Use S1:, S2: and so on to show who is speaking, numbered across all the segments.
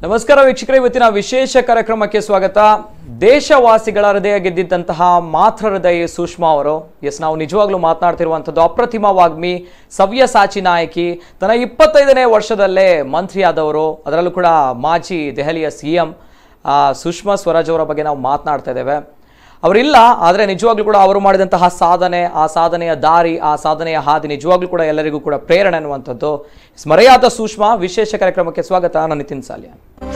S1: ನಮಸ್ಕಾರ ವೀಕ್ಷಕರೇ ಇವತ್ತಿನ ವಿಶೇಷ ಕಾರ್ಯಕ್ರಮಕ್ಕೆ ಸ್ವಾಗತ ದೇಶವಾಸಿಗಳ ಹೃದಯ ಗೆದ್ದಿದ್ದಂತಹ ಮಾತೃ ಹೃದಯ ಸುಷ್ಮಾ ಅವರು ಎಸ್ ನಾವು ನಿಜವಾಗ್ಲೂ ಮಾತನಾಡ್ತಿರುವಂಥದ್ದು ಅಪ್ರತಿಮ ವಾಗ್ಮಿ ಸವ್ಯಸಾಚಿ ನಾಯಕಿ ತನ್ನ ಇಪ್ಪತ್ತೈದನೇ ವರ್ಷದಲ್ಲೇ ಮಂತ್ರಿಯಾದವರು ಅದರಲ್ಲೂ ಕೂಡ ಮಾಜಿ ದೆಹಲಿಯ ಸಿ ಎಂ ಸುಷ್ಮಾ ಸ್ವರಾಜ್ ಅವರ ಬಗ್ಗೆ ನಾವು ಮಾತನಾಡ್ತಾ ಇದ್ದೇವೆ ಅವರಿಲ್ಲ ಆದರೆ ನಿಜವಾಗ್ಲೂ ಕೂಡ ಅವರು ಮಾಡಿದಂತಹ ಸಾಧನೆ ಆ ಸಾಧನೆಯ ದಾರಿ ಆ ಸಾಧನೆಯ ಹಾದಿ ನಿಜವಾಗ್ಲೂ ಕೂಡ ಎಲ್ಲರಿಗೂ ಕೂಡ ಪ್ರೇರಣೆ ಅನ್ನುವಂಥದ್ದು ಸ್ಮರೆಯಾದ ಸೂಕ್ಷ್ಮ ವಿಶೇಷ ಕಾರ್ಯಕ್ರಮಕ್ಕೆ ಸ್ವಾಗತ ನಾನು ನಿತಿನ್ ಸಾಲಿಯಾ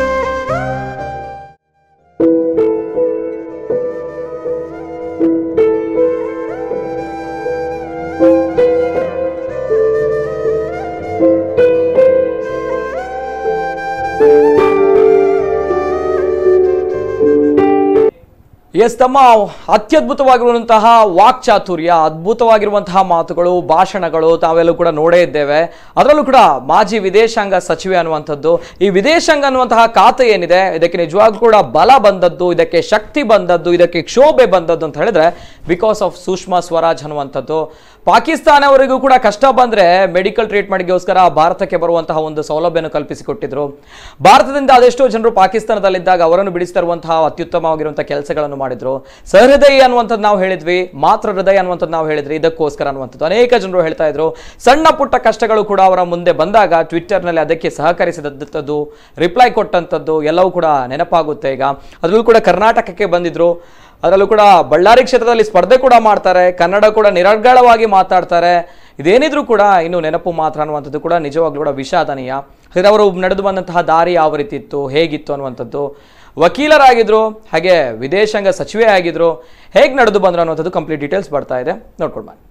S1: ಎಸ್ ತಮ್ಮ ಅತ್ಯದ್ಭುತವಾಗಿರುವಂತಹ ವಾಕ್ಚಾತುರ್ಯ ಅದ್ಭುತವಾಗಿರುವಂತಹ ಮಾತುಗಳು ಭಾಷಣಗಳು ತಾವೆಲ್ಲೂ ಕೂಡ ನೋಡೇ ಇದ್ದೇವೆ ಅದರಲ್ಲೂ ಕೂಡ ಮಾಜಿ ವಿದೇಶಾಂಗ ಸಚಿವೆ ಅನ್ನುವಂಥದ್ದು ಈ ವಿದೇಶಾಂಗ ಅನ್ನುವಂತಹ ಖಾತೆ ಏನಿದೆ ಇದಕ್ಕೆ ನಿಜವಾಗ್ಲೂ ಕೂಡ ಬಲ ಬಂದದ್ದು ಇದಕ್ಕೆ ಶಕ್ತಿ ಬಂದದ್ದು ಇದಕ್ಕೆ ಕ್ಷೋಭೆ ಬಂದದ್ದು ಅಂತ ಹೇಳಿದ್ರೆ ಬಿಕಾಸ್ ಆಫ್ ಸುಷ್ಮಾ ಸ್ವರಾಜ್ ಅನ್ನುವಂಥದ್ದು ಪಾಕಿಸ್ತಾನವರಿಗೂ ಕೂಡ ಕಷ್ಟ ಬಂದ್ರೆ ಮೆಡಿಕಲ್ ಟ್ರೀಟ್ಮೆಂಟ್ಗೋಸ್ಕರ ಭಾರತಕ್ಕೆ ಬರುವಂತಹ ಒಂದು ಸೌಲಭ್ಯವನ್ನು ಕಲ್ಪಿಸಿಕೊಟ್ಟಿದ್ರು ಭಾರತದಿಂದ ಅದೆಷ್ಟೋ ಜನರು ಪಾಕಿಸ್ತಾನದಲ್ಲಿದ್ದಾಗ ಅವರನ್ನು ಬಿಡಿಸ್ತಾ ಇರುವಂತಹ ಅತ್ಯುತ್ತಮವಾಗಿರುವಂತಹ ಕೆಲಸಗಳನ್ನು ಮಾಡಿದ್ರು ಸಹೃದಯ ಅನ್ನುವಂಥದ್ದು ನಾವು ಹೇಳಿದ್ವಿ ಮಾತ್ರ ಹೃದಯ ಅನ್ನುವಂಥದ್ದು ನಾವು ಹೇಳಿದ್ವಿ ಇದಕ್ಕೋಸ್ಕರ ಅನ್ನುವಂಥದ್ದು ಅನೇಕ ಜನರು ಹೇಳ್ತಾ ಇದ್ರು ಸಣ್ಣ ಪುಟ್ಟ ಕಷ್ಟಗಳು ಕೂಡ ಅವರ ಮುಂದೆ ಬಂದಾಗ ಟ್ವಿಟ್ಟರ್ನಲ್ಲಿ ಅದಕ್ಕೆ ಸಹಕರಿಸಿದಂಥದ್ದು ರಿಪ್ಲೈ ಕೊಟ್ಟಂಥದ್ದು ಎಲ್ಲವೂ ಕೂಡ ನೆನಪಾಗುತ್ತೆ ಈಗ ಅದರಲ್ಲೂ ಕೂಡ ಕರ್ನಾಟಕಕ್ಕೆ ಬಂದಿದ್ರು ಅದರಲ್ಲೂ ಕೂಡ ಬಳ್ಳಾರಿ ಕ್ಷೇತ್ರದಲ್ಲಿ ಸ್ಪರ್ಧೆ ಕೂಡ ಮಾಡ್ತಾರೆ ಕನ್ನಡ ಕೂಡ ನಿರರ್ಗಳವಾಗಿ ಮಾತಾಡ್ತಾರೆ ಇದೇನಿದ್ರು ಕೂಡ ಇನ್ನು ನೆನಪು ಮಾತ್ರ ಅನ್ನುವಂಥದ್ದು ಕೂಡ ನಿಜವಾಗ್ಲೂ ಕೂಡ ವಿಷಾದನೀಯ ಹಾಗಾದ್ರೆ ಅವರು ನಡೆದು ಬಂದಂತಹ ದಾರಿ ಯಾವ ರೀತಿ ಇತ್ತು ಹೇಗಿತ್ತು ಅನ್ನುವಂಥದ್ದು ವಕೀಲರಾಗಿದ್ರು ಹಾಗೆ ವಿದೇಶಾಂಗ ಸಚಿವೆ ಆಗಿದ್ರು ಹೇಗೆ ನಡೆದು ಬಂದ್ರು ಅನ್ನುವಂಥದ್ದು ಕಂಪ್ಲೀಟ್ ಡೀಟೇಲ್ಸ್ ಬರ್ತಾ ಇದೆ ನೋಡ್ಕೊಂಡು ಬನ್ನಿ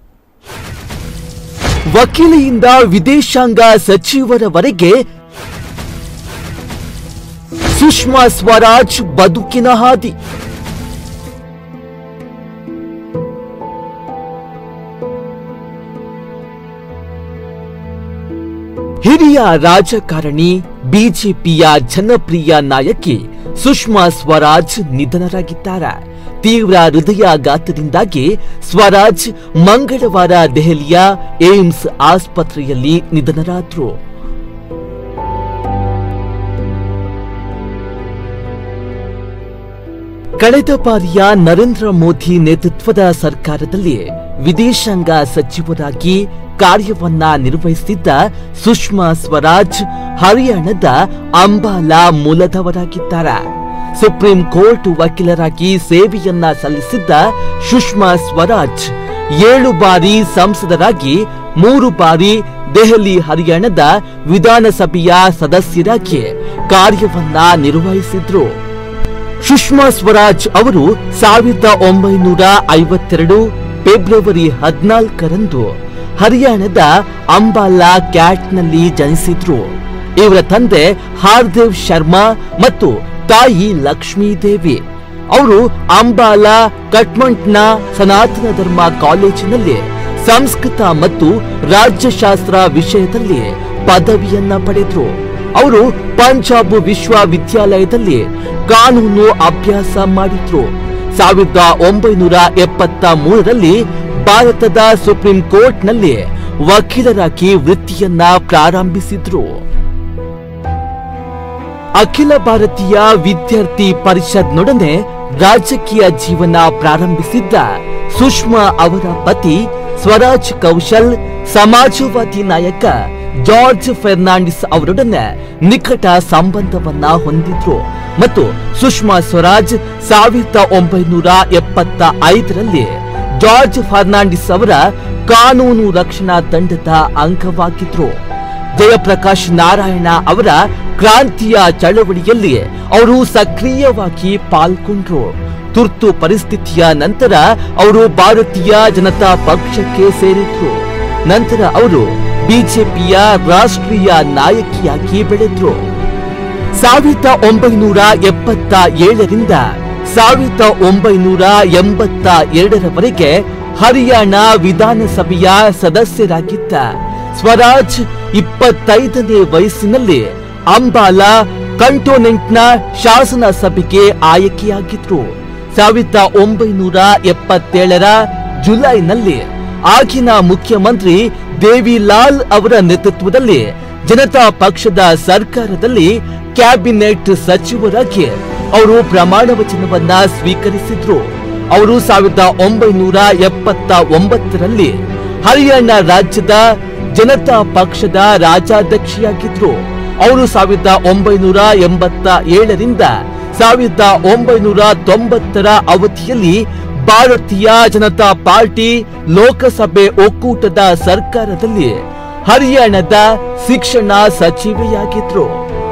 S2: ವಕೀಲೆಯಿಂದ ವಿದೇಶಾಂಗ ಸಚಿವರವರೆಗೆ ಸುಷ್ಮಾ ಸ್ವರಾಜ್ ಬದುಕಿನ ಹಾದಿ ಹಿರಿಯ ರಾಜಕಾರಣಿ ಬಿಜೆಪಿಯ ಜನಪ್ರಿಯ ನಾಯಕಿ ಸುಷ್ಮಾ ಸ್ವರಾಜ್ ನಿಧನರಾಗಿದ್ದಾರೆ ತೀವ್ರ ಹೃದಯಾಘಾತದಿಂದಾಗಿ ಸ್ವರಾಜ್ ಮಂಗಳವಾರ ದೆಹಲಿಯ ಏಮ್ಸ್ ಆಸ್ಪತ್ರೆಯಲ್ಲಿ ನಿಧನರಾದ್ರು ಕಳೆದ ಬಾರಿಯ ನರೇಂದ್ರ ಮೋದಿ ನೇತೃತ್ವದ ಸರ್ಕಾರದಲ್ಲಿ ವಿದೇಶಾಂಗ ಸಚಿವರಾಗಿ ಕಾರ್ಯವನ್ನ ನಿರ್ವಹಿಸಿದ್ದ ಸುಷ್ಮಾ ಸ್ವರಾಜ್ ಹರಿಯಾಣದ ಅಂಬಾಲಾ ಮೂಲದವರಾಗಿದ್ದಾರೆ ಸುಪ್ರೀಂ ಕೋರ್ಟ್ ವಕೀಲರಾಗಿ ಸೇವೆಯನ್ನ ಸಲ್ಲಿಸಿದ್ದ ಸುಷ್ಮಾ ಸ್ವರಾಜ್ ಏಳು ಬಾರಿ ಸಂಸದರಾಗಿ ಮೂರು ಬಾರಿ ದೆಹಲಿ ಹರಿಯಾಣದ ವಿಧಾನಸಭೆಯ ಸದಸ್ಯರಾಗಿ ಕಾರ್ಯವನ್ನ ನಿರ್ವಹಿಸಿದ್ರು ಸುಷ್ಮಾ ಸ್ವರಾಜ್ ಅವರು ಸಾವಿರದ ಒಂಬೈನೂರ ಐವತ್ತೆರಡು ಫೆಬ್ರವರಿ ಹದಿನಾಲ್ಕರಂದು ಹರಿಯಾಣದ ಅಂಬಾಲಾ ಕ್ಯಾಟ್ನಲ್ಲಿ ಜನಿಸಿದ್ರು ಇವರ ತಂದೆ ಹಾರ್ದೇವ್ ಶರ್ಮಾ ಮತ್ತು ತಾಯಿ ಲಕ್ಷ್ಮೀದೇವಿ ಅವರು ಅಂಬಾಲಾ ಕಟ್ಮಂಟ್ನ ಸನಾತನ ಧರ್ಮ ಕಾಲೇಜಿನಲ್ಲಿ ಸಂಸ್ಕೃತ ಮತ್ತು ರಾಜ್ಯಶಾಸ್ತ್ರ ವಿಷಯದಲ್ಲಿ ಪದವಿಯನ್ನ ಪಡೆದ್ರು ಅವರು ಪಂಜಾಬ್ ವಿಶ್ವವಿದ್ಯಾಲಯದಲ್ಲಿ ಕಾನೂನು ಅಭ್ಯಾಸ ಮಾಡಿದ್ರು ಸಾವಿರದ ಒಂಬೈನೂರ ಎಪ್ಪತ್ತ ಮೂರರಲ್ಲಿ ಭಾರತದ ಸುಪ್ರೀಂ ಕೋರ್ಟ್ನಲ್ಲಿ ವಕೀಲರಾಗಿ ವೃತ್ತಿಯನ್ನ ಪ್ರಾರಂಭಿಸಿದ್ರು ಅಖಿಲ ಭಾರತೀಯ ವಿದ್ಯಾರ್ಥಿ ಪರಿಷತ್ನೊಡನೆ ರಾಜಕೀಯ ಜೀವನ ಪ್ರಾರಂಭಿಸಿದ್ದ ಸುಷ್ಮಾ ಅವರ ಪತಿ ಸ್ವರಾಜ್ ಕೌಶಲ್ ಸಮಾಜವಾದಿ ನಾಯಕ ಜಾರ್ಜ್ ಫೆರ್ನಾಂಡಿಸ್ ಅವರೊಡನೆ ನಿಕಟ ಸಂಬಂಧವನ್ನ ಹೊಂದಿದ್ರು ಮತ್ತು ಸುಷ್ಮಾ ಸ್ವರಾಜ್ ಸಾವಿರದ ಒಂಬೈನೂರ ಎಪ್ಪತ್ತ ಐದರಲ್ಲಿ ಜಾರ್ಜ್ ಫರ್ನಾಂಡಿಸ್ ಅವರ ಕಾನೂನು ರಕ್ಷಣಾ ತಂಡದ ಅಂಗವಾಗಿದ್ರು ಜಯಪ್ರಕಾಶ್ ನಾರಾಯಣ ಅವರ ಕ್ರಾಂತಿಯ ಚಳವಳಿಯಲ್ಲಿ ಅವರು ಸಕ್ರಿಯವಾಗಿ ಪಾಲ್ಗೊಂಡ್ರು ತುರ್ತು ಪರಿಸ್ಥಿತಿಯ ನಂತರ ಅವರು ಭಾರತೀಯ ಜನತಾ ಪಕ್ಷಕ್ಕೆ ಸೇರಿದ್ರು ನಂತರ ಅವರು ಬಿಜೆಪಿಯ ರಾಷ್ಟ್ರೀಯ ನಾಯಕಿಯಾಗಿ ಬೆಳೆದ್ರು ಸಾವಿರದ ಒಂಬೈನೂರ ಎಪ್ಪತ್ತ ಏಳರಿಂದ ಸಾವಿರದ ಒಂಬೈನೂರ ಎಂಬತ್ತ ಎರಡರವರೆಗೆ ಹರಿಯಾಣ ವಿಧಾನಸಭೆಯ ಸದಸ್ಯರಾಗಿದ್ದ ಸ್ವರಾಜ್ ಇಪ್ಪತ್ತೈದನೇ ವಯಸ್ಸಿನಲ್ಲಿ ಅಂಬಾಲಾ ಕಂಟೋನೆಂಟ್ನ ಶಾಸನ ಸಭೆಗೆ ಆಯ್ಕೆಯಾಗಿದ್ರು ಸಾವಿರದ ಒಂಬೈನೂರ ಎಪ್ಪತ್ತೇಳರ ಜುಲೈನಲ್ಲಿ ಆಗಿನ ಮುಖ್ಯಮಂತ್ರಿ ದೇವಿಲಾಲ್ ಅವರ ನೇತೃತ್ವದಲ್ಲಿ ಜನತಾ ಪಕ್ಷದ ಸರ್ಕಾರದಲ್ಲಿ ಕ್ಯಾಬಿನೆಟ್ ಸಚಿವರಾಗಿ ಅವರು ಪ್ರಮಾಣ ವಚನವನ್ನ ಸ್ವೀಕರಿಸಿದ್ರು ಅವರು ಸಾವಿರದ ಒಂಬೈನೂರ ಎಪ್ಪತ್ತ ಒಂಬತ್ತರಲ್ಲಿ ಹರಿಯಾಣ ರಾಜ್ಯದ ಜನತಾ ಪಕ್ಷದ ರಾಜ್ಯಾಧ್ಯಕ್ಷಿಯಾಗಿದ್ರು ಅವರು ಸಾವಿರದ ಒಂಬೈನೂರ ಎಂಬತ್ತ ಏಳರಿಂದ ಸಾವಿರದ ಒಂಬೈನೂರ ತೊಂಬತ್ತರ ಅವಧಿಯಲ್ಲಿ ಭಾರತೀಯ ಜನತಾ ಪಾರ್ಟಿ ಲೋಕಸಭೆ ಒಕ್ಕೂಟದ ಸರ್ಕಾರದಲ್ಲಿ ಹರಿಯಾಣದ ಶಿಕ್ಷಣ ಸಚಿವೆಯಾಗಿದ್ರು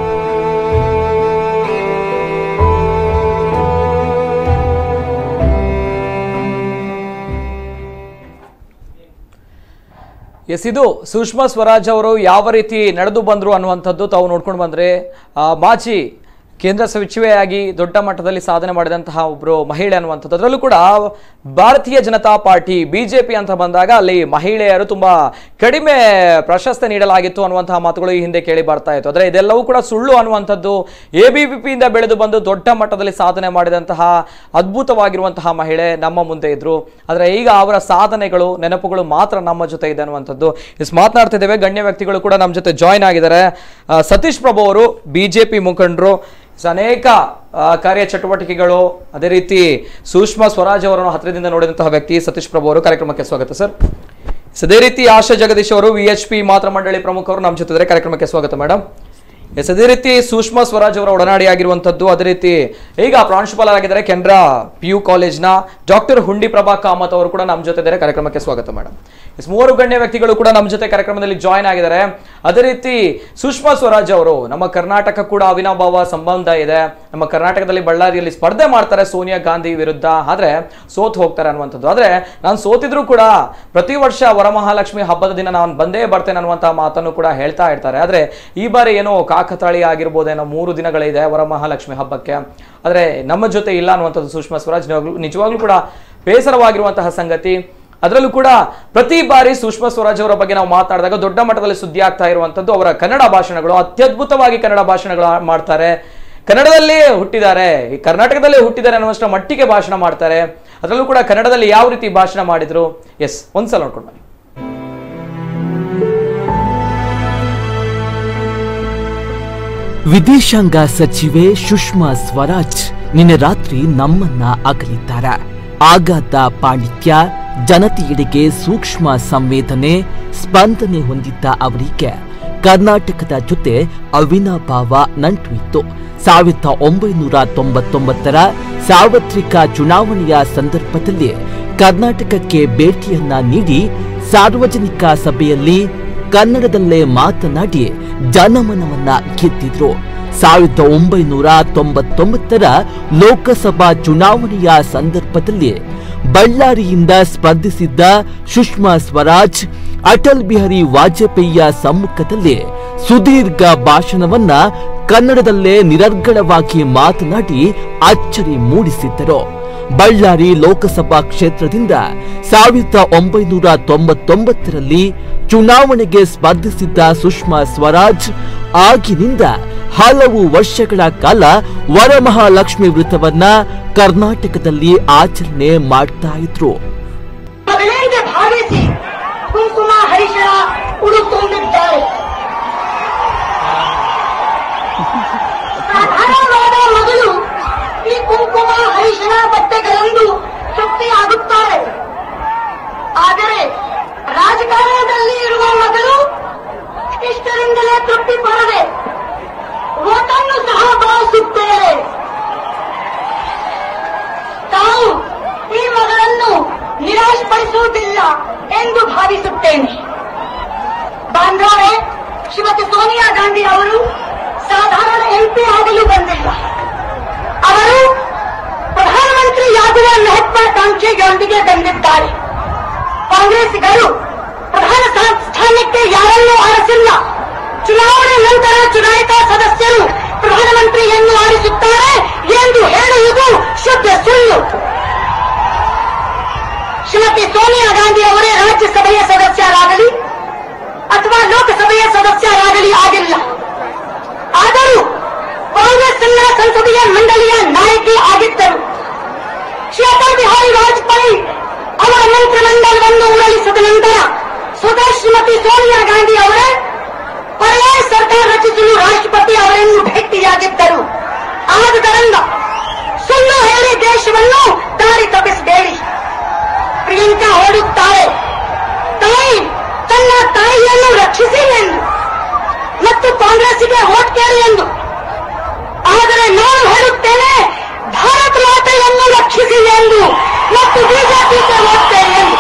S1: ಎಸ್ ಇದು ಸುಷ್ಮಾ ಸ್ವರಾಜ್ ಅವರು ಯಾವ ರೀತಿ ನಡೆದು ಬಂದರು ಅನ್ನುವಂಥದ್ದು ತಾವು ನೋಡ್ಕೊಂಡು ಬಂದರೆ ಆ, ಮಾಜಿ ಕೇಂದ್ರ ಸಚಿವೆಯಾಗಿ ದೊಡ್ಡ ಮಟ್ಟದಲ್ಲಿ ಸಾಧನೆ ಮಾಡಿದಂತಹ ಒಬ್ಬರು ಮಹಿಳೆ ಅನ್ನುವಂಥದ್ದು ಅದರಲ್ಲೂ ಕೂಡ Bharatiya Janata party B J P ಅಂತ ಬಂದಾಗ ಅಲ್ಲಿ ಮಹಿಳೆಯರು ತುಂಬ ಕಡಿಮೆ ಪ್ರಶಸ್ತಿ ನೀಡಲಾಗಿತ್ತು ಅನ್ನುವಂತಹ ಮಾತುಗಳು ಈ ಹಿಂದೆ ಕೇಳಿ ಬರ್ತಾ ಇತ್ತು ಆದರೆ ಇದೆಲ್ಲವೂ ಕೂಡ ಸುಳ್ಳು ಅನ್ನುವಂಥದ್ದು ಎ ಬಿ ಪಿ ಪಿಯಿಂದ ಬೆಳೆದು ಬಂದು ದೊಡ್ಡ ಮಟ್ಟದಲ್ಲಿ ಸಾಧನೆ ಮಾಡಿದಂತಹ ಅದ್ಭುತವಾಗಿರುವಂತಹ ಮಹಿಳೆ ನಮ್ಮ ಮುಂದೆ ಇದ್ರು ಆದರೆ ಈಗ ಅವರ ಸಾಧನೆಗಳು ನೆನಪುಗಳು ಮಾತ್ರ ನಮ್ಮ ಜೊತೆ ಇದೆ ಅನ್ನುವಂಥದ್ದು ಇಸ್ ಮಾತನಾಡ್ತಿದ್ದೇವೆ ಗಣ್ಯ ವ್ಯಕ್ತಿಗಳು ಕೂಡ ನಮ್ಮ ಜೊತೆ ಜಾಯ್ನ್ ಆಗಿದ್ದಾರೆ ಆ, ಸತೀಶ್ ಪ್ರಭು ಅವರು ಬಿ ಜೆ ಪಿ ಮುಖಂಡರು ಸ ಅನೇಕ ಆ, ಕಾರ್ಯಚಟುವಟಿಕೆಗಳು ಅದೇ ರೀತಿ ಸುಷ್ಮಾ ಸ್ವರಾಜ್ ಅವರನ್ನು ಹತ್ತಿರದಿಂದ ನೋಡಿದಂತಹ ವ್ಯಕ್ತಿ ಸತೀಶ್ ಪ್ರಭು ಅವರು ಕಾರ್ಯಕ್ರಮಕ್ಕೆ ಸ್ವಾಗತ ಸರ್ ಎಸ್, ಅದೇ ರೀತಿ ಆಶಾ ಜಗದೀಶ್ ಅವರು ವಿ ಎಚ್ ಪಿ ಮಾತ್ರ ಮಂಡಳಿ ಪ್ರಮುಖರು ನಮ್ಮ ಜೊತೆ ಇದ್ದಾರೆ ಕಾರ್ಯಕ್ರಮಕ್ಕೆ ಸ್ವಾಗತ ಮೇಡಮ್ ಎಸ್ ಅದೇ ರೀತಿ ಸುಷ್ಮಾ ಸ್ವರಾಜ್ ಅವರ ಒಡನಾಡಿಯಾಗಿರುವಂಥದ್ದು ಅದೇ ರೀತಿ ಈಗ ಪ್ರಾಂಶುಪಾಲರಾಗಿದ್ದಾರೆ ಕೆನರಾ ಪಿ ಯು ಕಾಲೇಜ್ನ ಡಾಕ್ಟರ್ ಹುಂಡಿ ಪ್ರಭಾ ಕಾಮತ್ ಅವರು ಕೂಡ ನಮ್ಮ ಜೊತೆ ಇದ್ದಾರೆ ಕಾರ್ಯಕ್ರಮಕ್ಕೆ ಸ್ವಾಗತ ಮೇಡಮ್ ಎಸ್ ಮೂವರು ಗಣ್ಯ ವ್ಯಕ್ತಿಗಳು ಕೂಡ ನಮ್ಮ ಜೊತೆ ಕಾರ್ಯಕ್ರಮದಲ್ಲಿ ಜಾಯ್ನ್ ಆಗಿದ್ದಾರೆ ಅದೇ ರೀತಿ ಸುಷ್ಮಾ ಸ್ವರಾಜ್ ಅವರು ನಮ್ಮ ಕರ್ನಾಟಕ ಕೂಡ ಅವಿನಾಭಾವ ಸಂಬಂಧ ಇದೆ ನಮ್ಮ ಕರ್ನಾಟಕದಲ್ಲಿ ಬಳ್ಳಾರಿಯಲ್ಲಿ ಸ್ಪರ್ಧೆ ಮಾಡ್ತಾರೆ ಸೋನಿಯಾ ಗಾಂಧಿ ವಿರುದ್ಧ ಆದ್ರೆ ಸೋತ್ ಹೋಗ್ತಾರೆ ಅನ್ನುವಂಥದ್ದು ಆದ್ರೆ ನಾನು ಸೋತಿದ್ರು ಕೂಡ ಪ್ರತಿ ವರ್ಷ ವರಮಹಾಲಕ್ಷ್ಮಿ ಹಬ್ಬದ ದಿನ ನಾನು ಬಂದೇ ಬರ್ತೇನೆ ಅನ್ನುವಂತಹ ಮಾತನ್ನು ಕೂಡ ಹೇಳ್ತಾ ಇರ್ತಾರೆ ಆದ್ರೆ ಈ ಬಾರಿ ಏನೋ ಕಾಕತಾಳಿ ಆಗಿರ್ಬೋದೇನೋ ಮೂರು ದಿನಗಳಿದೆ ವರಮಹಾಲಕ್ಷ್ಮಿ ಹಬ್ಬಕ್ಕೆ ಆದ್ರೆ ನಮ್ಮ ಜೊತೆ ಇಲ್ಲ ಅನ್ನುವಂಥದ್ದು ಸುಷ್ಮಾ ಸ್ವರಾಜ್ ನಿಜವಾಗ್ಲೂ- ನಿಜವಾಗ್ಲೂ ಕೂಡ ಬೇಸರವಾಗಿರುವಂತಹ ಸಂಗತಿ ಅದರಲ್ಲೂ ಕೂಡ ಪ್ರತಿ ಬಾರಿ ಸುಷ್ಮಾ ಸ್ವರಾಜ್ ಅವರ ಬಗ್ಗೆ ನಾವು ಮಾತನಾಡಿದಾಗ ದೊಡ್ಡ ಮಟ್ಟದಲ್ಲಿ ಸುದ್ದಿ ಆಗ್ತಾ ಇರುವಂತದ್ದು ಅವರ ಕನ್ನಡ ಭಾಷಣಗಳು ಅತ್ಯದ್ಭುತವಾಗಿ ಕನ್ನಡ ಭಾಷಣಗಳು ಮಾಡ್ತಾರೆ ಕನ್ನಡದಲ್ಲೇ ಹುಟ್ಟಿದ್ದಾರೆ ಈ ಕರ್ನಾಟಕದಲ್ಲೇ ಹುಟ್ಟಿದ್ದಾರೆ ಅನ್ನುವಷ್ಟರ ಮಟ್ಟಿಗೆ ಭಾಷಣ ಮಾಡ್ತಾರೆ ಅದರಲ್ಲೂ ಕೂಡ ಕನ್ನಡದಲ್ಲಿ ಯಾವ ರೀತಿ ಭಾಷಣ ಮಾಡಿದ್ರು ಎಸ್ ಒಂದ್ಸಲ ನೋಡ್ಕೊಂಡು ಬನ್ನಿ
S2: ವಿದೇಶಾಂಗ ಸಚಿವೆ ಸುಷ್ಮಾ ಸ್ವರಾಜ್ ನಿನ್ನೆ ರಾತ್ರಿ ನಮ್ಮನ್ನ ಅಗಲಿದ್ದಾರೆ ಆಘಾತ ಪಾಂಡಿತ್ಯ ಜನತೆಯೆಡೆಗೆ ಸೂಕ್ಷ್ಮ ಸಂವೇದನೆ ಸ್ಪಂದನೆ ಹೊಂದಿದ್ದ ಅವರಿಗೆ ಕರ್ನಾಟಕದ ಜೊತೆ ಅವಿನಾಭಾವ ನಂಟು ಇತ್ತು ಸಾವಿರದ ಒಂಬೈನೂರ ತೊಂಬತ್ತೊಂಬತ್ತರ ಸಾರ್ವತ್ರಿಕ ಚುನಾವಣೆಯ ಸಂದರ್ಭದಲ್ಲಿ ಕರ್ನಾಟಕಕ್ಕೆ ಭೇಟಿಯನ್ನ ನೀಡಿ ಸಾರ್ವಜನಿಕ ಸಭೆಯಲ್ಲಿ ಕನ್ನಡದಲ್ಲೇ ಮಾತನಾಡಿ ಜನಮನವನ್ನ ಗೆದ್ದಿದ್ರು ಸಾವಿರದ ಒಂಬೈನೂರ ತೊಂಬತ್ತೊಂಬತ್ತರ ಲೋಕಸಭಾ ಚುನಾವಣೆಯ ಸಂದರ್ಭದಲ್ಲಿ ಬಳ್ಳಾರಿಯಿಂದ ಸ್ಪರ್ಧಿಸಿದ್ದ ಸುಷ್ಮಾ ಸ್ವರಾಜ್ ಅಟಲ್ ಬಿಹಾರಿ ವಾಜಪೇಯಿಯ ಸಮ್ಮುಖದಲ್ಲಿ ಸುದೀರ್ಘ ಭಾಷಣವನ್ನ ಕನ್ನಡದಲ್ಲೇ ನಿರರ್ಗಳವಾಗಿ ಮಾತನಾಡಿ ಅಚ್ಚರಿ ಮೂಡಿಸಿದ್ದರು ಬಳ್ಳಾರಿ ಲೋಕಸಭಾ ಕ್ಷೇತ್ರದಿಂದ ಸಾವಿರದ ಒಂಬೈನೂರ ತೊಂಬತ್ತೊಂಬತ್ತರಲ್ಲಿ ಚುನಾವಣೆಗೆ ಸ್ಪರ್ಧಿಸಿದ್ದ ಸುಷ್ಮಾ ಸ್ವರಾಜ್ ಆಗಿನಿಂದ ಹಲವು ವರ್ಷಗಳ ಕಾಲ ವರಮಹಾಲಕ್ಷ್ಮಿ ವೃತ್ತವನ್ನ ಕರ್ನಾಟಕದಲ್ಲಿ ಆಚರಣೆ ಮಾಡ್ತಾ ಇದ್ರು
S3: ಮಗಳಿಗೆ ಭಾವಿಸಿ ಕುಂಕುಮ ಹರಿಶಿಣ ಉಡುಕೊಂಡಿದ್ದಾರೆ ಸಾಧಾರಣವಾದ ಮಗಳು ಈ ಕುಂಕುಮ ಹರಿಶಿಣ ಬಟ್ಟೆಗಳೆಂದು ತೃಪ್ತಿಯಾಗುತ್ತಾರೆ ಆದರೆ ರಾಜಕಾರಣದಲ್ಲಿ ಇರುವ ಮಗಳು ಇಷ್ಟರಿಂದಲೇ ತೃಪ್ತಿ ಪಡದೆ ಓಟನ್ನು ಸಹ ಬಯಸುತ್ತೇವೆ ತಾವು ಈ ಮಗಳನ್ನು ನಿರಾಶಪಡಿಸುವುದಿಲ್ಲ ಎಂದು ಭಾವಿಸುತ್ತೇನೆ ಬಾಂಧವರೇ ಶ್ರೀಮತಿ ಸೋನಿಯಾ ಗಾಂಧಿ ಅವರು ಸಾಧಾರಣ ಎಂಪಿ ಆಗಲು ಬಂದಿಲ್ಲ ಅವರು ಪ್ರಧಾನಮಂತ್ರಿಯಾಗುವ ಮಹತ್ವಾಕಾಂಕ್ಷೆಯೊಂದಿಗೆ ಬಂದಿದ್ದಾರೆ ಕಾಂಗ್ರೆಸ್ಸಿಗರು ಪ್ರಧಾನ ಸ್ಥಾ- ಸ್ಥಾನಕ್ಕೆ ಯಾರನ್ನೂ ಆರಿಸಿಲ್ಲ ಚುನಾವಣೆ ನಂತರ ಚುನಾಯಿತ ಸದಸ್ಯರು ಪ್ರಧಾನಮಂತ್ರಿಯನ್ನು ಆರಿಸುತ್ತಾರೆ ಎಂದು ಹೇಳುವುದು ಶುದ್ಧ ಸುಳ್ಳು ಶ್ರೀಮತಿ ಸೋನಿಯಾ ಗಾಂಧಿ ಅವರೇ ರಾಜ್ಯಸಭೆಯ ಸದಸ್ಯರಾಗಲಿ ಅಥವಾ ಲೋಕಸಭೆಯ ಸದಸ್ಯರಾಗಲಿ ಆಗಿಲ್ಲ ಆದರೂ ಕಾಂಗ್ರೆಸ್ನ ಸಂಸದೀಯ ಮಂಡಳಿಯ ನಾಯಕಿ ಆಗಿದ್ದರು ಶ್ರೀ ಅಟಲ್ ಬಿಹಾರಿ ವಾಜಪೇಯಿ ಅವರ ಮಂತ್ರಿಮಂಡಲವನ್ನು ಉರುಳಿಸಿದ ನಂತರ ಸ್ವತಃ ಶ್ರೀಮತಿ ಸೋನಿಯಾ ಗಾಂಧಿ ಅವರೇ ಪರ್ಯಾಯ ಸರ್ಕಾರ ರಚಿಸಲು ರಾಷ್ಟ್ರಪತಿ ಅವರನ್ನು ಭೇಟಿ ವ್ಯಕ್ತಿಯಾಗಿದ್ದರು ಆದುದರಿಂದ ಸುಳ್ಳು ಹೇಳಿ ದೇಶವನ್ನು ದಾರಿ ತಪ್ಪಿಸಬೇಡಿ ಪ್ರಿಯಾಂಕಾ ಹೇಳುತ್ತಾರೆ ತಾಯಿ ತನ್ನ ತಾಯಿಯನ್ನು ರಕ್ಷಿಸಿ ಎಂದು ಮತ್ತು ಕಾಂಗ್ರೆಸ್ಸಿಗೆ ವೋಟ್ ಕೇಳಿ ಎಂದು ಆದರೆ ನಾನು ಹೇಳುತ್ತೇನೆ ಭಾರತ ಮಾತೆಯನ್ನು ರಕ್ಷಿಸಿ ಎಂದು ಮತ್ತು ಬಿಜೆಪಿಗೆ ವೋಟ್ ಕೇಳಿ ಎಂದು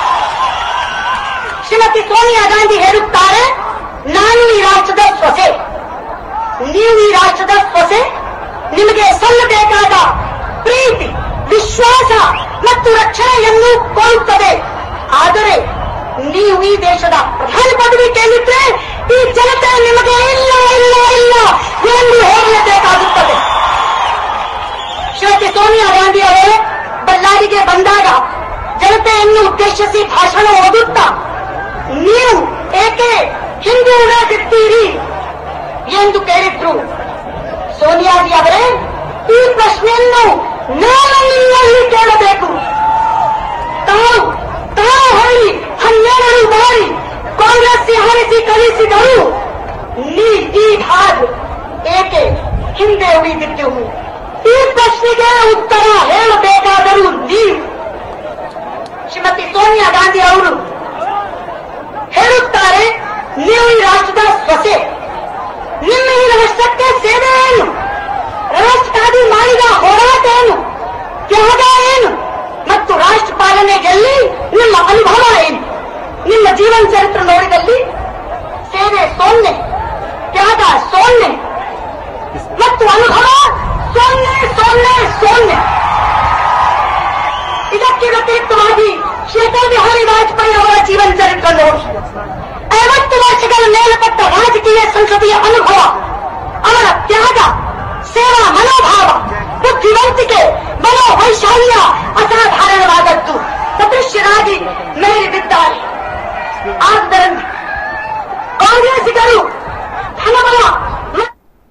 S3: ಶ್ರೀಮತಿ ಸೋನಿಯಾ ಗಾಂಧಿ ಹೇಳುತ್ತಾರೆ ನಾನು ಈ ರಾಷ್ಟ್ರದ ಸೊಸೆ ನೀವು ಈ ರಾಷ್ಟ್ರದ ಸೊಸೆ ನಿಮಗೆ ಸಲ್ಲಬೇಕಾದ ಪ್ರೀತಿ ವಿಶ್ವಾಸ ಮತ್ತು ರಕ್ಷಣೆಯನ್ನು ಕೋರುತ್ತದೆ ಆದರೆ ನೀವು ಈ ದೇಶದ ಪ್ರಧಾನ ಪದವಿ ಕೇಳಿದ್ರೆ ಈ ಜನತೆ ನಿಮಗೆ ಇಲ್ಲ ಇಲ್ಲ ಇಲ್ಲ ಎಂದು ಹೇಳಲೇಬೇಕಾಗುತ್ತದೆ ಶ್ರೀಮತಿ ಸೋನಿಯಾ ಗಾಂಧಿ ಅವರೇ ಬಳ್ಳಾರಿಗೆ ಬಂದಾಗ ಜನತೆಯನ್ನು ಉದ್ದೇಶಿಸಿ ಭಾಷಣ ಓದುತ್ತಾ ನೀವು ಏಕೆ ಹಿಂದೆ ಉಳಿದಿದ್ದೀರಿ ಎಂದು ಕೇಳಿದ್ರು ಸೋನಿಯಾಜಿ ಅವರೇ ಈ ಪ್ರಶ್ನೆಯನ್ನು ನಾನು ನಿಮ್ಮಲ್ಲಿ ಕೇಳಬೇಕು ತಾವು ತಾವು ಹೇಳಿ ಹನ್ನೆರಡು ಬಾರಿ ಕಾಂಗ್ರೆಸ್ ಹಾರಿಸಿ ಕಳಿಸಿದರು ನೀ ಈ ಭಾಗ ಏಕೆ ಹಿಂದೆ ಉಳಿದಿದ್ದೆವು ಈ ಪ್ರಶ್ನೆಗೆ ಉತ್ತರ ಹೇಳಬೇಕಾದರೂ ನೀವು ಶ್ರೀಮತಿ ಸೋನಿಯಾ ಗಾಂಧಿ ಅವರು ಹೇಳುತ್ತಾರೆ ನೀವು ಈ ರಾಷ್ಟ್ರದ ಸೊಸೆ ನಿಮ್ಮ ಈ ರಾಷ್ಟ್ರಕ್ಕೆ ಸೇವೆ ಏನು ರಾಷ್ಟ್ರಕ್ಕಾಗಿ ಮಾಡಿದ ಹೋರಾಟ ಏನು ತ್ಯಾಗ ಏನು ಮತ್ತು ರಾಷ್ಟ್ರ ಪಾಲನೆಯಲ್ಲಿ ನಿಮ್ಮ ಅನುಭವ ಏನು ನಿಮ್ಮ ಜೀವನ ಚರಿತ್ರೆ ನೋಡಿದಲ್ಲಿ ಸೇವೆ ಸೊನ್ನೆ ತ್ಯಾಗ ಸೊನ್ನೆ ಮತ್ತು ಅನುಭವ ಸೊನ್ನೆ ಸೊನ್ನೆ ಸೊನ್ನೆ ಇದಕ್ಕೆ ವ್ಯತಿರಿಕ್ತವಾಗಿ ಶ್ರೀ ಬಿಹಾರಿ ವಾಜಪೇಯಿ ಅವರ ಜೀವನ ಚರಿತ್ರೆ ನೋಡಿ ಐವತ್ತು ವರ್ಷಗಳ ಮೇಲ್ಪಟ್ಟ ರಾಜಕೀಯ ಸಂಸದೀಯ ಅನುಭವ ಅವರ ತ್ಯಾಗ ಸೇವಾ ಮನೋಭಾವ ಬುದ್ಧಿವಂತಿಕೆ ಮನೋವೈಶಾಲ್ಯ ಅಸಾಧಾರಣವಾದದ್ದು ಸದೃಶ್ಯರಾಗಿ ಮೇಲೆ ಬಿದ್ದಾರೆ ಆದ್ದರಿಂದ ಕಾಂಗ್ರೆಸ್ಸಿಗರು ಹಣಬಲ ಮತ್ತು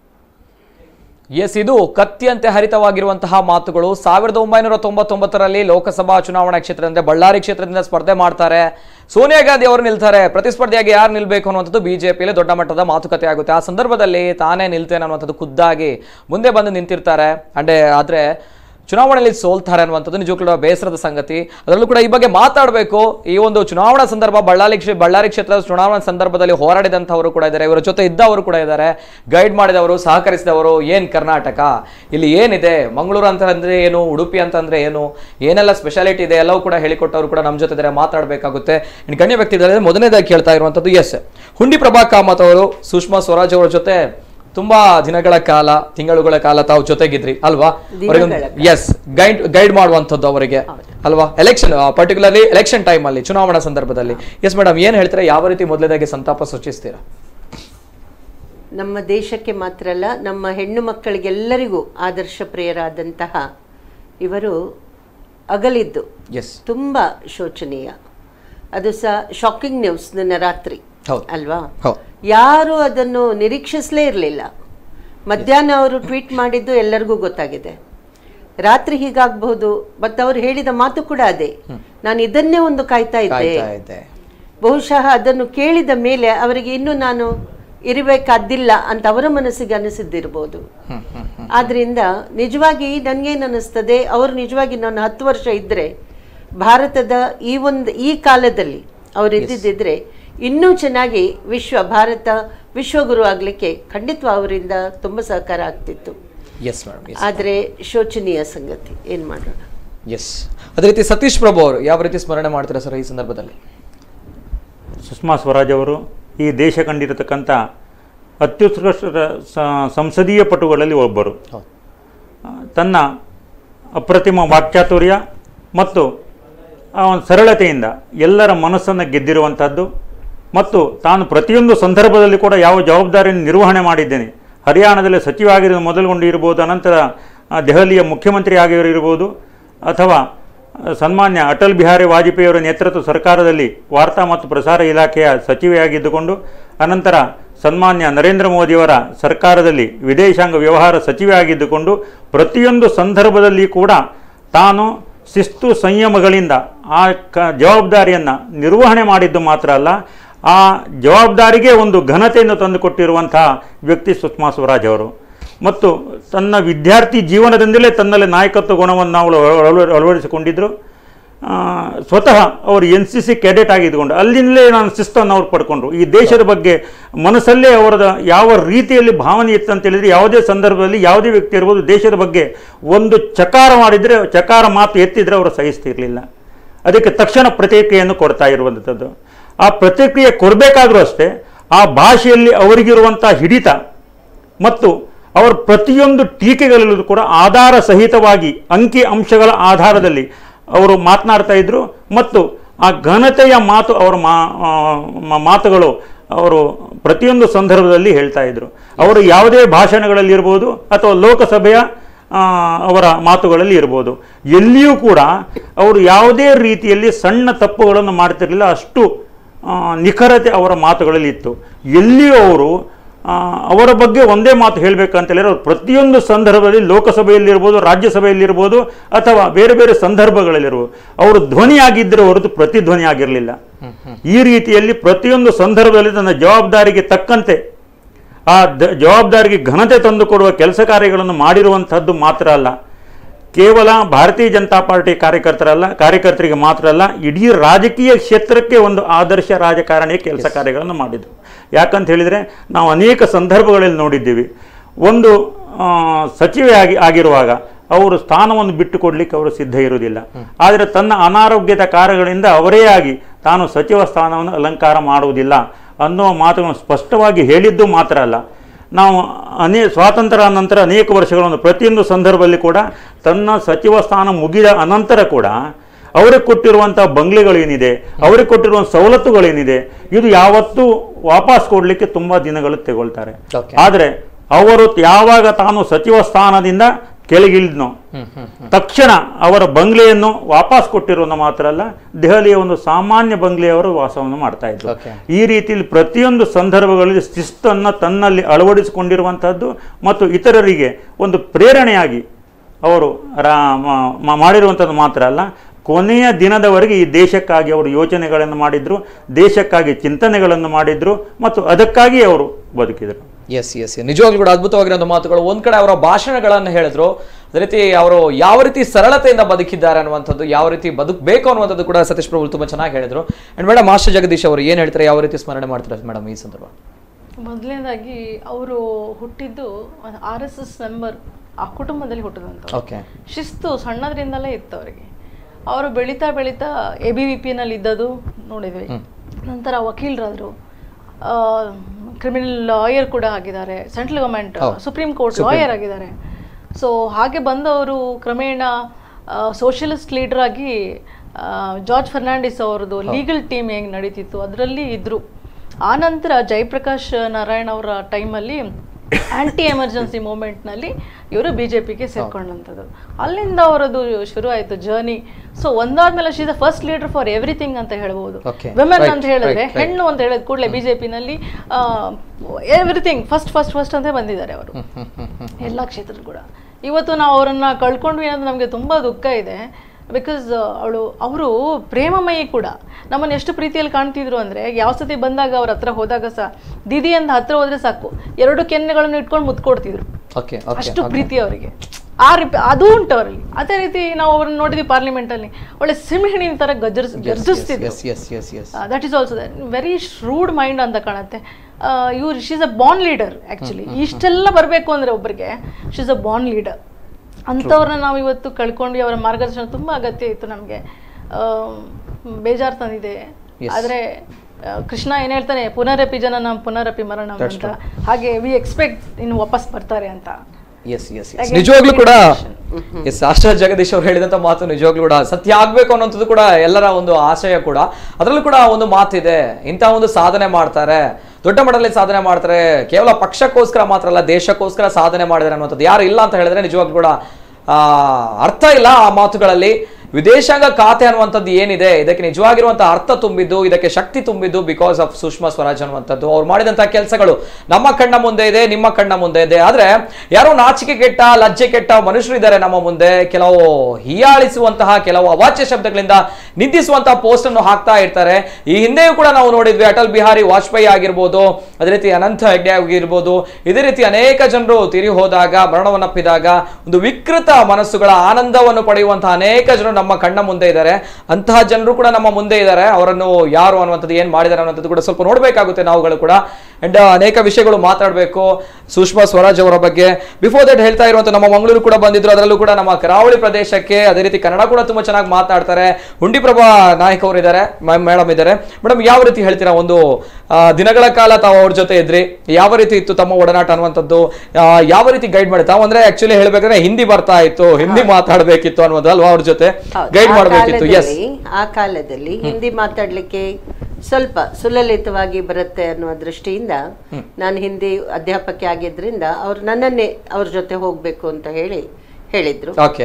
S1: ಎಸ್ ಇದು ಕತ್ತಿಯಂತೆ ಹರಿತವಾಗಿರುವಂತಹ ಮಾತುಗಳು ಸಾವಿರದ ಒಂಬೈನೂರ ತೊಂಬತ್ತೊಂಬತ್ತರಲ್ಲಿ ಲೋಕಸಭಾ ಚುನಾವಣಾ ಕ್ಷೇತ್ರದಿಂದ ಬಳ್ಳಾರಿ ಕ್ಷೇತ್ರದಿಂದ ಸ್ಪರ್ಧೆ ಮಾಡ್ತಾರೆ ಸೋನಿಯಾ ಗಾಂಧಿ ಅವರು ನಿಲ್ತಾರೆ ಪ್ರತಿಸ್ಪರ್ಧಿಯಾಗಿ ಯಾರು ನಿಲ್ಬೇಕು ಅನ್ನುವಂಥದ್ದು ಬಿಜೆಪಿಯಲ್ಲಿ ದೊಡ್ಡ ಮಟ್ಟದ ಮಾತುಕತೆ ಆಗುತ್ತೆ ಆ ಸಂದರ್ಭದಲ್ಲಿ ತಾನೇ ನಿಲ್ತೇನೆ ಅನ್ನುವಂಥದ್ದು ಖುದ್ದಾಗಿ ಮುಂದೆ ಬಂದು ನಿಂತಿರ್ತಾರೆ ಅಂಡೆ ಆದ್ರೆ ಚುನಾವಣೆಯಲ್ಲಿ ಸೋಲ್ತಾರೆ ಅನ್ನುವಂಥದ್ದು ನಿಜಕ್ಕೂ ಕೂಡ ಬೇಸರದ ಸಂಗತಿ ಅದರಲ್ಲೂ ಕೂಡ ಈ ಬಗ್ಗೆ ಮಾತಾಡಬೇಕು ಈ ಒಂದು ಚುನಾವಣಾ ಸಂದರ್ಭ ಬಳ್ಳಾರಿ ಕ್ಷೇ ಬಳ್ಳಾರಿ ಕ್ಷೇತ್ರದ ಚುನಾವಣಾ ಸಂದರ್ಭದಲ್ಲಿ ಹೋರಾಡಿದಂಥವರು ಕೂಡ ಇದ್ದಾರೆ ಇವರ ಜೊತೆ ಇದ್ದವರು ಕೂಡ ಇದ್ದಾರೆ ಗೈಡ್ ಮಾಡಿದವರು ಸಹಕರಿಸಿದವರು ಏನ್ ಕರ್ನಾಟಕ ಇಲ್ಲಿ ಏನಿದೆ ಮಂಗಳೂರು ಅಂತ ಅಂದ್ರೆ ಏನು ಉಡುಪಿ ಅಂತಂದ್ರೆ ಏನು ಏನೆಲ್ಲ ಸ್ಪೆಷಾಲಿಟಿ ಇದೆ ಎಲ್ಲವೂ ಕೂಡ ಹೇಳಿಕೊಟ್ಟವರು ಕೂಡ ನಮ್ಮ ಜೊತೆ ಇದ್ದಾರೆ ಮಾತಾಡಬೇಕಾಗುತ್ತೆ ಇನ್ನು ಗಣ್ಯ ವ್ಯಕ್ತಿ ಇದ್ದಾರೆ ಮೊದಲನೇದಾಗಿ ಕೇಳ್ತಾ ಇರುವಂಥದ್ದು ಎಸ್ ಹುಂಡಿ ಪ್ರಭಾ ಕಾಮತ್ ಅವರು ಸುಷ್ಮಾ ಸ್ವರಾಜ್ ಅವರ ಜೊತೆ ತುಂಬಾ ದಿನಗಳ ಕಾಲ ತಿಂಗಳುಗಳ ಕಾಲ ತಾವು ಜೊತೆಗಿದ್ರಿ ಅಲ್ವಾ ಎಸ್ ಗೈಡ್ ಗೈಡ್ ಮಾಡುವಂಥದ್ದು ಅವರಿಗೆ ಅಲ್ವಾ ಎಲೆಕ್ಷನ್ ಪರ್ಟಿಕ್ಯುಲರ್ಲಿ ಎಲೆಕ್ಷನ್ ಟೈಮ್ ಅಲ್ಲಿ ಚುನಾವಣಾ ಸಂದರ್ಭದಲ್ಲಿ ಎಸ್ ಮೇಡಮ್ ಏನ್ ಹೇಳ್ತೀರಾ ಯಾವ ರೀತಿ ಮೊದಲನೇದಾಗಿ ಸಂತಾಪ ಸೂಚಿಸ್ತೀರಾ
S4: ನಮ್ಮ ದೇಶಕ್ಕೆ ಮಾತ್ರ ಅಲ್ಲ ನಮ್ಮ ಹೆಣ್ಣು ಮಕ್ಕಳಿಗೆಲ್ಲರಿಗೂ ಆದರ್ಶಪ್ರಿಯರಾದಂತಹ ಇವರು ಅಗಲಿದ್ದು
S1: ಎಸ್
S4: ತುಂಬ ಶೋಚನೀಯ ಅದು ಸಹ ಶಾಕಿಂಗ್ ನ್ಯೂಸ್ ನಿನ್ನೆ ರಾತ್ರಿ
S1: ಹೌದು.
S4: ಅಲ್ವಾ
S1: ಹೌದು.
S4: ಯಾರು ಅದನ್ನು ನಿರೀಕ್ಷಿಸಲೇ ಇರಲಿಲ್ಲ ಮಧ್ಯಾಹ್ನ ಅವರು ಟ್ವೀಟ್ ಮಾಡಿದ್ದು ಎಲ್ಲರಿಗೂ ಗೊತ್ತಾಗಿದೆ ರಾತ್ರಿ ಹೀಗಾಗಬಹುದು ಮತ್ತು ಅವರು ಹೇಳಿದ ಮಾತು ಕೂಡ ಅದೇ ನಾನು ಇದನ್ನೇ ಒಂದು ಕಾಯ್ತಾ ಇದ್ದೆ
S1: ಕಾಯ್ತಾ ಇದ್ದೆ
S4: ಬಹುಶಃ ಅದನ್ನು ಕೇಳಿದ ಮೇಲೆ ಅವರಿಗೆ ಇನ್ನೂ ನಾನು ಇರಬೇಕಾದ್ದಿಲ್ಲ ಅಂತ ಅವರ ಮನಸ್ಸಿಗೆ ಅನಿಸಿದ್ದಿರ್ಬೋದು ಆದ್ರಿಂದ ನಿಜವಾಗಿ ನನಗೇನು ಅನ್ನಿಸ್ತದೆ ಅವರು ನಿಜವಾಗಿ ನಾನು ಹತ್ತು ವರ್ಷ ಇದ್ದರೆ ಭಾರತದ ಈ ಒಂದು ಈ ಕಾಲದಲ್ಲಿ ಅವರು ಇದ್ದಿದ್ದಿದ್ರೆ ಇನ್ನೂ ಚೆನ್ನಾಗಿ ವಿಶ್ವ ಭಾರತ ವಿಶ್ವಗುರು ಆಗಲಿಕ್ಕೆ ಖಂಡಿತ ಅವರಿಂದ ತುಂಬ ಸಹಕಾರ ಆಗ್ತಿತ್ತು
S1: ಎಸ್ ಮೇಡಮ್
S4: ಆದರೆ ಶೋಚನೀಯ ಸಂಗತಿ ಏನು ಮಾಡೋಣ
S1: ಎಸ್ ಅದೇ ರೀತಿ ಸತೀಶ್ ಪ್ರಭು ಅವರು ಯಾವ ರೀತಿ ಸ್ಮರಣೆ ಮಾಡ್ತೀರಾ ಸರ್ ಈ ಸಂದರ್ಭದಲ್ಲಿ
S5: ಸುಷ್ಮಾ ಸ್ವರಾಜ್ ಅವರು ಈ ದೇಶ ಕಂಡಿರತಕ್ಕಂಥ ಅತ್ಯುತ್ಕೃಷ್ಟ ಸ- ಸಂಸದೀಯ ಪಟುಗಳಲ್ಲಿ ಒಬ್ಬರು
S1: ಹೌದು.
S5: ಆ, ತನ್ನ ಅಪ್ರತಿಮ ವಾಕ್ಚಾತುರ್ಯ ಮತ್ತು ಆ ಒಂದು ಸರಳತೆಯಿಂದ ಎಲ್ಲರ ಮನಸ್ಸನ್ನು ಗೆದ್ದಿರುವಂಥದ್ದು ಮತ್ತು ತಾನು ಪ್ರತಿಯೊಂದು ಸಂದರ್ಭದಲ್ಲಿ ಕೂಡ ಯಾವ ಜವಾಬ್ದಾರಿಯನ್ನು ನಿರ್ವಹಣೆ ಮಾಡಿದ್ದೇನೆ ಹರಿಯಾಣದಲ್ಲಿ ಸಚಿವ ಆಗಿರೋದು ಮೊದಲುಗೊಂಡು ಇರ್ಬೋದು ಅನಂತರ ಆ, ದೆಹಲಿಯ ಮುಖ್ಯಮಂತ್ರಿ ಆಗಿರೋರಿರ್ಬೋದು ಅಥವಾ ಆ, ಸನ್ಮಾನ್ಯ ಅಟಲ್ ಬಿಹಾರಿ ವಾಜಪೇಯಿಯವರ ನೇತೃತ್ವ ಸರ್ಕಾರದಲ್ಲಿ ವಾರ್ತಾ ಮತ್ತು ಪ್ರಸಾರ ಇಲಾಖೆಯ ಸಚಿವೆಯಾಗಿದ್ದುಕೊಂಡು ಅನಂತರ ಸನ್ಮಾನ್ಯ ನರೇಂದ್ರ ಮೋದಿಯವರ ಸರ್ಕಾರದಲ್ಲಿ ವಿದೇಶಾಂಗ ವ್ಯವಹಾರ ಸಚಿವೆ ಆಗಿದ್ದುಕೊಂಡು ಪ್ರತಿಯೊಂದು ಸಂದರ್ಭದಲ್ಲಿ ಕೂಡ ತಾನು ಶಿಸ್ತು ಸಂಯಮಗಳಿಂದ ಆ ಕ ಜವಾಬ್ದಾರಿಯನ್ನು ನಿರ್ವಹಣೆ ಮಾಡಿದ್ದು ಮಾತ್ರ ಅಲ್ಲ ಆ ಜವಾಬ್ದಾರಿಗೆ ಒಂದು ಘನತೆಯನ್ನು ತಂದುಕೊಟ್ಟಿರುವಂತಹ ವ್ಯಕ್ತಿ ಸುಷ್ಮಾ ಸ್ವರಾಜ್ ಅವರು ಮತ್ತು ತನ್ನ ವಿದ್ಯಾರ್ಥಿ ಜೀವನದಿಂದಲೇ ತನ್ನಲ್ಲಿ ನಾಯಕತ್ವ ಗುಣವನ್ನು ನಾವು ಅಳವ- ಅಳವಡಿಸಿಕೊಂಡಿದ್ದರು ಆ, ಸ್ವತಃ ಅವರು ಎನ್ ಸಿ ಸಿ ಕೆಡೆಟ್ ಆಗಿದ್ಕೊಂಡು ಅಲ್ಲಿಂದಲೇ ನಾನು ಶಿಸ್ತನ್ನು ಅವ್ರು ಪಡ್ಕೊಂಡ್ರು ಈ ದೇಶದ ಬಗ್ಗೆ ಮನಸ್ಸಲ್ಲೇ ಅವರದ ಯಾವ ರೀತಿಯಲ್ಲಿ ಭಾವನೆ ಇತ್ತು ಅಂತ ಹೇಳಿದ್ರೆ ಯಾವುದೇ ಸಂದರ್ಭದಲ್ಲಿ ಯಾವುದೇ ವ್ಯಕ್ತಿ ಇರ್ಬೋದು ದೇಶದ ಬಗ್ಗೆ ಒಂದು ಚಕಾರ ಮಾಡಿದರೆ ಚಕಾರ ಮಾತು ಎತ್ತಿದ್ರೆ ಅವರು ಸಹಿಸ್ತಿರ್ಲಿಲ್ಲ ಅದಕ್ಕೆ ತಕ್ಷಣ ಪ್ರತಿಕ್ರಿಯೆಯನ್ನು ಕೊಡ್ತಾ ಇರುವಂಥದ್ದು ಆ ಪ್ರತಿಕ್ರಿಯೆ ಕೊಡಬೇಕಾದ್ರೂ ಅಷ್ಟೇ ಆ ಭಾಷೆಯಲ್ಲಿ ಅವರಿಗಿರುವಂಥ ಹಿಡಿತ ಮತ್ತು ಅವರ ಪ್ರತಿಯೊಂದು ಟೀಕೆಗಳಲ್ಲೂ ಕೂಡ ಆಧಾರ ಸಹಿತವಾಗಿ ಅಂಕಿ ಅಂಶಗಳ ಆಧಾರದಲ್ಲಿ ಅವರು ಮಾತನಾಡ್ತಾ ಇದ್ರು ಮತ್ತು ಆ ಘನತೆಯ ಮಾತು ಅವರ ಮಾ ಆ, ಮ- ಮಾತುಗಳು ಅವರು ಪ್ರತಿಯೊಂದು ಸಂದರ್ಭದಲ್ಲಿ ಹೇಳ್ತಾ ಇದ್ರು ಅವರು ಯಾವುದೇ ಭಾಷಣಗಳಲ್ಲಿ ಇರ್ಬೋದು ಅಥವಾ ಲೋಕಸಭೆಯ ಆ, ಅವರ ಮಾತುಗಳಲ್ಲಿ ಇರ್ಬೋದು ಎಲ್ಲಿಯೂ ಕೂಡ ಅವರು ಯಾವುದೇ ರೀತಿಯಲ್ಲಿ ಸಣ್ಣ ತಪ್ಪುಗಳನ್ನು ಮಾಡ್ತಿರಲಿಲ್ಲ ಅಷ್ಟು ಆ, ನಿಖರತೆ ಅವರ ಮಾತುಗಳಲ್ಲಿ ಇತ್ತು ಎಲ್ಲಿಯೂ ಅವರು ಆ, ಅವರ ಬಗ್ಗೆ ಒಂದೇ ಮಾತು ಹೇಳಬೇಕಂತ ಹೇಳಿದ್ರೆ ಅವ್ರು ಪ್ರತಿಯೊಂದು ಸಂದರ್ಭದಲ್ಲಿ ಲೋಕಸಭೆಯಲ್ಲಿರ್ಬೋದು ರಾಜ್ಯಸಭೆಯಲ್ಲಿರ್ಬೋದು ಅಥವಾ ಬೇರೆ ಬೇರೆ ಸಂದರ್ಭಗಳಲ್ಲಿರ್ಬೋದು ಅವರು ಧ್ವನಿಯಾಗಿದ್ದರೆ ಹೊರತು ಪ್ರತಿಧ್ವನಿ ಆಗಿರಲಿಲ್ಲ ಈ ರೀತಿಯಲ್ಲಿ ಪ್ರತಿಯೊಂದು ಸಂದರ್ಭದಲ್ಲಿ ತನ್ನ ಜವಾಬ್ದಾರಿಗೆ ತಕ್ಕಂತೆ ಆ ದ- ಜವಾಬ್ದಾರಿಗೆ ಘನತೆ ತಂದುಕೊಡುವ ಕೆಲಸ ಕಾರ್ಯಗಳನ್ನು ಮಾಡಿರುವಂಥದ್ದು ಮಾತ್ರ ಅಲ್ಲ ಕೇವಲ ಭಾರತೀಯ ಜನತಾ ಪಾರ್ಟಿ ಕಾರ್ಯಕರ್ತರಲ್ಲ ಕಾರ್ಯಕರ್ತರಿಗೆ ಮಾತ್ರ ಅಲ್ಲ ಇಡೀ ರಾಜಕೀಯ ಕ್ಷೇತ್ರಕ್ಕೆ ಒಂದು ಆದರ್ಶ ರಾಜಕಾರಣಿ ಕೆಲಸ ಕಾರ್ಯಗಳನ್ನು ಮಾಡಿದರು ಯಾಕಂತ ಹೇಳಿದರೆ ನಾವು ಅನೇಕ ಸಂದರ್ಭಗಳಲ್ಲಿ ನೋಡಿದ್ದೀವಿ ಒಂದು ಆ, ಸಚಿವೆ ಆಗಿ ಆಗಿರುವಾಗ ಅವರು ಸ್ಥಾನವನ್ನು ಬಿಟ್ಟು ಕೊಡಲಿಕ್ಕೆ ಅವರು ಸಿದ್ಧ ಇರುವುದಿಲ್ಲ ಆದರೆ ತನ್ನ ಅನಾರೋಗ್ಯದ ಕಾರಣಗಳಿಂದ ಅವರೇ ಆಗಿ ತಾನು ಸಚಿವ ಸ್ಥಾನವನ್ನು ಅಲಂಕಾರ ಮಾಡುವುದಿಲ್ಲ ಅನ್ನುವ ಮಾತುಗಳನ್ನು ಸ್ಪಷ್ಟವಾಗಿ ಹೇಳಿದ್ದು ಮಾತ್ರ ಅಲ್ಲ ನಾವು ಅನೇ ಸ್ವಾತಂತ್ರ್ಯ ನಂತರ ಅನೇಕ ವರ್ಷಗಳನ್ನು ಪ್ರತಿಯೊಂದು ಸಂದರ್ಭದಲ್ಲಿ ಕೂಡ ತನ್ನ ಸಚಿವ ಸ್ಥಾನ ಮುಗಿದ ಅನಂತರ ಕೂಡ ಅವರಿಗೆ ಕೊಟ್ಟಿರುವಂಥ ಬಂಗ್ಲೆಗಳೇನಿದೆ ಅವರಿಗೆ ಕೊಟ್ಟಿರುವಂಥ ಸವಲತ್ತುಗಳೇನಿದೆ ಇದು ಯಾವತ್ತೂ ವಾಪಸ್ ಕೊಡಲಿಕ್ಕೆ ತುಂಬ ದಿನಗಳು ತಗೊಳ್ತಾರೆ
S1: Okay.
S5: ಆದರೆ ಅವರು ಯಾವಾಗ ತಾನು ಸಚಿವ ಸ್ಥಾನದಿಂದ ಕೆಳಗಿಳಿದ್ನೋ ತಕ್ಷಣ ಅವರ ಬಂಗ್ಲೆಯನ್ನು ವಾಪಸ್ ಕೊಟ್ಟಿರೋದು ಮಾತ್ರ ಅಲ್ಲ ದೆಹಲಿಯ ಒಂದು ಸಾಮಾನ್ಯ ಬಂಗ್ಲೆಯವರು ವಾಸವನ್ನು ಮಾಡ್ತಾ ಇದ್ರು
S1: Okay.
S5: ಈ ರೀತಿಯಲ್ಲಿ ಪ್ರತಿಯೊಂದು ಸಂದರ್ಭಗಳಲ್ಲಿ ಶಿಸ್ತನ್ನು ತನ್ನಲ್ಲಿ ಅಳವಡಿಸಿಕೊಂಡಿರುವಂಥದ್ದು ಮತ್ತು ಇತರರಿಗೆ ಒಂದು ಪ್ರೇರಣೆಯಾಗಿ ಅವರು ರಾ ಮ- ಮ- ಮಾಡಿರುವಂಥದ್ದು ಮಾತ್ರ ಅಲ್ಲ ಕೊನೆಯ ದಿನದವರೆಗೆ ಈ ದೇಶಕ್ಕಾಗಿ ಅವರು ಯೋಚನೆಗಳನ್ನು ಮಾಡಿದ್ರು ದೇಶಕ್ಕಾಗಿ ಚಿಂತನೆಗಳನ್ನು ಮಾಡಿದ್ರು ಮತ್ತು ಅದಕ್ಕಾಗಿ ಅವರು ಬದುಕಿದರು
S1: ಎಸ್ ಎಸ್ ನಿಜವಾಗ್ಲೂ ಕೂಡ ಅದ್ಭುತವಾಗಿರೋ ಮಾತುಗಳು ಒಂದ್ ಕಡೆ ಅವರ ಭಾಷಣಗಳನ್ನು ಹೇಳಿದ್ರು ಅದೇ ರೀತಿ ಅವರು ಯಾವ ರೀತಿ ಸರಳತೆಯಿಂದ ಬದುಕಿದ್ದಾರೆ ಅನ್ನುವಂಥದ್ದು ಯಾವ ರೀತಿ ಬದುಕಬೇಕು ಅನ್ನುವಂಥದ್ದು ಕೂಡ ಸತೀಶ್ ಪ್ರಭು ತುಂಬಾ ಚೆನ್ನಾಗಿ ಹೇಳಿದ್ರು ಅಂಡ್ ಮೇಡಮ್ ಮಾಸ್ಟರ್ ಜಗದೀಶ್ ಅವರು ಏನ್ ಹೇಳ್ತಾರೆ ಯಾವ ರೀತಿ ಸ್ಮರಣೆ ಮಾಡ್ತಾರೆ ಮೇಡಮ್ ಈ ಸಂದರ್ಭ
S6: ಮೊದಲನೇದಾಗಿ ಅವರು ಹುಟ್ಟಿದ್ದು ಆರ್ ಎಸ್ ಎಸ್ ಮೆಂಬರ್ ಆ ಕುಟುಂಬದಲ್ಲಿ ಹುಟ್ಟಿದಂಥ
S1: ಓಕೆ
S6: ಶಿಸ್ತು ಸಣ್ಣದ್ರಿಂದಲೇ ಇತ್ತು ಅವರಿಗೆ ಅವರು ಬೆಳೀತಾ ಬೆಳೀತಾ ಎ ಬಿ ವಿ ಪಿನಲ್ಲಿ ಇದ್ದದ್ದು ನೋಡಿದ್ವಿ ನಂತರ ವಕೀಲರಾದರು ಕ್ರಿಮಿನಲ್ ಲಾಯರ್ ಕೂಡ ಆಗಿದ್ದಾರೆ central government supreme court lawyer ಆಗಿದ್ದಾರೆ ಸೊ ಹಾಗೆ ಬಂದವರು ಕ್ರಮೇಣ ಸೋಷಿಯಲಿಸ್ಟ್ ಲೀಡರ್ ಆಗಿ ಆ, ಜಾರ್ಜ್ ಫರ್ನಾಂಡಿಸ್ ಅವರದ್ದು ಲೀಗಲ್ ಟೀಮ್ ಹೇಗೆ ನಡೀತಿತ್ತು ಅದರಲ್ಲಿ ಇದ್ರು ಆನಂತರ ಜಯಪ್ರಕಾಶ್ ನಾರಾಯಣ್ ಅವರ ಟೈಮಲ್ಲಿ ಆಂಟಿ ಎಮರ್ಜೆನ್ಸಿ ಮೂಮೆಂಟ್ನಲ್ಲಿ ಇವರು ಬಿ ಜೆ ಪಿಗೆ ಸೇರ್ಕೊಂಡಂಥದ್ದು ಅಲ್ಲಿಂದ ಅವರದು ಶುರು ಆಯಿತು ಜರ್ನಿ ಸೊ ಒಂದಾದ್ಮೇಲೆ she the first leader for everything ಅಂತ ಹೇಳ್ಬೋದು
S1: Okay.
S6: ವಿಮೆನ್
S1: Right,
S6: ಅಂತ ಹೇಳಿದ್ರೆ
S1: right, right.
S6: ಹೆಣ್ಣು ಅಂತ ಹೇಳಿದ ಕೂಡಲೇ ಬಿ ಜೆ ಪಿನಲ್ಲಿ ಎವ್ರಿಥಿಂಗ್ ಫಸ್ಟ್ ಫಸ್ಟ್ ಫಸ್ಟ್ ಅಂತ ಬಂದಿದ್ದಾರೆ ಅವರು ಎಲ್ಲ ಕ್ಷೇತ್ರದಲ್ಲೂ ಕೂಡ ಇವತ್ತು ನಾವು ಅವರನ್ನ ಕಳ್ಕೊಂಡ್ವಿ ಅನ್ನೋದು ನಮಗೆ ತುಂಬ ದುಃಖ ಇದೆ ಬಿಕಾಸ್ ಅವಳು ಅವರು ಪ್ರೇಮಮಯಿ ಕೂಡ ನಮ್ಮನ್ನು ಎಷ್ಟು ಪ್ರೀತಿಯಲ್ಲಿ ಕಾಣ್ತಿದ್ರು ಅಂದರೆ ಯಾವ ಸತಿ ಬಂದಾಗ ಅವ್ರ ಹತ್ರ ಹೋದಾಗ ಸಹ ದಿದಿ ಅಂತ ಹತ್ರ ಹೋದ್ರೆ ಸಾಕು ಎರಡು ಕೆನ್ನೆಗಳನ್ನು ಇಟ್ಕೊಂಡು ಮುತ್ಕೊಡ್ತಿದ್ರು
S1: ಓಕೆ
S6: ಅಷ್ಟು ಪ್ರೀತಿ ಅವರಿಗೆ ಆ ರೀತಿ ಅದು ಉಂಟು ಅವರಲ್ಲಿ ಅದೇ ರೀತಿ ನಾವು ಅವ್ರನ್ನ ನೋಡಿದ್ವಿ ಪಾರ್ಲಿಮೆಂಟಲ್ಲಿ ಒಳ್ಳೆ ಸಿಂಹಿಣಿ ತರ ಗರ್ಜಸ್ ಗರ್ಜಿಸ್ತಿದ್ರು
S1: yes yes yes yes
S6: that is also very shrewd mind ಅಂತ ಕಾಣುತ್ತೆ ಇವ್ರು she's a born leader actually ಇಷ್ಟೆಲ್ಲ ಬರಬೇಕು ಅಂದರೆ ಒಬ್ಬರಿಗೆ ಶೀಸ್ ಅ ಬಾರ್ನ್ ಲೀಡರ್ ಅಂಥವ್ರನ್ನ ನಾವು ಇವತ್ತು ಕಳ್ಕೊಂಡ್ವಿ ಅವರ ಮಾರ್ಗದರ್ಶನ ತುಂಬ ಅಗತ್ಯ ಇತ್ತು ನಮಗೆ ಬೇಜಾರು ತಂದಿದೆ ಆದರೆ ಕೃಷ್ಣ ಏನು ಹೇಳ್ತಾನೆ ಪುನರಪಿ ಜನನ ಪುನರಪಿ ಮರಣ ಅಂತ ಹಾಗೆ ವಿ ಎಕ್ಸ್ಪೆಕ್ಟ್ ಇನ್ನು ವಾಪಸ್ ಬರ್ತಾರೆ ಅಂತ
S1: ಎಸ್ ಎಸ್ ಎಸ್
S6: Again,
S1: ನಿಜವಾಗ್ಲೂ ಕೂಡ
S6: communication.
S1: ಎಸ್ ಆಸ್ಟರ್ ಜಗದೀಶ್ ಅವ್ರು ಹೇಳಿದಂತ ಮಾತು ನಿಜವಾಗ್ಲೂ ಕೂಡ ಸತ್ಯ ಆಗ್ಬೇಕು ಅನ್ನೋಂಥದ್ದು ಕೂಡ ಎಲ್ಲರ ಒಂದು ಆಶಯ ಕೂಡ ಅದರಲ್ಲೂ ಕೂಡ ಒಂದು ಮಾತಿದೆ ಇಂಥ ಒಂದು ಸಾಧನೆ ಮಾಡ್ತಾರೆ ದೊಡ್ಡ ಮಟ್ಟದಲ್ಲಿ ಸಾಧನೆ ಮಾಡ್ತಾರೆ ಕೇವಲ ಪಕ್ಷಕ್ಕೋಸ್ಕರ ಮಾತ್ರ ಅಲ್ಲ ದೇಶಕ್ಕೋಸ್ಕರ ಸಾಧನೆ ಮಾಡಿದ್ದಾರೆ ಅನ್ನುವಂಥದ್ದು ಯಾರು ಇಲ್ಲ ಅಂತ ಹೇಳಿದ್ರೆ ನಿಜವಾಗ್ಲೂ ಕೂಡ ಆ, ಅರ್ಥ ಇಲ್ಲ ಆ ಮಾತುಗಳಲ್ಲಿ ವಿದೇಶಾಂಗ ಖಾತೆ ಅನ್ನುವಂಥದ್ದು ಏನಿದೆ ಇದಕ್ಕೆ ನಿಜವಾಗಿರುವಂತಹ ಅರ್ಥ ತುಂಬಿದ್ದು ಇದಕ್ಕೆ ಶಕ್ತಿ ತುಂಬಿದ್ದು ಬಿಕಾಸ್ ಆಫ್ ಸುಷ್ಮಾ ಸ್ವರಾಜ್ ಅನ್ನುವಂಥದ್ದು ಅವ್ರು ಮಾಡಿದಂತಹ ಕೆಲಸಗಳು ನಮ್ಮ ಕಣ್ಣ ಮುಂದೆ ಇದೆ ನಿಮ್ಮ ಕಣ್ಣ ಮುಂದೆ ಇದೆ ಆದ್ರೆ ಯಾರೋ ನಾಚಿಕೆ ಕೆಟ್ಟ ಲಜ್ಜೆ ಕೆಟ್ಟ ಮನುಷ್ಯರು ಇದ್ದಾರೆ ನಮ್ಮ ಮುಂದೆ ಕೆಲವು ಹೀಯಾಳಿಸುವಂತಹ ಕೆಲವು ಅವಾಚ್ಯ ಶಬ್ದಗಳಿಂದ ನಿಂದಿಸುವಂತಹ ಪೋಸ್ಟ್ ಅನ್ನು ಹಾಕ್ತಾ ಇರ್ತಾರೆ ಈ ಹಿಂದೆಯೂ ಕೂಡ ನಾವು ನೋಡಿದ್ವಿ ಅಟಲ್ ಬಿಹಾರಿ ವಾಜಪೇಯಿ ಆಗಿರ್ಬೋದು ಅದೇ ರೀತಿ ಅನಂತ ಹೆಗ್ಡೆ ಆಗಿರ್ಬೋದು ಇದೇ ರೀತಿ ಅನೇಕ ಜನರು ತಿರಿ ಹೋದಾಗ ಮರಣವನ್ನಪ್ಪಿದಾಗ ಒಂದು ವಿಕೃತ ಮನಸ್ಸುಗಳ ಆನಂದವನ್ನು ಪಡೆಯುವಂತಹ ಅನೇಕ ಜನರು ನಮ್ಮ ಕಣ್ಣ ಮುಂದೆ ಇದ್ದಾರೆ ಅಂತಹ ಜನರು ಕೂಡ ನಮ್ಮ ಮುಂದೆ ಇದ್ದಾರೆ ಅವರನ್ನು ಯಾರು ಅನ್ನುವಂಥದ್ದು ಏನ್ ಮಾಡಿದ್ದಾರೆ ಅನ್ನುವಂಥದ್ದು ಕೂಡ ಸ್ವಲ್ಪ ನೋಡಬೇಕಾಗುತ್ತೆ ನಾವುಗಳು ಕೂಡ ಅಂಡ್ ಅನೇಕ ವಿಷಯಗಳು ಮಾತಾಡಬೇಕು ಸುಷ್ಮಾ ಸ್ವರಾಜ್ ಅವರ ಬಗ್ಗೆ ಬಿಫೋರ್ ದಟ್ ಹೇಳ್ತಾ ಇರುವಂತ ನಮ್ಮ ಮಂಗಳೂರು ಕೂಡ ಬಂದಿದ್ರು ಅದರಲ್ಲೂ ಕೂಡ ನಮ್ಮ ಕರಾವಳಿ ಪ್ರದೇಶಕ್ಕೆ ಅದೇ ರೀತಿ ಕನ್ನಡ ಕೂಡ ತುಂಬಾ ಚೆನ್ನಾಗಿ ಮಾತನಾಡ್ತಾರೆ ಹುಂಡಿಪ್ರಭಾ ನಾಯಕ್ ಅವರು ಇದ್ದಾರೆ ಮೇಡಮ್ ಇದ್ದಾರೆ ಮೇಡಮ್ ಯಾವ ರೀತಿ ಹೇಳ್ತೀರಾ ಒಂದು ಆ, ದಿನಗಳ ಕಾಲ ತಾವು ಅವ್ರ ಜೊತೆ ಇದ್ರಿ ಯಾವ ರೀತಿ ಇತ್ತು ತಮ್ಮ ಒಡನಾಟ ಅನ್ನುವಂಥದ್ದು ಆ, ಯಾವ ರೀತಿ ಗೈಡ್ ಮಾಡಿ ತಾವು ಅಂದ್ರೆ ಆಕ್ಚುಲಿ ಹೇಳ್ಬೇಕಂದ್ರೆ ಹಿಂದಿ ಬರ್ತಾ ಇತ್ತು ಹಿಂದಿ ಮಾತಾಡ್ಬೇಕಿತ್ತು ಅನ್ನೋದು ಅಲ್ವಾ ಅವ್ರ ಜೊತೆ
S4: ಹೌದು.
S1: ಗೈಡ್
S4: ಆ
S1: ಮಾಡಬೇಕಿತ್ತು ಎಸ್
S4: ಕಾಲದಲ್ಲಿ- ಆ ಕಾಲದಲ್ಲಿ ಹಿಂದಿ ಮಾತಾಡ್ಲಿಕ್ಕೆ ಸ್ವಲ್ಪ ಸುಲಲಿತವಾಗಿ ಬರುತ್ತೆ ಅನ್ನುವ ದೃಷ್ಟಿಯಿಂದ ನಾನು ಹಿಂದಿ ಅಧ್ಯಾಪಕಿ ಆಗಿದ್ರಿಂದ ಅವ್ರು ನನ್ನನ್ನೇ ಅವ್ರ ಜೊತೆ ಹೋಗ್ಬೇಕು ಅಂತ ಹೇಳಿ ಹೇಳಿದ್ರು
S1: ಓಕೆ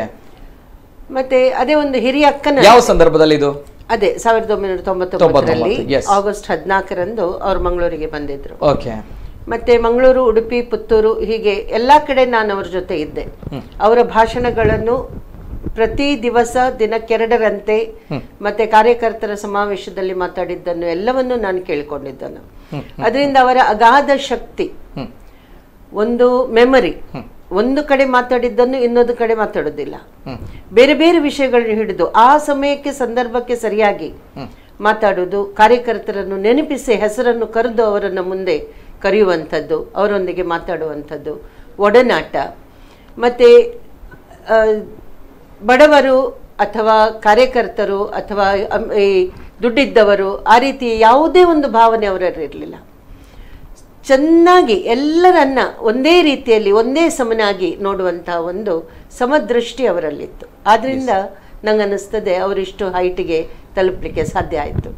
S4: ಮತ್ತೆ ಅದೇ ಒಂದು ಹಿರಿಯ ಅಕ್ಕನ
S1: ಯಾವ ಸಂದರ್ಭದಲ್ಲಿ ಇದು
S4: ಅದೇ ಸಾವಿರದ ಒಂಬೈನೂರ ತೊಂಬತ್ತೊಂಬತ್ತರಲ್ಲಿ
S1: ತೊಂಬತ್ತೊಂಬತ್ತು, yes.
S4: ಆಗಸ್ಟ್ ಹದಿನಾಲ್ಕರಂದು ಅವ್ರು ಮಂಗಳೂರಿಗೆ ಬಂದಿದ್ರು
S1: ಓಕೆ
S4: ಮತ್ತೆ ಮಂಗಳೂರು ಉಡುಪಿ ಪುತ್ತೂರು ಹೀಗೆ ಎಲ್ಲಾ ಕಡೆ ನಾನು ಅವ್ರ ಜೊತೆ ಇದ್ದೆ ಅವರ ಭಾಷಣಗಳನ್ನು ಪ್ರತಿ ದಿವಸ ದಿನಕ್ಕೆರಡರಂತೆ ಮತ್ತೆ ಕಾರ್ಯಕರ್ತರ ಸಮಾವೇಶದಲ್ಲಿ ಮಾತಾಡಿದ್ದನ್ನು ಎಲ್ಲವನ್ನು ನಾನು ಕೇಳಿಕೊಂಡಿದ್ದನು ಅದರಿಂದ ಅವರ ಅಗಾಧ ಶಕ್ತಿ ಒಂದು ಮೆಮರಿ ಒಂದು ಕಡೆ ಮಾತಾಡಿದ್ದನ್ನು ಇನ್ನೊಂದು ಕಡೆ ಮಾತಾಡೋದಿಲ್ಲ ಬೇರೆ ಬೇರೆ ವಿಷಯಗಳನ್ನ ಹಿಡಿದು ಆ ಸಮಯಕ್ಕೆ ಸಂದರ್ಭಕ್ಕೆ ಸರಿಯಾಗಿ ಮಾತಾಡುವುದು ಕಾರ್ಯಕರ್ತರನ್ನು ನೆನಪಿಸಿ ಹೆಸರನ್ನು ಕರೆದು ಅವರನ್ನು ಮುಂದೆ ಕರೆಯುವಂಥದ್ದು ಅವರೊಂದಿಗೆ ಮಾತಾಡುವಂಥದ್ದು ಒಡನಾಟ ಮತ್ತೆ ಆ, ಬಡವರು ಅಥವಾ ಕಾರ್ಯಕರ್ತರು ಅಥವಾ ಅಮ್- ಈ ದುಡ್ಡಿದ್ದವರು ಆ ರೀತಿ ಯಾವುದೇ ಒಂದು ಭಾವನೆ ಅವರಲ್ಲಿರಲಿಲ್ಲ ಚೆನ್ನಾಗಿ ಎಲ್ಲರನ್ನ ಒಂದೇ ರೀತಿಯಲ್ಲಿ ಒಂದೇ ಸಮನಾಗಿ ನೋಡುವಂತಹ ಒಂದು ಸಮದೃಷ್ಟಿ ಅವರಲ್ಲಿತ್ತು ಆದ್ರಿಂದ ನಂಗೆ ಅನ್ನಿಸ್ತದೆ ಅವರಿಷ್ಟು ಹೈಟಿಗೆ ತಲುಪಲಿಕ್ಕೆ ಸಾಧ್ಯ ಆಯಿತು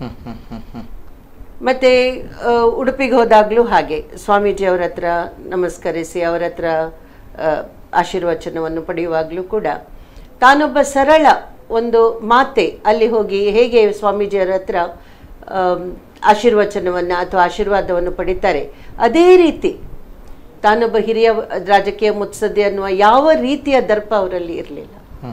S4: ಮತ್ತೆ ಆ, ಉಡುಪಿಗೆ ಹೋದಾಗಲೂ ಹಾಗೆ ಸ್ವಾಮೀಜಿ ಅವರ ಹತ್ರ ನಮಸ್ಕರಿಸಿ ಅವರ ಹತ್ರ ಆ, ಆಶೀರ್ವಚನವನ್ನು ಪಡೆಯುವಾಗಲೂ ಕೂಡ ತಾನೊಬ್ಬ ಸರಳ ಒಂದು ಮಾತೆ ಅಲ್ಲಿ ಹೋಗಿ ಹೇಗೆ ಸ್ವಾಮೀಜಿಯವರ ಹತ್ರ ಆಮ್, ಆಶೀರ್ವಚನವನ್ನು ಅಥವಾ ಆಶೀರ್ವಾದವನ್ನು ಪಡಿತಾರೆ ಅದೇ ರೀತಿ ತಾನೊಬ್ಬ ಹಿರಿಯ ರಾಜಕೀಯ ಮುತ್ಸದ್ದಿ ಅನ್ನುವ ಯಾವ ರೀತಿಯ ದರ್ಪ ಅವರಲ್ಲಿ ಇರಲಿಲ್ಲ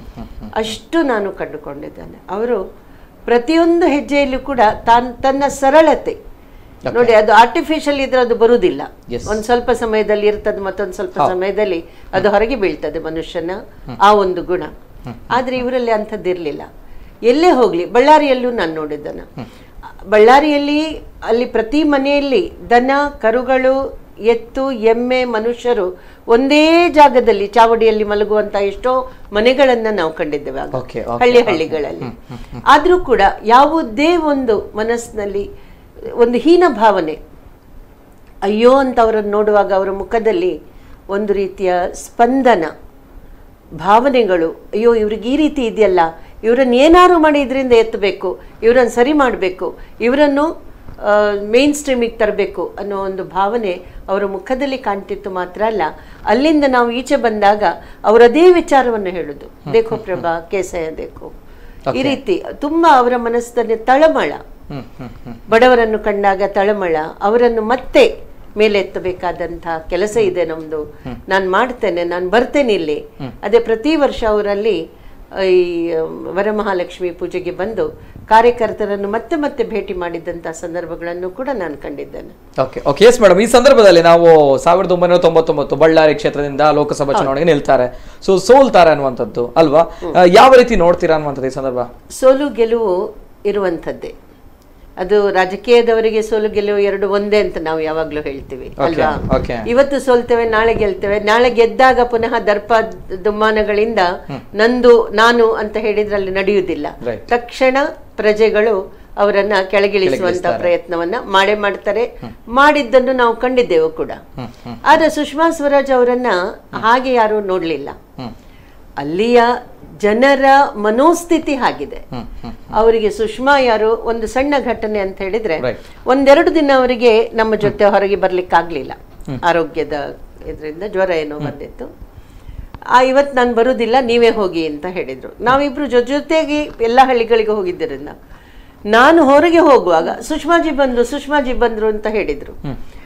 S4: ಅಷ್ಟು ನಾನು ಕಂಡುಕೊಂಡಿದ್ದೇನೆ ಅವರು ಪ್ರತಿಯೊಂದು ಹೆಜ್ಜೆಯಲ್ಲೂ ಕೂಡ ತಾನ್ ತನ್ನ ಸರಳತೆ ನೋಡಿ ಅದು ಆರ್ಟಿಫಿಷಿಯಲ್ ಇದ್ರೆ ಅದು ಬರುವುದಿಲ್ಲ
S1: Yes.
S4: ಒಂದ್ ಸ್ವಲ್ಪ ಸಮಯದಲ್ಲಿ ಇರ್ತದೆ ಮತ್ತೊಂದು ಸ್ವಲ್ಪ ಸಮಯದಲ್ಲಿ ಅದು ಹೊರಗೆ ಬೀಳ್ತದೆ ಮನುಷ್ಯನ ಆ ಒಂದು ಗುಣ ಆದ್ರೆ ಇವರಲ್ಲಿ ಅಂಥದ್ದಿರ್ಲಿಲ್ಲ ಎಲ್ಲೇ ಹೋಗ್ಲಿ ಬಳ್ಳಾರಿಯಲ್ಲೂ ನಾನು ನೋಡಿದ್ದನ ಬಳ್ಳಾರಿಯಲ್ಲಿ ಅಲ್ಲಿ ಪ್ರತಿ ಮನೆಯಲ್ಲಿ ದನ ಕರುಗಳು ಎತ್ತು ಎಮ್ಮೆ ಮನುಷ್ಯರು ಒಂದೇ ಜಾಗದಲ್ಲಿ ಚಾವಡಿಯಲ್ಲಿ ಮಲಗುವಂತ ಎಷ್ಟೋ ಮನೆಗಳನ್ನ ನಾವು ಕಂಡಿದ್ದೇವೆ ಆಗ.
S1: Okay, okay,
S4: ಹಳ್ಳಿ
S1: okay.
S4: ಹಳ್ಳಿಗಳಲ್ಲಿ ಆದ್ರೂ ಕೂಡ ಯಾವುದೇ ಒಂದು ಮನಸ್ಸಿನಲ್ಲಿ ಒಂದು ಹೀನ ಭಾವನೆ ಅಯ್ಯೋ ಅಂತ ಅವರನ್ನು ನೋಡುವಾಗ ಅವರ ಮುಖದಲ್ಲಿ ಒಂದು ರೀತಿಯ ಸ್ಪಂದನ ಭಾವನೆಗಳು ಅಯ್ಯೋ ಇವ್ರಿಗೆ ಈ ರೀತಿ ಇದೆಯಲ್ಲ ಇವರನ್ನು ಏನಾರು ಮಾಡಿ ಇದರಿಂದ ಎತ್ತಬೇಕು ಇವರನ್ನು ಸರಿ ಮಾಡಬೇಕು ಇವರನ್ನು ಮೇನ್ ಸ್ಟ್ರೀಮಿಗೆ ತರಬೇಕು ಅನ್ನೋ ಒಂದು ಭಾವನೆ ಅವರ ಮುಖದಲ್ಲಿ ಕಾಣ್ತಿತ್ತು ಮಾತ್ರ ಅಲ್ಲ ಅಲ್ಲಿಂದ ನಾವು ಈಚೆ ಬಂದಾಗ ಅವರದೇ ವಿಚಾರವನ್ನು ಹೇಳುದು ದೇಖೋ ಪ್ರಭಾ ಕೇಸಯ ದೇಖೋ ಈ ರೀತಿ ತುಂಬಾ ಅವರ ಮನಸ್ಸಿನಲ್ಲಿ ತಳಮಳ ಬಡವರನ್ನು ಕಂಡಾಗ ತಳಮಳ ಅವರನ್ನು ಮತ್ತೆ ಮೇಲೆತ್ತಬೇಕಾದಂತಹ ಕೆಲಸ ಇದೆ ನಮ್ದು ನಾನು ಮಾಡ್ತೇನೆ ನಾನು ಬರ್ತೇನೆ ಇಲ್ಲಿ ಅದೇ ಪ್ರತಿ ವರ್ಷ ಅವರಲ್ಲಿ ಈ ವರಮಹಾಲಕ್ಷ್ಮಿ ಪೂಜೆಗೆ ಬಂದು ಕಾರ್ಯಕರ್ತರನ್ನು ಮತ್ತೆ ಮತ್ತೆ ಭೇಟಿ ಮಾಡಿದಂತಹ ಸಂದರ್ಭಗಳನ್ನು ಕೂಡ ನಾನು ಕಂಡಿದ್ದೇನೆ
S1: ಓಕೆ ಓಕೆ ಎಸ್ ಮೇಡಮ್ ಈ ಸಂದರ್ಭದಲ್ಲಿ ನಾವು ಸಾವಿರದ ಒಂಬೈನೂರ ತೊಂಬತ್ತೊಂಬತ್ತು ಬಳ್ಳಾರಿ ಕ್ಷೇತ್ರದಿಂದ ಲೋಕಸಭಾ ಚುನಾವಣೆಗೆ ನಿಲ್ತಾರೆ ಸೊ ಸೋಲ್ತಾರೆ ಅನ್ನುವಂಥದ್ದು ಅಲ್ವಾ ಆ, ಯಾವ ರೀತಿ ನೋಡ್ತೀರಾ ಅನ್ನುವಂಥದ್ದು ಈ ಸಂದರ್ಭ
S4: ಸೋಲು ಗೆಲುವು ಇರುವಂಥದ್ದೇ ಅದು ರಾಜಕೀಯದವರಿಗೆ ಸೋಲು ಗೆಲುವು ಎರಡು ಒಂದೇ ಅಂತ ನಾವು ಯಾವಾಗ್ಲೂ ಹೇಳ್ತೀವಿ ಅಲ್ವಾ
S1: okay.
S4: ಇವತ್ತು ಸೋಲ್ತೇವೆ ನಾಳೆ ಗೆಲ್ತೇವೆ ನಾಳೆ ಗೆದ್ದಾಗ ಪುನಃ ದರ್ಪ ದುಮ್ಮಾನಗಳಿಂದ ನಂದು ನಾನು ಅಂತ ಹೇಳಿದ್ರೆ ಅಲ್ಲಿ ನಡೆಯುವುದಿಲ್ಲ
S1: Right.
S4: ತಕ್ಷಣ ಪ್ರಜೆಗಳು ಅವರನ್ನ ಕೆಳಗಿಳಿಸುವಂತ
S1: ಕೆಳಗಿಳಿಸ್ತಾರೆ.
S4: ಪ್ರಯತ್ನವನ್ನ ಮಾಡೇ ಮಾಡ್ತಾರೆ ಮಾಡಿದ್ದನ್ನು ನಾವು ಕಂಡಿದ್ದೆವು ಕೂಡ ಆದ್ರೆ ಸುಷ್ಮಾ ಸ್ವರಾಜ್ ಅವರನ್ನ ಹಾಗೆ ಯಾರು ನೋಡ್ಲಿಲ್ಲ ಅಲ್ಲಿಯ ಜನರ ಮನೋಸ್ಥಿತಿ ಹಾಗಿದೆ ಅವರಿಗೆ ಸುಷ್ಮಾ ಯಾರು ಒಂದು ಸಣ್ಣ ಘಟನೆ ಅಂತ ಹೇಳಿದ್ರೆ
S1: Right.
S4: ಒಂದೆರಡು ದಿನ ಅವರಿಗೆ ನಮ್ಮ ಜೊತೆ ಹೊರಗೆ ಬರ್ಲಿಕ್ಕಾಗ್ಲಿಲ್ಲ ಆರೋಗ್ಯದ ಇದರಿಂದ ಜ್ವರ ಏನೋ ಬಂದಿತ್ತು ಆ ಇವತ್ತು ನಾನು ಬರುವುದಿಲ್ಲ ನೀವೇ ಹೋಗಿ ಅಂತ ಹೇಳಿದ್ರು ನಾವಿಬ್ರು ಜೊತೆ ಜೊತೆಗೆ ಎಲ್ಲ ಹಳ್ಳಿಗಳಿಗೆ ಹೋಗಿದ್ದರಿಂದ ನಾನು ಹೊರಗೆ ಹೋಗುವಾಗ ಸುಷ್ಮಾಜಿ ಬಂದ್ರು ಸುಷ್ಮಾಜಿ ಬಂದ್ರು ಅಂತ ಹೇಳಿದ್ರು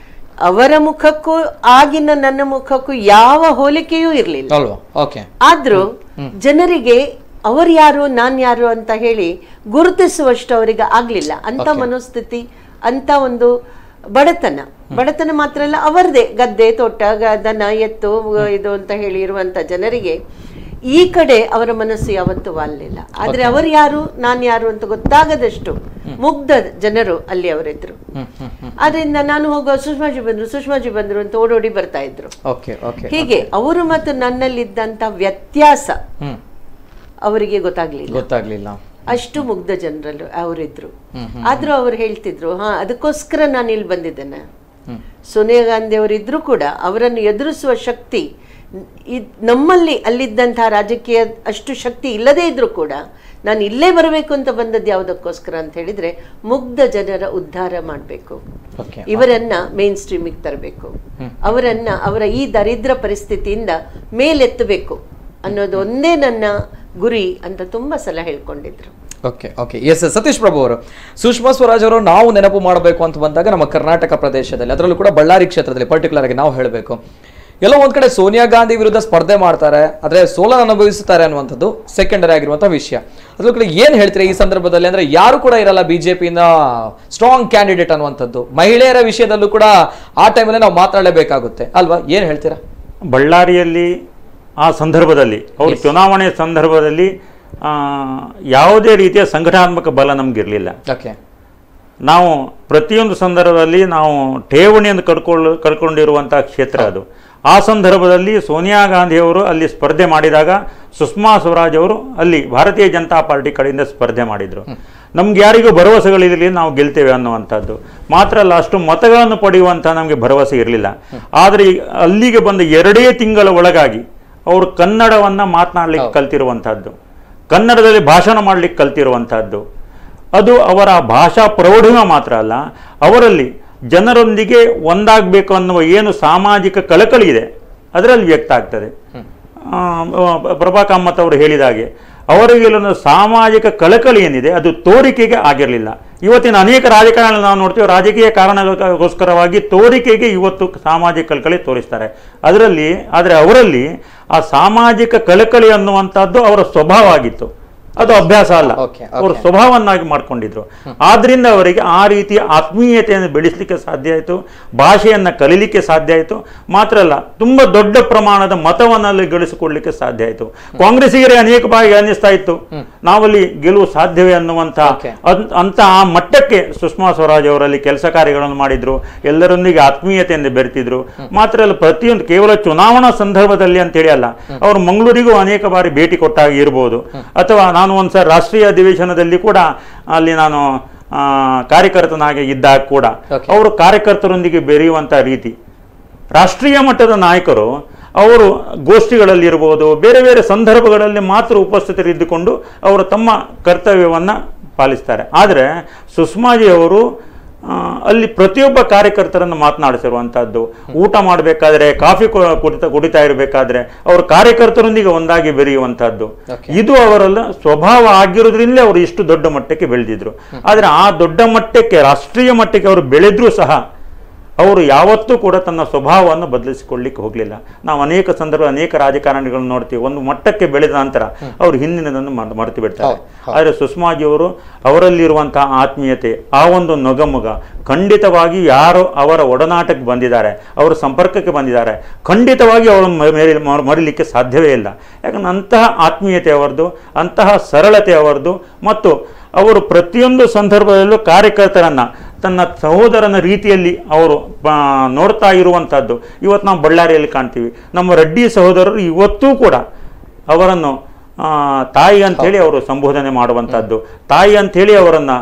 S4: ಅವರ ಮುಖಕ್ಕೂ ಆಗಿನ ನನ್ನ ಮುಖಕ್ಕೂ ಯಾವ ಹೋಲಿಕೆಯೂ ಇರಲಿಲ್ಲ
S1: ಅಲ್ವಾ ಓಕೆ
S4: ಆದ್ರೂ ಜನರಿಗೆ ಅವರು ಯಾರು ನಾನ್ ಯಾರು ಅಂತ ಹೇಳಿ ಗುರುತಿಸುವಷ್ಟು ಅವರಿಗೆ ಆಗ್ಲಿಲ್ಲ ಅಂತ ಮನೋಸ್ಥಿತಿ ಅಂತ ಒಂದು ಬಡತನ ಬಡತನ ಮಾತ್ರ ಅಲ್ಲ ಅವರದೇ ಗದ್ದೆ ತೋಟ ಗ- ದನ ಎತ್ತು ಇದು ಅಂತ ಹೇಳಿ ಇರುವಂತ ಜನರಿಗೆ ಈ ಕಡೆ ಅವರ ಮನಸ್ಸು ಯಾವತ್ತೂ ವಾಲಿಲ್ಲ ಆದ್ರೆ ಅವರು ಯಾರು ನಾನ್ ಯಾರು ಅಂತ ಗೊತ್ತಾಗದಷ್ಟು ಮುಗ್ಧ ಜನರು ಅಲ್ಲಿ ಅವರಿದ್ರು ಆದ್ರಿಂದ ನಾನು ಹೋಗೋ ಸುಷ್ಮಾಜಿ ಬಂದ್ರು ಸುಷ್ಮಾಜಿ ಬಂದ್ರು ಅಂತ ಓಡೋಡಿ ಬರ್ತಾ ಇದ್ರು
S1: ಓಕೆ ಓಕೆ
S4: ಹೀಗೆ ಅವರು ಮತ್ತು ನನ್ನಲ್ಲಿದ್ದಂತ ವ್ಯತ್ಯಾಸ
S1: ಹ್ಮ್
S4: ಅವರಿಗೆ ಗೊತ್ತಾಗ್ಲಿಲ್ಲ
S1: ಗೊತ್ತಾಗ್ಲಿಲ್ಲ
S4: ಅಷ್ಟು ಮುಗ್ಧ ಜನರಲ್ಲೂ ಅವರಿದ್ರು ಆದ್ರೂ ಅವ್ರು ಹೇಳ್ತಿದ್ರು ಹಾ ಅದಕ್ಕೋಸ್ಕರ ನಾನು ಇಲ್ಲಿ ಬಂದಿದ್ದೇನೆ ಸೋನಿಯಾ ಗಾಂಧಿ ಅವರಿದ್ರು ಕೂಡ ಅವರನ್ನು ಎದುರಿಸುವ ಶಕ್ತಿ ಇದ್- ನಮ್ಮಲ್ಲಿ ಅಲ್ಲಿದ್ದಂತಹ ರಾಜಕೀಯ ಅಷ್ಟು ಶಕ್ತಿ ಇಲ್ಲದೇ ಇದ್ರೂ ಕೂಡ ನಾನು ಇಲ್ಲೇ ಬರಬೇಕು ಅಂತ ಬಂದದ್ದು ಯಾವುದಕ್ಕೋಸ್ಕರ ಅಂತ ಹೇಳಿದ್ರೆ ಮುಗ್ಧ ಜನರ ಉದ್ಧಾರ ಮಾಡಬೇಕು
S1: ಓಕೆ
S4: ಇವರನ್ನ ಮೇನ್ ಸ್ಟ್ರೀಮಿಗೆ ತರಬೇಕು ಅವರನ್ನ ಅವರ ಈ ದರಿದ್ರ ಪರಿಸ್ಥಿತಿಯಿಂದ ಮೇಲೆತ್ತಬೇಕು ಅನ್ನೋದು ಒಂದೇ ನನ್ನ ಗುರಿ ಅಂತ ತುಂಬಾ ಸಲ ಹೇಳ್ಕೊಂಡಿದ್ರು
S1: okay okay yes Satish Prabhu ಅವರು ಸುಷ್ಮಾ ಸ್ವರಾಜ್ ಅವರು ನಾವು ನೆನಪು ಮಾಡಬೇಕು ಅಂತ ಬಂದಾಗ ನಮ್ಮ ಕರ್ನಾಟಕ ಪ್ರದೇಶದಲ್ಲಿ ಅದರಲ್ಲೂ ಕೂಡ ಬಳ್ಳಾರಿ ಕ್ಷೇತ್ರದಲ್ಲಿ ಪರ್ಟಿಕ್ಯುಲರ್ ಆಗಿ ನಾವು ಹೇಳಬೇಕು ಎಲ್ಲೋ ಒಂದ್ ಕಡೆ ಸೋನಿಯಾ ಗಾಂಧಿ ವಿರುದ್ಧ ಸ್ಪರ್ಧೆ ಮಾಡ್ತಾರೆ ಆದ್ರೆ ಸೋಲನ್ನು ಅನುಭವಿಸುತ್ತಾರೆ ಅನ್ನುವಂಥದ್ದು ಸೆಕೆಂಡರಿ ಆಗಿರುವಂತಹ ವಿಷಯ ಅದ್ರ ಕಡೆ ಏನ್ ಹೇಳ್ತೀರಿ ಈ ಸಂದರ್ಭದಲ್ಲಿ ಅಂದ್ರೆ ಯಾರು ಕೂಡ ಇರಲ್ಲ ಬಿಜೆಪಿಯಿಂದ ಸ್ಟ್ರಾಂಗ್ ಕ್ಯಾಂಡಿಡೇಟ್ ಅನ್ನುವಂಥದ್ದು ಮಹಿಳೆಯರ ವಿಷಯದಲ್ಲೂ ಕೂಡ ಆ ಟೈಮಲ್ಲಿ ನಾವು ಮಾತಾಡಲೇಬೇಕಾಗುತ್ತೆ ಅಲ್ವಾ ಏನ್ ಹೇಳ್ತೀರಾ
S5: ಬಳ್ಳಾರಿಯಲ್ಲಿ ಆ ಸಂದರ್ಭದಲ್ಲಿ ಅವರು ಚುನಾವಣೆ ಸಂದರ್ಭದಲ್ಲಿ ಆ, ಯಾವುದೇ ರೀತಿಯ ಸಂಘಟನಾತ್ಮಕ ಬಲ ನಮಗಿರಲಿಲ್ಲ
S1: ಓಕೆ
S5: ನಾವು ಪ್ರತಿಯೊಂದು ಸಂದರ್ಭದಲ್ಲಿ ನಾವು ಠೇವಣಿಯನ್ನು ಕಡ್ಕೊಳ್ಳ ಕಳ್ಕೊಂಡಿರುವಂಥ ಕ್ಷೇತ್ರ ಅದು ಆ ಸಂದರ್ಭದಲ್ಲಿ ಸೋನಿಯಾ ಗಾಂಧಿಯವರು ಅಲ್ಲಿ ಸ್ಪರ್ಧೆ ಮಾಡಿದಾಗ ಸುಷ್ಮಾ ಸ್ವರಾಜ್ ಅವರು ಅಲ್ಲಿ ಭಾರತೀಯ ಜನತಾ ಪಾರ್ಟಿ ಕಡೆಯಿಂದ ಸ್ಪರ್ಧೆ ಮಾಡಿದರು ನಮ್ಗೆ ಯಾರಿಗೂ ಭರವಸೆಗಳಿರಲಿ ನಾವು ಗೆಲ್ತೇವೆ ಅನ್ನುವಂಥದ್ದು ಮಾತ್ರ ಅಲ್ಲ ಅಷ್ಟು ಮತಗಳನ್ನು ಪಡೆಯುವಂಥ ನಮಗೆ ಭರವಸೆ ಇರಲಿಲ್ಲ ಆದರೆ ಈ- ಅಲ್ಲಿಗೆ ಬಂದ ಎರಡೇ ತಿಂಗಳ ಒಳಗಾಗಿ ಅವರು ಕನ್ನಡವನ್ನು ಮಾತನಾಡಲಿಕ್ಕೆ ಕಲ್ತಿರುವಂಥದ್ದು ಕನ್ನಡದಲ್ಲಿ ಭಾಷಣ ಮಾಡಲಿಕ್ಕೆ ಕಲ್ತಿರುವಂಥದ್ದು ಅದು ಅವರ ಭಾಷಾ ಪ್ರೌಢಿಮೆ ಮಾತ್ರ ಅಲ್ಲ ಅವರಲ್ಲಿ ಜನರೊಂದಿಗೆ ಒಂದಾಗಬೇಕು ಅನ್ನುವ ಏನು ಸಾಮಾಜಿಕ ಕಳಕಳಿ ಇದೆ ಅದರಲ್ಲಿ ವ್ಯಕ್ತ ಆಗ್ತದೆ ಆ, ಪ್ರಭಾ ಕಾಮತ್ ಅವರು ಹೇಳಿದ ಹಾಗೆ ಅವರಿಗೆ ಇಲ್ಲೊಂದು ಸಾಮಾಜಿಕ ಕಳಕಳಿ ಏನಿದೆ ಅದು ತೋರಿಕೆಗೆ ಆಗಿರಲಿಲ್ಲ ಇವತ್ತಿನ ಅನೇಕ ರಾಜಕಾರಣ ನಾವು ನೋಡ್ತೀವಿ ರಾಜಕೀಯ ಕಾರಣಕ್ಕೋಸ್ಕರವಾಗಿ ತೋರಿಕೆಗೆ ಇವತ್ತು ಸಾಮಾಜಿಕ ಕಳಕಳಿ ತೋರಿಸ್ತಾರೆ ಅದರಲ್ಲಿ ಆದರೆ ಅವರಲ್ಲಿ ಆ ಸಾಮಾಜಿಕ ಕಳಕಳಿ ಅನ್ನುವಂಥದ್ದು ಅವರ ಸ್ವಭಾವ ಆಗಿತ್ತು ಅದು ಅಭ್ಯಾಸ ಅಲ್ಲ
S1: Okay, okay.
S5: ಅವರು ಸ್ವಭಾವನ್ನಾಗಿ ಮಾಡ್ಕೊಂಡಿದ್ರು ಆದ್ರಿಂದ ಅವರಿಗೆ ಆ ರೀತಿಯ ಆತ್ಮೀಯತೆಯನ್ನು ಬೆಳೆಸಲಿಕ್ಕೆ ಸಾಧ್ಯ ಆಯಿತು ಭಾಷೆಯನ್ನು ಕಲೀಲಿಕ್ಕೆ ಸಾಧ್ಯ ಆಯಿತು ಮಾತ್ರ ಅಲ್ಲ ತುಂಬ ದೊಡ್ಡ ಪ್ರಮಾಣದ ಮತವನ್ನು ಅಲ್ಲಿ ಗಳಿಸಿಕೊಳ್ಳಲಿಕ್ಕೆ ಸಾಧ್ಯ ಆಯಿತು ಕಾಂಗ್ರೆಸ್ಸಿಗರೇ ಅನೇಕ ಬಾರಿ ಅನ್ನಿಸ್ತಾ ಇತ್ತು ನಾವಲ್ಲಿ ಗೆಲುವು ಸಾಧ್ಯವೇ ಅನ್ನುವಂಥ
S1: Okay.
S5: ಅದ್- ಅಂತ ಆ ಮಟ್ಟಕ್ಕೆ ಸುಷ್ಮಾ ಸ್ವರಾಜ್ ಅವರಲ್ಲಿ ಕೆಲಸ ಕಾರ್ಯಗಳನ್ನು ಮಾಡಿದ್ರು ಎಲ್ಲರೊಂದಿಗೆ ಆತ್ಮೀಯತೆಯಿಂದ ಬೆರೆತಿದ್ರು ಮಾತ್ರ ಅಲ್ಲ ಪ್ರತಿಯೊಂದು ಕೇವಲ ಚುನಾವಣಾ ಸಂದರ್ಭದಲ್ಲಿ ಅಂತೇಳಿ ಅಲ್ಲ ಅವರು ಮಂಗಳೂರಿಗೂ ಅನೇಕ ಬಾರಿ ಭೇಟಿ ಕೊಟ್ಟಾಗ ಇರ್ಬೋದು ಅಥವಾ ನಾನು ಒಂದ್ಸಲ ರಾಷ್ಟ್ರೀಯ ಅಧಿವೇಶನದಲ್ಲಿ ಕೂಡ ಅಲ್ಲಿ ನಾನು ಆ, ಕಾರ್ಯಕರ್ತನಾಗಿ ಇದ್ದಾಗ ಕೂಡ
S1: Okay.
S5: ಅವರು ಕಾರ್ಯಕರ್ತರೊಂದಿಗೆ ಬೆರೆಯುವಂಥ ರೀತಿ ರಾಷ್ಟ್ರೀಯ ಮಟ್ಟದ ನಾಯಕರು ಅವರು ಗೋಷ್ಠಿಗಳಲ್ಲಿರ್ಬೋದು ಬೇರೆ ಬೇರೆ ಸಂದರ್ಭಗಳಲ್ಲಿ ಮಾತ್ರ ಉಪಸ್ಥಿತರಿದ್ದುಕೊಂಡು ಅವರು ತಮ್ಮ ಕರ್ತವ್ಯವನ್ನು ಪಾಲಿಸ್ತಾರೆ ಆದರೆ ಸುಷ್ಮಾಜಿ ಅವರು ಆ, ಅಲ್ಲಿ ಪ್ರತಿಯೊಬ್ಬ ಕಾರ್ಯಕರ್ತರನ್ನು ಮಾತನಾಡಿಸಿರುವಂಥದ್ದು ಊಟ ಮಾಡಬೇಕಾದ್ರೆ ಕಾಫಿ ಕು- ಕುಡಿತಾ ಕುಡಿತಾ ಇರಬೇಕಾದ್ರೆ ಅವರು ಕಾರ್ಯಕರ್ತರೊಂದಿಗೆ ಒಂದಾಗಿ ಬೆರೆಯುವಂಥದ್ದು ಇದು ಅವರೆಲ್ಲ ಸ್ವಭಾವ ಆಗಿರೋದ್ರಿಂದಲೇ ಅವರು ಇಷ್ಟು ದೊಡ್ಡ ಮಟ್ಟಕ್ಕೆ ಬೆಳೆದಿದ್ರು ಆದರೆ ಆ ದೊಡ್ಡ ಮಟ್ಟಕ್ಕೆ ರಾಷ್ಟ್ರೀಯ ಮಟ್ಟಕ್ಕೆ ಅವರು ಬೆಳೆದ್ರೂ ಸಹ ಅವರು ಯಾವತ್ತೂ ಕೂಡ ತನ್ನ ಸ್ವಭಾವವನ್ನು ಬದಲಿಸಿಕೊಳ್ಳಿಕ್ಕೆ ಹೋಗಲಿಲ್ಲ ನಾವು ಅನೇಕ ಸಂದರ್ಭ ಅನೇಕ ರಾಜಕಾರಣಿಗಳನ್ನು ನೋಡ್ತೀವಿ ಒಂದು ಮಟ್ಟಕ್ಕೆ ಬೆಳೆದ ನಂತರ ಅವರು ಹಿಂದಿನದನ್ನು ಮರ್- ಮರೆತು ಬಿಡ್ತಾರೆ ಆದರೆ ಸುಷ್ಮಾಜಿ ಅವರು ಅವರಲ್ಲಿರುವಂತಹ ಆತ್ಮೀಯತೆ ಆ ಒಂದು ನೊಗಮುಗ ಖಂಡಿತವಾಗಿ ಯಾರು ಅವರ ಒಡನಾಟಕ್ಕೆ ಬಂದಿದ್ದಾರೆ ಅವರ ಸಂಪರ್ಕಕ್ಕೆ ಬಂದಿದ್ದಾರೆ ಖಂಡಿತವಾಗಿ ಅವರನ್ನು ಮ- ಮೇರಿ- ಮ- ಮರಿಲಿಕ್ಕೆ ಸಾಧ್ಯವೇ ಇಲ್ಲ ಯಾಕಂದ್ರೆ ಅಂತಹ ಆತ್ಮೀಯತೆ ಅವರದು ಅಂತಹ ಸರಳತೆ ಅವರದು ಮತ್ತು ಅವರು ಪ್ರತಿಯೊಂದು ಸಂದರ್ಭದಲ್ಲೂ ಕಾರ್ಯಕರ್ತರನ್ನ ತನ್ನ ಸಹೋದರನ ರೀತಿಯಲ್ಲಿ ಅವರು ಆ, ನೋಡ್ತಾ ಇರುವಂಥದ್ದು ಇವತ್ತು ನಾವು ಬಳ್ಳಾರಿಯಲ್ಲಿ ಕಾಣ್ತೀವಿ ನಮ್ಮ ರೆಡ್ಡಿ ಸಹೋದರರು ಇವತ್ತೂ ಕೂಡ ಅವರನ್ನು ಆ, ತಾಯಿ ಅಂತೇಳಿ ಅವರು ಸಂಬೋಧನೆ ಮಾಡುವಂಥದ್ದು ತಾಯಿ ಅಂತೇಳಿ ಅವರನ್ನು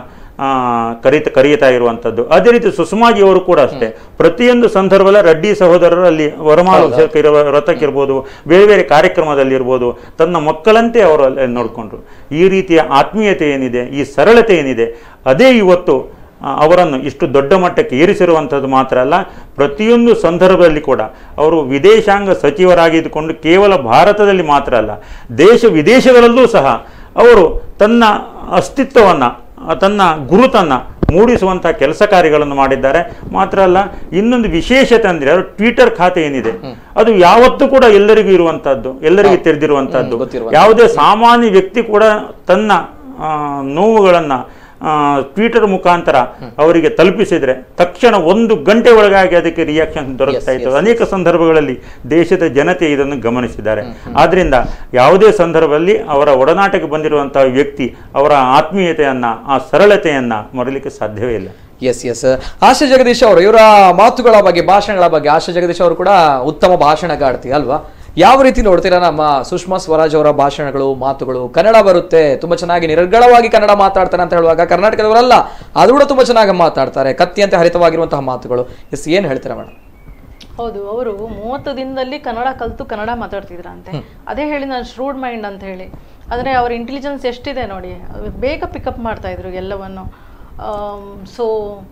S5: ಕರೀತ ಕರೀತಾ ಇರುವಂಥದ್ದು ಅದೇ ರೀತಿ ಸುಷ್ಮಾಜಿ ಅವರು ಕೂಡ ಅಷ್ಟೇ ಪ್ರತಿಯೊಂದು ಸಂದರ್ಭದಲ್ಲಿ ರೆಡ್ಡಿ ಸಹೋದರರಲ್ಲಿ ವರಮಾಲ ವ್ರತಕ್ಕಿರ್ಬೋದು ಬೇರೆ ಬೇರೆ ಕಾರ್ಯಕ್ರಮದಲ್ಲಿ ಇರ್ಬೋದು ತನ್ನ ಮಕ್ಕಳಂತೆ ಅವರು ಅಲ್ಲಿ ನೋಡಿಕೊಂಡ್ರು ಈ ರೀತಿಯ ಆತ್ಮೀಯತೆ ಏನಿದೆ ಈ ಸರಳತೆ ಏನಿದೆ ಅದೇ ಇವತ್ತು ಆ, ಅವರನ್ನು ಇಷ್ಟು ದೊಡ್ಡ ಮಟ್ಟಕ್ಕೆ ಏರಿಸಿರುವಂಥದ್ದು ಮಾತ್ರ ಅಲ್ಲ ಪ್ರತಿಯೊಂದು ಸಂದರ್ಭದಲ್ಲಿ ಕೂಡ ಅವರು ವಿದೇಶಾಂಗ ಸಚಿವರಾಗಿದ್ದುಕೊಂಡು ಕೇವಲ ಭಾರತದಲ್ಲಿ ಮಾತ್ರ ಅಲ್ಲ ದೇಶ ವಿದೇಶಗಳಲ್ಲೂ ಸಹ ಅವರು ತನ್ನ ಅಸ್ತಿತ್ವವನ್ನು ತನ್ನ ಗುರುತನ್ನು ಮೂಡಿಸುವಂಥ ಕೆಲಸ ಕಾರ್ಯಗಳನ್ನು ಮಾಡಿದ್ದಾರೆ ಮಾತ್ರ ಅಲ್ಲ ಇನ್ನೊಂದು ವಿಶೇಷತೆ ಅಂದರೆ ಅವರು ಟ್ವಿಟರ್ ಖಾತೆ ಏನಿದೆ ಅದು ಯಾವತ್ತೂ ಕೂಡ ಎಲ್ಲರಿಗೂ ಇರುವಂತಹದ್ದು ಎಲ್ಲರಿಗೂ ತೆರೆದಿರುವಂತಹದ್ದು
S1: ಗೊತ್ತಿರುವಂಥದ್ದು.
S5: ಯಾವುದೇ ಸಾಮಾನ್ಯ ವ್ಯಕ್ತಿ ಕೂಡ ತನ್ನ ಆ, ನೋವುಗಳನ್ನು ಟ್ವಿಟರ್ ಮುಖಾಂತರ ಅವರಿಗೆ ತಲುಪಿಸಿದ್ರೆ ತಕ್ಷಣ ಒಂದು ಗಂಟೆ ಒಳಗಾಗಿ ಅದಕ್ಕೆ ರಿಯಾಕ್ಷನ್ ದೊರಕ್ತಾ
S1: Yes,
S5: ಇತ್ತು
S1: yes.
S5: ಅನೇಕ ಸಂದರ್ಭಗಳಲ್ಲಿ ದೇಶದ ಜನತೆ ಇದನ್ನು ಗಮನಿಸಿದ್ದಾರೆ ಆದ್ರಿಂದ ಯಾವುದೇ ಸಂದರ್ಭದಲ್ಲಿ ಅವರ ಒಡನಾಟಕ್ಕೆ ಬಂದಿರುವಂತಹ ವ್ಯಕ್ತಿ ಅವರ ಆತ್ಮೀಯತೆಯನ್ನ ಆ ಸರಳತೆಯನ್ನ ಮರಲಿಕ್ಕೆ ಸಾಧ್ಯವೇ ಇಲ್ಲ
S1: ಎಸ್ ಎಸ್ ಆಶಾ ಜಗದೀಶ್ ಅವರು ಇವರ ಮಾತುಗಳ ಬಗ್ಗೆ ಭಾಷಣಗಳ ಬಗ್ಗೆ ಆಶಾ ಜಗದೀಶ್ ಅವರು ಕೂಡ ಉತ್ತಮ ಭಾಷಣಗಾರ್ತಿ ಅಲ್ವಾ ಯಾವ ರೀತಿ ನೋಡ್ತೀರಾ ನಮ್ಮ ಸುಷ್ಮಾ ಸ್ವರಾಜ್ ಅವರ ಭಾಷಣಗಳು ಮಾತುಗಳು ಕನ್ನಡ ಬರುತ್ತೆ ತುಂಬಾ ಚೆನ್ನಾಗಿ ನಿರ್ಗಳವಾಗಿ ಕನ್ನಡ ಮಾತಾಡ್ತಾರೆ ಅಂತ ಹೇಳುವಾಗ ಕರ್ನಾಟಕದವರಲ್ಲ ಅದು ಕೂಡ ತುಂಬಾ ಚೆನ್ನಾಗಿ ಮಾತಾಡ್ತಾರೆ ಕತ್ತಿಯಂತೆ ಹರಿತವಾಗಿರುವಂತಹ ಮಾತುಗಳು ಎಸ್ ಏನ್ ಹೇಳ್ತೀರಾ ಮೇಡಮ್
S6: ಹೌದು ಅವರು ಮೂವತ್ತು ದಿನದಲ್ಲಿ ಕನ್ನಡ ಕಲಿತು ಕನ್ನಡ ಮಾತಾಡ್ತಿದ್ರಂತೆ ಅದೇ ಹೇಳಿ ನಾನು ಶ್ರೂಡ್ ಮೈಂಡ್ ಅಂತ ಹೇಳಿ ಆದರೆ ಅವ್ರ ಇಂಟೆಲಿಜೆನ್ಸ್ ಎಷ್ಟಿದೆ ನೋಡಿ ಅವ್ರು ಬೇಗ ಪಿಕಪ್ ಮಾಡ್ತಾ ಇದ್ರು ಎಲ್ಲವನ್ನು ಸೊ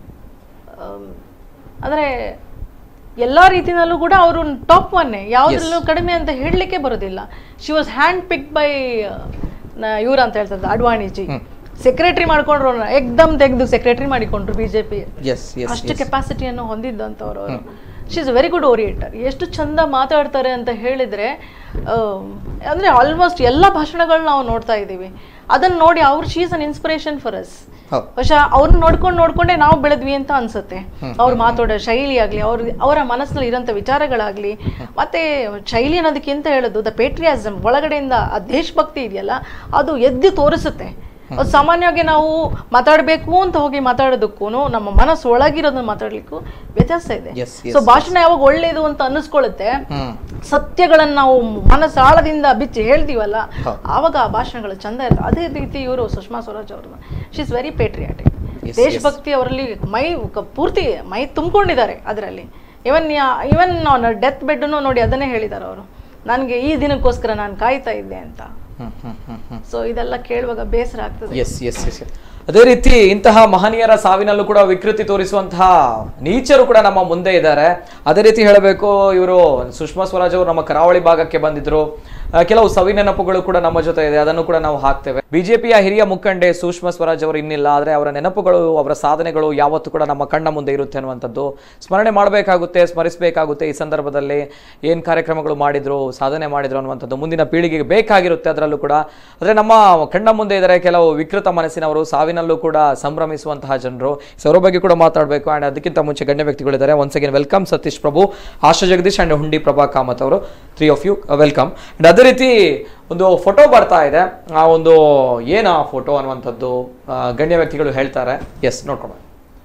S6: ಅಂದರೆ ಎಲ್ಲ ರೀತಿನಲ್ಲೂ ಕೂಡ ಅವರು ಟಾಪ್ ಒನ್ನೇ ಯಾವುದ್ರಲ್ಲೂ ಕಡಿಮೆ ಅಂತ ಹೇಳಲಿಕ್ಕೆ ಬರೋದಿಲ್ಲ she was hand pick by ಇವ್ರು ಅಂತ ಹೇಳ್ತಾರೆ ಅಡ್ವಾಣಿಜಿ ಸೆಕ್ರೆಟರಿ ಮಾಡ್ಕೊಂಡ್ರು ಅವ್ರನ್ನ ಎಕ್ದಮ್ ತೆಗೆದು ಸೆಕ್ರೆಟರಿ ಮಾಡಿಕೊಂಡ್ರು ಬಿಜೆಪಿ
S1: ಎಸ್ ಎಸ್
S6: ಅಷ್ಟು ಕೆಪಾಸಿಟಿಯನ್ನು ಹೊಂದಿದ್ದಂಥವ್ರು ಅವರು she is very good orator ಎಷ್ಟು ಚಂದ ಮಾತಾಡ್ತಾರೆ ಅಂತ ಹೇಳಿದ್ರೆ ಆಮ್, ಅಂದ್ರೆ ಆಲ್ಮೋಸ್ಟ್ ಎಲ್ಲ ಭಾಷಣಗಳನ್ನ ನಾವು ನೋಡ್ತಾ ಇದ್ದೀವಿ ಅದನ್ನ ನೋಡಿ ಅವ್ರು she's an inspiration for us
S1: ಹೌದು.
S6: ಬಹುಶಃ ಅವ್ರನ್ನ ನೋಡ್ಕೊಂಡು ನೋಡ್ಕೊಂಡೇ ನಾವು ಬೆಳೆದ್ವಿ ಅಂತ ಅನ್ಸುತ್ತೆ ಅವ್ರು ಮಾತಾಡೋ ಶೈಲಿ ಆಗ್ಲಿ ಅವ್ರ ಅವರ ಮನಸ್ಸಿನಲ್ಲಿ ಇರೋಂಥ ವಿಚಾರಗಳಾಗ್ಲಿ ಮತ್ತೆ ಶೈಲಿ ಅನ್ನೋದಕ್ಕಿಂತ ಹೇಳೋದು ದ ಪೇಟ್ರಿಯಾಸಮ್ ಒಳಗಡೆಯಿಂದ ಆ ದೇಶಭಕ್ತಿ ಇದೆಯಲ್ಲ ಅದು ಎದ್ದು ತೋರಿಸುತ್ತೆ ಅದು ಸಾಮಾನ್ಯವಾಗಿ ನಾವು ಮಾತಾಡಬೇಕು ಅಂತ ಹೋಗಿ ಮಾತಾಡೋದಕ್ಕೂ ನಮ್ಮ ಮನಸ್ಸು ಒಳಗಿರೋದನ್ನ ಮಾತಾಡ್ಲಿಕ್ಕೂ ವ್ಯತ್ಯಾಸ ಇದೆ
S1: Yes, yes,
S6: ಸೊ ಭಾಷಣ ಯಾವಾಗ ಒಳ್ಳೇದು ಅಂತ ಅನ್ನಿಸ್ಕೊಳ್ಳುತ್ತೆ
S1: ಹ್ಮ್
S6: ಸತ್ಯಗಳನ್ನ ನಾವು ಮನಸ್ಸು ಆಳದಿಂದ ಬಿಚ್ಚಿ ಹೇಳ್ತೀವಲ್ಲ
S1: ಹೌದು.
S6: ಆವಾಗ ಆ ಭಾಷಣಗಳು ಚಂದ ಇರ್ತದೆ ಅದೇ ರೀತಿ ಇವರು ಸುಷ್ಮಾ ಸ್ವರಾಜ್ ಅವ್ರನ್ನ she is very patriotic
S1: Yes,
S6: ದೇಶಭಕ್ತಿ ಅವರಲ್ಲಿ ಮೈ ಕ- ಪೂರ್ತಿ ಮೈ ತುಂಬಿಕೊಂಡಿದ್ದಾರೆ ಅದರಲ್ಲಿ ಇವನ್ ಇವನ್ ಅವನ ಡೆತ್ ಬೆಡ್ನು ನೋಡಿ ಅದನ್ನೇ ಹೇಳಿದ್ದಾರೆ ಅವರು ನನಗೆ ಈ ದಿನಕ್ಕೋಸ್ಕರ ನಾನು ಕಾಯ್ತಾ ಇದ್ದೆ ಅಂತ
S1: ಹ್ಮ್ ಹ್ಮ್ ಹ್ಮ್ ಹ್ಮ್
S6: ಸೊ ಇದೆಲ್ಲ ಕೇಳುವಾಗ ಬೇಸರ ಆಗ್ತದೆ
S1: ಎಸ್ ಎಸ್ ಎಸ್ ಅದೇ ರೀತಿ ಇಂತಹ ಮಹನೀಯರ ಸಾವಿನಲ್ಲೂ ಕೂಡ ವಿಕೃತಿ ತೋರಿಸುವಂತಹ ನೀಚರು ಕೂಡ ನಮ್ಮ ಮುಂದೆ ಇದ್ದಾರೆ ಅದೇ ರೀತಿ ಹೇಳಬೇಕು ಇವರು ಸುಷ್ಮಾ ಸ್ವರಾಜ್ ಅವರು ನಮ್ಮ ಕರಾವಳಿ ಭಾಗಕ್ಕೆ ಬಂದಿದ್ರು ಆ, ಕೆಲವು ಸವಿ ನೆನಪುಗಳು ಕೂಡ ನಮ್ಮ ಜೊತೆ ಇದೆ ಅದನ್ನು ಕೂಡ ನಾವು ಹಾಕ್ತೇವೆ ಬಿಜೆಪಿಯ ಹಿರಿಯ ಮುಖಂಡೆ ಸುಷ್ಮಾ ಸ್ವರಾಜ್ ಅವರು ಇನ್ನಿಲ್ಲ ಆದರೆ ಅವರ ನೆನಪುಗಳು ಅವರ ಸಾಧನೆಗಳು ಯಾವತ್ತೂ ಕೂಡ ನಮ್ಮ ಕಣ್ಣ ಮುಂದೆ ಇರುತ್ತೆ ಅನ್ನುವಂಥದ್ದು ಸ್ಮರಣೆ ಮಾಡಬೇಕಾಗುತ್ತೆ ಸ್ಮರಿಸಬೇಕಾಗುತ್ತೆ ಈ ಸಂದರ್ಭದಲ್ಲಿ ಏನು ಕಾರ್ಯಕ್ರಮಗಳು ಮಾಡಿದ್ರು ಸಾಧನೆ ಮಾಡಿದ್ರು ಅನ್ನುವಂಥದ್ದು ಮುಂದಿನ ಪೀಳಿಗೆಗೆ ಬೇಕಾಗಿರುತ್ತೆ ಅದರಲ್ಲೂ ಕೂಡ ಆದರೆ ನಮ್ಮ ಕಣ್ಣ ಮುಂದೆ ಇದ್ದಾರೆ ಕೆಲವು ವಿಕೃತ ಮನಸ್ಸಿನವರು ಸಾವಿನಲ್ಲೂ ಕೂಡ ಸಂಭ್ರಮಿಸುವಂತಹ ಜನರು ಸೊ ಅವರ ಬಗ್ಗೆ ಕೂಡ ಮಾತಾಡಬೇಕು ಆ್ಯಂಡ್ ಅದಕ್ಕಿಂತ ಮುಂಚೆ ಗಣ್ಯ ವ್ಯಕ್ತಿಗಳಿದ್ದಾರೆ once again welcome Satish Prabhu Asha Jagadish and Hundi Prabha Kamath ಅವರು three of you welcome and ಅದೇ ರೀತಿ ಒಂದು ಫೋಟೋ ಬರ್ತಾ ಇದೆ ಆ ಒಂದು ಏನು ಆ ಫೋಟೋ ಅನ್ನುವಂಥದ್ದು ಆ, ಗಣ್ಯ ವ್ಯಕ್ತಿಗಳು ಹೇಳ್ತಾರೆ ಎಸ್ ನೋಡ್ಕೊಂಡು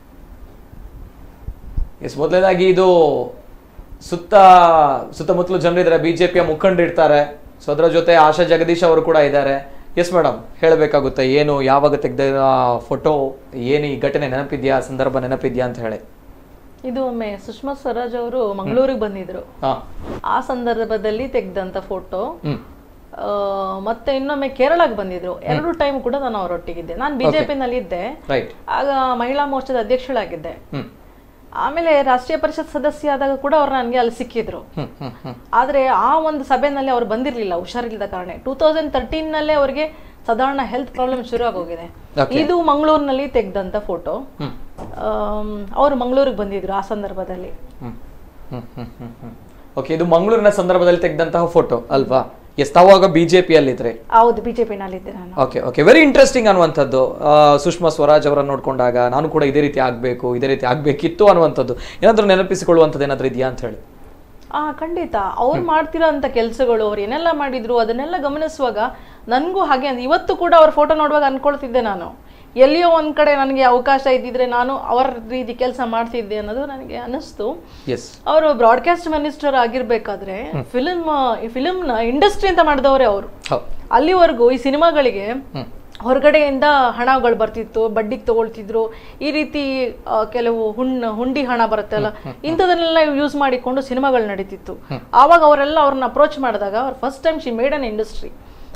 S1: ಎಸ್ ಮೊದಲನೇದಾಗಿ ಇದು ಸುತ್ತ ಸುತ್ತಮುತ್ತಲು ಜನರಿದ್ದಾರೆ ಬಿಜೆಪಿಯ ಮುಖಂಡರು ಇರ್ತಾರೆ ಸೊ ಅದರ ಜೊತೆ ಆಶಾ ಜಗದೀಶ್ ಅವರು ಕೂಡ ಇದ್ದಾರೆ ಎಸ್ ಮೇಡಮ್ ಹೇಳಬೇಕಾಗುತ್ತೆ ಏನು ಯಾವಾಗ ತೆಗೆದ ಫೋಟೋ ಏನು ಈ ಘಟನೆ ನೆನಪಿದ್ಯಾ ಸಂದರ್ಭ ನೆನಪಿದ್ಯಾ ಅಂತ ಹೇಳಿ
S6: ಇದು ಒಮ್ಮೆ ಸುಷ್ಮಾ ಸ್ವರಾಜ್ ಅವರು ಮಂಗಳೂರಿಗೆ ಬಂದಿದ್ರು
S1: ಹಾ
S6: ಆ ಸಂದರ್ಭದಲ್ಲಿ ತೆಗೆದಂತ ಫೋಟೋ
S1: ಹ್ಮ್
S6: ಮತ್ತೆ ಇನ್ನೊಮ್ಮೆ ಕೇರಳಕ್ಕೆ ಬಂದಿದ್ರು ಎರಡು ಟೈಮ್ ಕೂಡ ನಾನು ಅವರೊಟ್ಟಿಗಿದ್ದೆ ನಾನು ಬಿಜೆಪಿ ನಲ್ಲಿ ಇದ್ದೆ
S1: ರೈಟ್
S6: ಆಗ ಮಹಿಳಾ ಮೋರ್ಚಾದ ಅಧ್ಯಕ್ಷಳಾಗಿದ್ದೆ
S1: ಹ್ಮ್
S6: ಆಮೇಲೆ ರಾಷ್ಟ್ರೀಯ ಪರಿಷತ್ ಸದಸ್ಯ ಆದಾಗ ಕೂಡ ಅವ್ರು ನನಗೆ ಅಲ್ಲಿ ಸಿಕ್ಕಿದ್ರು
S1: ಹ್ಮ್ ಹ್ಮ್ ಹ್ಮ್
S6: ಆದ್ರೆ ಆ ಒಂದು ಸಭೆನಲ್ಲಿ ಅವ್ರು ಬಂದಿರ್ಲಿಲ್ಲ ಹುಷಾರಿಲ್ಲದ ಕಾರಣ ಟೂ ತೌಸಂಡ್ ತರ್ಟೀನ್ ನಲ್ಲೇ ಅವ್ರಿಗೆ ಸಾಧಾರಣ ಹೆಲ್ತ್ ಪ್ರಾಬ್ಲಮ್ ಶುರು ಆಗೋಗಿದೆ
S1: Okay.
S6: ಇದು ಮಂಗಳೂರಿನಲ್ಲಿ ತೆಗೆದಂತ ಫೋಟೋ
S1: ಹ್ಮ್
S6: ಅವರು ಮಂಗಳೂರಿಗೆ ಬಂದಿದ್ರು ಆ ಸಂದರ್ಭದಲ್ಲಿ
S1: ಹ್ಮ್ ಹ್ಮ್ ಹ್ಮ್ ಹ್ಮ್ ಹ್ಮ್ ಓಕೆ ಇದು ಮಂಗಳೂರಿನ ಸಂದರ್ಭದಲ್ಲಿ ತೆಗೆದಂತಹ ಫೋಟೋ ಅಲ್ವಾ ಎಸ್ ತಾವಾಗ ಬಿಜೆಪಿಯಲ್ಲಿದ್ರೆ
S6: ಹೌದು ಬಿಜೆಪಿ ನಲ್ಲಿದ್ದೆ ನಾನು
S1: ಓಕೆ ಓಕೆ ವೆರಿ ಇಂಟ್ರೆಸ್ಟಿಂಗ್ ಅನ್ನುವಂಥದ್ದು ಆ, ಸುಷ್ಮಾ ಸ್ವರಾಜ್ ಅವರನ್ನು ನೋಡ್ಕೊಂಡಾಗ ನಾನು ಕೂಡ ಇದೇ ರೀತಿ ಆಗಬೇಕು ಇದೇ ರೀತಿ ಆಗಬೇಕಿತ್ತು ಅನ್ನುವಂಥದ್ದು ಏನಾದರೂ ನೆನಪಿಸಿಕೊಳ್ಳುವಂಥದ್ದು ಏನಾದರೂ ಇದೆಯಾ ಅಂತ ಹೇಳಿ
S6: ಆ ಖಂಡಿತ ಅವ್ರು ಮಾಡ್ತಿರೋ ಅಂತ ಕೆಲಸಗಳು ಅವ್ರು ಏನೆಲ್ಲ ಮಾಡಿದ್ರು ಅದನ್ನೆಲ್ಲ ಗಮನಿಸುವಾಗ ನನಗೂ ಹಾಗೆ ಅಂದ್- ಇವತ್ತು ಕೂಡ ಅವ್ರ ಫೋಟೋ ನೋಡುವಾಗ ಅನ್ಕೊಳ್ತಿದ್ದೆ ನಾನು ಎಲ್ಲಿಯೋ ಒಂದ್ ಕಡೆ ನನಗೆ ಅವಕಾಶ ಇದ್ದಿದ್ರೆ ನಾನು ಅವರ ರೀತಿ ಕೆಲಸ ಮಾಡ್ತಿದ್ದೆ ಅನ್ನೋದು ನನಗೆ ಅನಿಸ್ತು
S1: ಎಸ್
S6: ಅವರು ಬ್ರಾಡ್ಕಾಸ್ಟ್ ಮಿನಿಸ್ಟರ್ ಆಗಿರ್ಬೇಕಾದ್ರೆ ಫಿಲ್ಮ್ ಫಿಲ್ಮ್ನ ಇಂಡಸ್ಟ್ರಿ ಅಂತ ಮಾಡಿದವರೇ ಅವರು
S1: ಹೌದು
S6: ಅಲ್ಲಿವರೆಗೂ ಈ ಸಿನಿಮಾಗಳಿಗೆ ಹೊರಗಡೆಯಿಂದ ಹಣಗಳು ಬರ್ತಿತ್ತು ಬಡ್ಡಿಗೆ ತಗೊಳ್ತಿದ್ರು ಈ ರೀತಿ ಆ, ಕೆಲವು ಹುಣ್ಣ ಹುಂಡಿ ಹಣ ಬರುತ್ತಲ್ಲ ಇಂಥದನ್ನೆಲ್ಲ ಯೂಸ್ ಮಾಡಿಕೊಂಡು ಸಿನಿಮಾಗಳು ನಡೀತಿತ್ತು ಆವಾಗ ಅವರೆಲ್ಲ ಅವ್ರನ್ನ ಅಪ್ರೋಚ್ ಮಾಡಿದಾಗ ಅವ್ರು first time she made an industry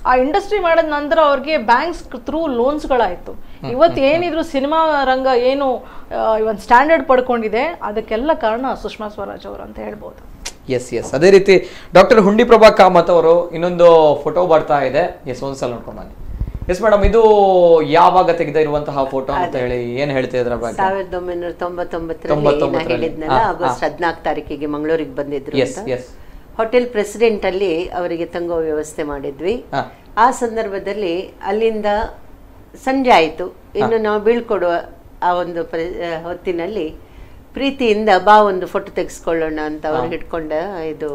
S6: ಆ ಇಂಡಸ್ಟ್ರಿ ಮಾಡಿದ ನಂತರ ಅವ್ರಿಗೆ ಬ್ಯಾಂಕ್ಸ್ ಥ್ರೂ ಲೋನ್ಸ್ಗಳಾಯಿತು ಇವತ್ತು ಏನಿದ್ರು ಸಿನಿಮಾ ರಂಗ ಏನು ಇವನ್ ಸ್ಟ್ಯಾಂಡರ್ಡ್ ಪಡ್ಕೊಂಡಿದೆ ಅದಕ್ಕೆಲ್ಲ ಕಾರಣ ಸುಷ್ಮಾ ಸ್ವರಾಜ್ ಅವರು ಅಂತ ಹೇಳ್ಬೋದು
S1: ಎಸ್ ಎಸ್ ಅದೇ ರೀತಿ ಡಾಕ್ಟರ್ ಹುಂಡಿ ಪ್ರಭಾ ಕಾಮತ್ ಅವರು ಇನ್ನೊಂದು ಫೋಟೋ ಬರ್ತಾ ಇದೆ ಎಸ್ ಒಂದ್ಸಲ ನೋಡ್ಕೊಂಡ್ ಬನ್ನಿ ಎಸ್ ಮೇಡಮ್ ಇದು ಯಾವಾಗ ತೆಗೆದ ಇರುವಂತಹ ಫೋಟೋ ಅಂತ ಹೇಳಿ ಏನ್ ಹೇಳ್ತಾ ಇದ್ರ ಬಗ್ಗೆ
S4: ಸಾವಿರದ ಒಂಬೈನೂರ ತೊಂಬತ್ತೊಂಬತ್ತರಲ್ಲಿ ನಾ
S1: ತೊಂಬತ್ತೊಂಬತ್ತರಲ್ಲಿ.
S4: ಹೇಳಿದ್ನಲ್ಲ
S1: ಹಾ,
S4: ಆಗಸ್ಟ್ ಹದಿನಾಲ್ಕು ತಾರೀಕಿಗೆ ಮಂಗಳೂರಿಗೆ ಬಂದಿದ್ರು
S1: ಎಸ್
S4: ಅಂತ
S1: ಎಸ್
S4: ಹೋಟೆಲ್ ಪ್ರೆಸಿಡೆಂಟ್ ಅಲ್ಲಿ ಅವರಿಗೆ ತಂಗೋ ವ್ಯವಸ್ಥೆ ಮಾಡಿದ್ವಿ
S1: ಹಾ.
S4: ಆ ಸಂದರ್ಭದಲ್ಲಿ ಅಲ್ಲಿಂದ ಸಂಜೆ ಆಯಿತು ಇನ್ನು ನಾವು ಬೀಳ್ಕೊಡುವ ಆ ಒಂದು ಪ್ರೆ- ಆ, ಹೊತ್ತಿನಲ್ಲಿ ಪ್ರೀತಿಯಿಂದ ಬಾ ಒಂದು ಫೋಟೋ ತೆಗೆಸ್ಕೊಳ್ಳೋಣ ಅಂತ ಅವ್ರು ಹಿಡ್ಕೊಂಡ ಇದು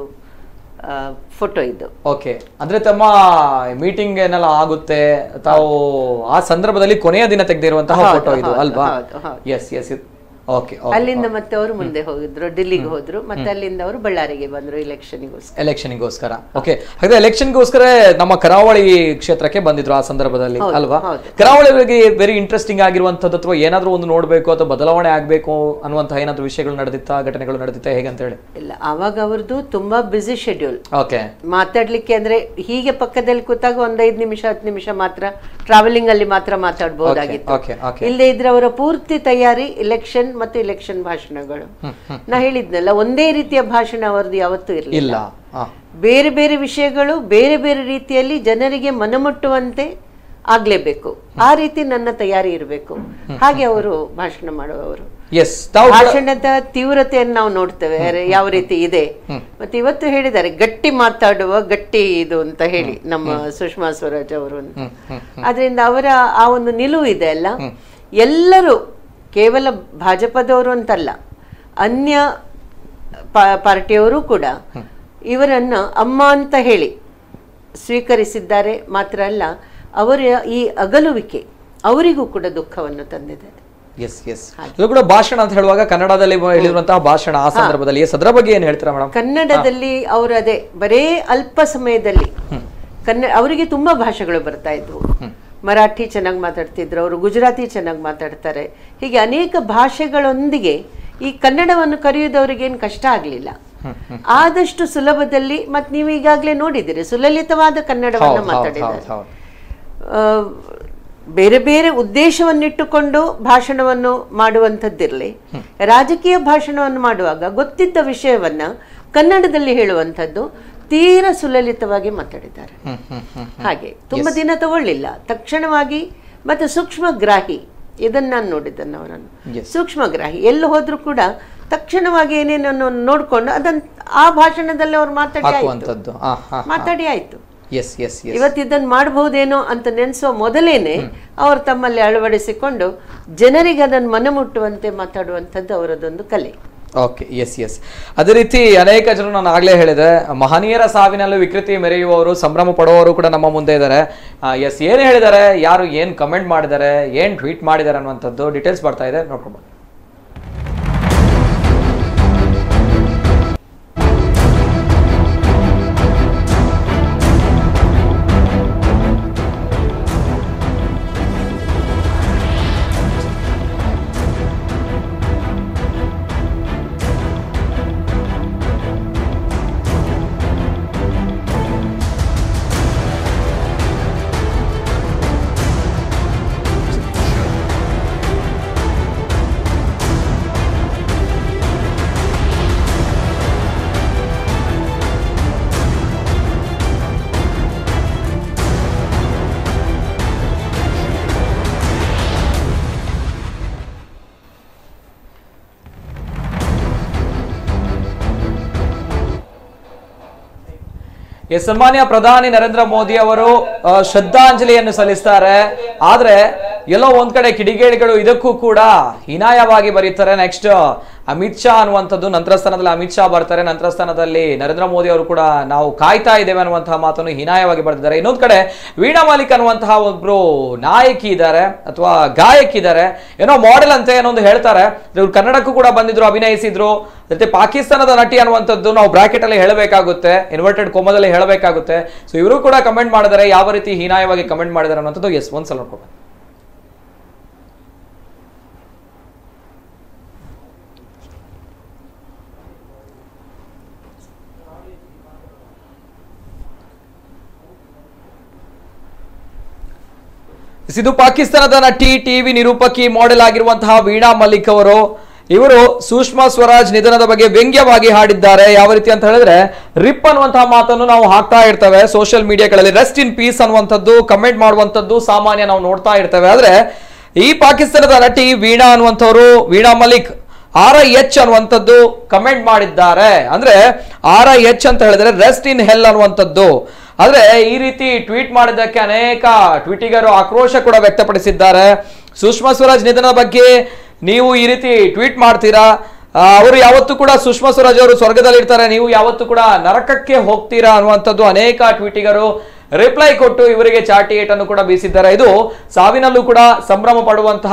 S4: ಫೋಟೋ ಇದು
S1: ಓಕೆ ಅಂದ್ರೆ ತಮ್ಮ ಮೀಟಿಂಗ್ ಏನೆಲ್ಲ ಆಗುತ್ತೆ ತಾವು ಆ ಸಂದರ್ಭದಲ್ಲಿ ಕೊನೆಯ ದಿನ ತೆಗೆದಿರುವಂತಹ
S4: ಹೌದು,
S1: ಫೋಟೋ ಇದು
S4: ಹೌದು,
S1: ಅಲ್ವಾ
S4: ಹೌದು, ಹೌದು.
S1: ಎಸ್ ಎಸ್ ಓಕೆ
S4: ಅಲ್ಲಿಂದ ಮತ್ತೆ ಅವರು ಮುಂದೆ ಹೋಗಿದ್ರು ಡೆಲ್ಲಿಗೆ ಹೋದ್ರು ಮತ್ತೆ ಅಲ್ಲಿಂದ ಅವರು ಬಳ್ಳಾರಿಗೆ ಬಂದ್ರು ಇಲೆಕ್ಷನ್ಗೋಸ್ಕರ
S1: ಎಲೆಕ್ಷನ್ಗೋಸ್ಕರ ಓಕೆ ಹಾಗಾದ್ರೆ ಎಲೆಕ್ಷನ್ಗೋಸ್ಕರ ನಮ್ಮ ಕರಾವಳಿ ಕ್ಷೇತ್ರಕ್ಕೆ ಬಂದಿದ್ರು ಆ ಸಂದರ್ಭದಲ್ಲಿ
S4: ಹೌದು,
S1: ಅಲ್ವಾ
S4: ಹೌದು.
S1: ಕರಾವಳಿ ಬಗ್ಗೆ ವೆರಿ ಇಂಟ್ರೆಸ್ಟಿಂಗ್ ಆಗಿರುವಂತದ್ದು ಅಥವಾ ಏನಾದ್ರೂ ಒಂದು ನೋಡ್ಬೇಕು ಅಥವಾ ಬದಲಾವಣೆ ಆಗ್ಬೇಕು ಅನ್ನುವಂತಹ ಏನಾದ್ರೂ ವಿಷಯಗಳು ನಡೆದಿತ್ತಾ ಘಟನೆಗಳು ನಡೆದಿತ್ತಾ ಹೇಗೆ ಅಂತ ಹೇಳಿ
S4: ಇಲ್ಲ ಆವಾಗ ಅವ್ರದ್ದು ತುಂಬಾ ಬ್ಯುಸಿ ಶೆಡ್ಯೂಲ್
S1: ಓಕೆ
S4: ಮಾತಾಡ್ಲಿಕ್ಕೆ ಅಂದ್ರೆ ಹೀಗೆ ಪಕ್ಕದಲ್ಲಿ ಕೂತಾಗ ಒಂದ್ ಐದ್ ನಿಮಿಷ ಹತ್ತು ನಿಮಿಷ ಮಾತ್ರ ಟ್ರಾವೆಲಿಂಗ್ ಅಲ್ಲಿ ಮಾತ್ರ ಮಾತಾಡ್ಬೋದಾಗಿತ್ತು
S1: Okay, okay, okay.
S4: ಇಲ್ಲದೆ ಇದ್ರೆ ಅವರ ಪೂರ್ತಿ ತಯಾರಿ ಇಲೆಕ್ಷನ್ ಮತ್ತು ಇಲೆಕ್ಷನ್ ಭಾಷಣಗಳು ನಾ ಹೇಳಿದ್ನಲ್ಲ ಒಂದೇ ರೀತಿಯ ಭಾಷಣ ಅವರದ್ದು ಯಾವತ್ತೂ
S1: ಇಲ್ಲ
S4: ಇರಲಿಲ್ಲ
S1: ಆ,
S4: ಬೇರೆ ಬೇರೆ ವಿಷಯಗಳು ಬೇರೆ ಬೇರೆ ರೀತಿಯಲ್ಲಿ ಜನರಿಗೆ ಮನಮುಟ್ಟುವಂತೆ ಆಗ್ಲೇಬೇಕು ಆ ರೀತಿ ನನ್ನ ತಯಾರಿ ಇರಬೇಕು ಹಾಗೆ ಅವರು ಭಾಷಣ ಮಾಡುವವರು
S1: ಎಸ್ ತಾವು
S4: ಭಾಷಣದ ತೀವ್ರತೆಯನ್ನು ನಾವು ನೋಡ್ತೇವೆ ಅರೆ, ಯಾವ ರೀತಿ ಇದೆ ಮತ್ತೆ ಇವತ್ತು ಹೇಳಿದ್ದಾರೆ ಗಟ್ಟಿ ಮಾತಾಡುವ ಗಟ್ಟಿ ಇದು ಅಂತ ಹೇಳಿ ನಮ್ಮ ಸುಷ್ಮಾ ಸ್ವರಾಜ್ ಅವರು ಅಂತ. ಆದ್ರಿಂದ ಅವರ ಆ ಒಂದು ನಿಲುವು ಇದೆ ಅಲ್ಲ ಎಲ್ಲರೂ ಕೇವಲ ಭಾಜಪದವರು ಅಂತಲ್ಲ ಅನ್ಯ ಪಾ- ಪಾರ್ಟಿಯವರು ಕೂಡ ಇವರನ್ನ ಅಮ್ಮ ಅಂತ ಹೇಳಿ ಸ್ವೀಕರಿಸಿದ್ದಾರೆ ಮಾತ್ರ ಅಲ್ಲ ಅವರ ಈ ಅಗಲುವಿಕೆ ಅವರಿಗೂ ಕೂಡ ದುಃಖವನ್ನು ತಂದಿದೆ
S1: ಎಸ್ ಎಸ್ ಇದು ಕೂಡ ಭಾಷಣ ಅಂತ ಹೇಳುವಾಗ ಕನ್ನಡದಲ್ಲಿ ಹೇಳಿರುವಂತಹ ಭಾಷಣ ಆ ಸಂದರ್ಭದಲ್ಲಿ ಎಸ್ ಅದರ ಬಗ್ಗೆ ಏನ್ ಹೇಳ್ತೀರಾ ಮೇಡಮ್
S4: ಕನ್ನಡದಲ್ಲಿ ಅವರು ಅದೇ ಬರೇ ಅಲ್ಪ ಸಮಯದಲ್ಲಿ ಕನ್ನಡ ಅವರಿಗೆ ತುಂಬಾ ಭಾಷೆಗಳು ಬರ್ತಾ ಇದ್ವು ಮರಾಠಿ ಚೆನ್ನಾಗಿ ಮಾತಾಡ್ತಿದ್ರು ಅವರು ಗುಜರಾತಿ ಚೆನ್ನಾಗಿ ಮಾತಾಡ್ತಾರೆ ಹೀಗೆ ಅನೇಕ ಭಾಷೆಗಳೊಂದಿಗೆ ಈ ಕನ್ನಡವನ್ನು ಕರೆಯುವುದವರಿಗೆ ಏನು ಕಷ್ಟ ಆಗಲಿಲ್ಲ ಆದಷ್ಟು ಸುಲಭದಲ್ಲಿ ಮತ್ತೆ ನೀವು ಈಗಾಗಲೇ ನೋಡಿದ್ದೀರಿ ಸುಲಲಿತವಾದ ಕನ್ನಡವನ್ನು
S1: ಹೌದು, ಹೌದು,
S4: ಮಾತಾಡಿದ್ದಾರೆ
S1: ಹೌದು, ಹೌದು.
S4: ಆ, ಬೇರೆ ಬೇರೆ ಉದ್ದೇಶವನ್ನಿಟ್ಟುಕೊಂಡು ಭಾಷಣವನ್ನು ಮಾಡುವಂಥದ್ದಿರಲಿ ರಾಜಕೀಯ ಭಾಷಣವನ್ನು ಮಾಡುವಾಗ ಗೊತ್ತಿದ್ದ ವಿಷಯವನ್ನ ಕನ್ನಡದಲ್ಲಿ ಹೇಳುವಂಥದ್ದು ತೀರಾ ಸುಲಲಿತವಾಗಿ ಮಾತಾಡಿದ್ದಾರೆ ಹಾಗೆ ತುಂಬಾ ದಿನ ತಗೊಳ್ಳಿಲ್ಲ ತಕ್ಷಣವಾಗಿ ಮತ್ತೆ ಸೂಕ್ಷ್ಮಗ್ರಾಹಿ ಇದನ್ನ ನಾನು ನೋಡಿದ್ದನ್ನು ಅವರನ್ನು
S1: Yes.
S4: ಸೂಕ್ಷ್ಮಗ್ರಾಹಿ ಎಲ್ಲಿ ಹೋದ್ರೂ ಕೂಡ ತಕ್ಷಣವಾಗಿ ಏನೇನನ್ನು ನೋಡ್ಕೊಂಡು ಅದನ್ನ ಆ ಭಾಷಣದಲ್ಲಿ ಅವ್ರು ಮಾತಾಡಿ ಆಯ್ತು
S1: ಹಾಕುವಂತದ್ದು ಆ, ಹಾ,
S4: ಮಾತಾಡಿ ಆಯ್ತು
S1: ಎಸ್ ಎಸ್ ಎಸ್
S4: ಇವತ್ತು ಇದನ್ನ ಮಾಡಬಹುದೇನೋ ಅಂತ ನೆನೆಸೋ ಮೊದಲೇನೆ ಅವರು ತಮ್ಮಲ್ಲಿ ಅಳವಡಿಸಿಕೊಂಡು ಜನರಿಗೆ ಅದನ್ನು ಮನಮುಟ್ಟುವಂತೆ ಮಾತಾಡುವಂಥದ್ದು ಅವರದೊಂದು ಕಲೆ
S1: ಓಕೆ ಎಸ್ ಎಸ್ ಅದೇ ರೀತಿ ಅನೇಕ ಜನರು ನಾನು ಆಗ್ಲೇ ಹೇಳಿದೆ ಮಹನೀಯರ ಸಾವಿನಲ್ಲೂ ವಿಕೃತಿ ಮೆರೆಯುವವರು ಸಂಭ್ರಮ ಪಡುವವರು ಕೂಡ ನಮ್ಮ ಮುಂದೆ ಇದ್ದಾರೆ ಎಸ್ ಏನು ಹೇಳಿದ್ದಾರೆ ಯಾರು ಏನು ಕಮೆಂಟ್ ಮಾಡಿದ್ದಾರೆ ಏನು ಟ್ವೀಟ್ ಮಾಡಿದ್ದಾರೆ ಅನ್ನುವಂಥದ್ದು ಡೀಟೇಲ್ಸ್ ಬರ್ತಾ ಇದೆ ನೋಡ್ಕೊಂಡು ಎಸ್ ಸನ್ಮಾನ್ಯ ಪ್ರಧಾನಿ ನರೇಂದ್ರ ಮೋದಿ ಅವರು ಆ, ಶ್ರದ್ಧಾಂಜಲಿಯನ್ನು ಸಲ್ಲಿಸ್ತಾರೆ ಆದ್ರೆ ಎಲ್ಲೋ ಒಂದ್ ಕಡೆ ಕಿಡಿಗೇಡಿಗಳು ಇದಕ್ಕೂ ಕೂಡ ಹೀನಾಯವಾಗಿ ಬರೀತಾರೆ ನೆಕ್ಸ್ಟ್ ಅಮಿತ್ ಶಾ ಅನ್ನುವಂಥದ್ದು ನಂತರ ಸ್ಥಾನದಲ್ಲಿ ಅಮಿತ್ ಶಾ ಬರ್ತಾರೆ ನಂತರ ಸ್ಥಾನದಲ್ಲಿ ನರೇಂದ್ರ ಮೋದಿ ಅವರು ಕೂಡ ನಾವು ಕಾಯ್ತಾ ಇದ್ದೇವೆ ಅನ್ನುವಂತಹ ಮಾತನ್ನು ಹೀನಾಯವಾಗಿ ಬರೆದಿದ್ದಾರೆ ಇನ್ನೊಂದ್ ಕಡೆ ವೀಣಾ ಮಾಲಿಕ್ ಅನ್ನುವಂತಹ ಒಬ್ರು ನಾಯಕಿ ಇದ್ದಾರೆ ಅಥವಾ ಗಾಯಕಿ ಇದ್ದಾರೆ ಏನೋ ಮಾಡೆಲ್ ಅಂತ ಏನೋ ಒಂದು ಹೇಳ್ತಾರೆ ಇವ್ರು ಕನ್ನಡಕ್ಕೂ ಕೂಡ ಬಂದಿದ್ರು ಅಭಿನಯಿಸಿದ್ರು ಜೊತೆ ಪಾಕಿಸ್ತಾನದ ನಟಿ ಅನ್ನುವಂಥದ್ದು ನಾವು ಬ್ರಾಕೆಟ್ ಅಲ್ಲಿ ಹೇಳಬೇಕಾಗುತ್ತೆ ಇನ್ವರ್ಟೆಡ್ ಕೋಮದಲ್ಲಿ ಹೇಳಬೇಕಾಗುತ್ತೆ ಸೊ ಇವರು ಕೂಡ ಕಮೆಂಟ್ ಮಾಡಿದ್ದಾರೆ ಯಾವ ರೀತಿ ಹೀನಾಯವಾಗಿ ಕಮೆಂಟ್ ಮಾಡಿದ್ದಾರೆ ಅನ್ನುವಂಥದ್ದು ಎಸ್ ಒಂದ್ಸಲ ನೋಡ್ಕೊಂಡು ಇದು ಪಾಕಿಸ್ತಾನದ ನಟಿ ಟಿವಿ ನಿರೂಪಕಿ ಮಾಡೆಲ್ ಆಗಿರುವಂತಹ ವೀಣಾ ಮಲ್ಲಿಕ್ ಅವರು ಇವರು ಸುಷ್ಮಾ ಸ್ವರಾಜ್ ನಿಧನದ ಬಗ್ಗೆ ವ್ಯಂಗ್ಯವಾಗಿ ಹಾಡಿದ್ದಾರೆ ಯಾವ ರೀತಿ ಅಂತ ಹೇಳಿದ್ರೆ ರಿಪ್ ಅನ್ನುವಂತಹ ಮಾತನ್ನು ನಾವು ಹಾಕ್ತಾ ಇರ್ತೇವೆ ಸೋಷಿಯಲ್ ಮೀಡಿಯಾಗಳಲ್ಲಿ ರೆಸ್ಟ್ ಇನ್ ಪೀಸ್ ಅನ್ನುವಂಥದ್ದು ಕಮೆಂಟ್ ಮಾಡುವಂಥದ್ದು ಸಾಮಾನ್ಯ ನಾವು ನೋಡ್ತಾ ಇರ್ತೇವೆ ಆದ್ರೆ ಈ ಪಾಕಿಸ್ತಾನದ ನಟಿ ವೀಣಾ ಅನ್ನುವಂಥವ್ರು Veena Malik R I H ಅನ್ನುವಂಥದ್ದು ಕಮೆಂಟ್ ಮಾಡಿದ್ದಾರೆ ಅಂದ್ರೆ ಆರ್ ಐ ಎಚ್ ಅಂತ ಹೇಳಿದ್ರೆ ರೆಸ್ಟ್ ಇನ್ ಹೆಲ್ ಅನ್ನುವಂಥದ್ದು ಆದ್ರೆ ಈ ರೀತಿ ಟ್ವೀಟ್ ಮಾಡಿದ್ದಕ್ಕೆ ಅನೇಕ ಟ್ವೀಟಿಗರು ಆಕ್ರೋಶ ಕೂಡ ವ್ಯಕ್ತಪಡಿಸಿದ್ದಾರೆ ಸುಷ್ಮಾ ಸ್ವರಾಜ್ ನಿಧನದ ಬಗ್ಗೆ ನೀವು ಈ ರೀತಿ ಟ್ವೀಟ್ ಮಾಡ್ತೀರಾ ಆ, ಅವರು ಯಾವತ್ತೂ ಕೂಡ ಸುಷ್ಮಾ ಸ್ವರಾಜ್ ಅವರು ಸ್ವರ್ಗದಲ್ಲಿ ಇರ್ತಾರೆ ನೀವು ಯಾವತ್ತೂ ಕೂಡ ನರಕಕ್ಕೆ ಹೋಗ್ತೀರಾ ಅನ್ನುವಂಥದ್ದು ಅನೇಕ ಟ್ವೀಟಿಗರು ರಿಪ್ಲೈ ಕೊಟ್ಟು ಇವರಿಗೆ ಚಾಟಿ ಏಟನ್ನು ಕೂಡ ಬೀಸಿದ್ದಾರೆ ಇದು ಸಾವಿನಲ್ಲೂ ಕೂಡ ಸಂಭ್ರಮ ಪಡುವಂತಹ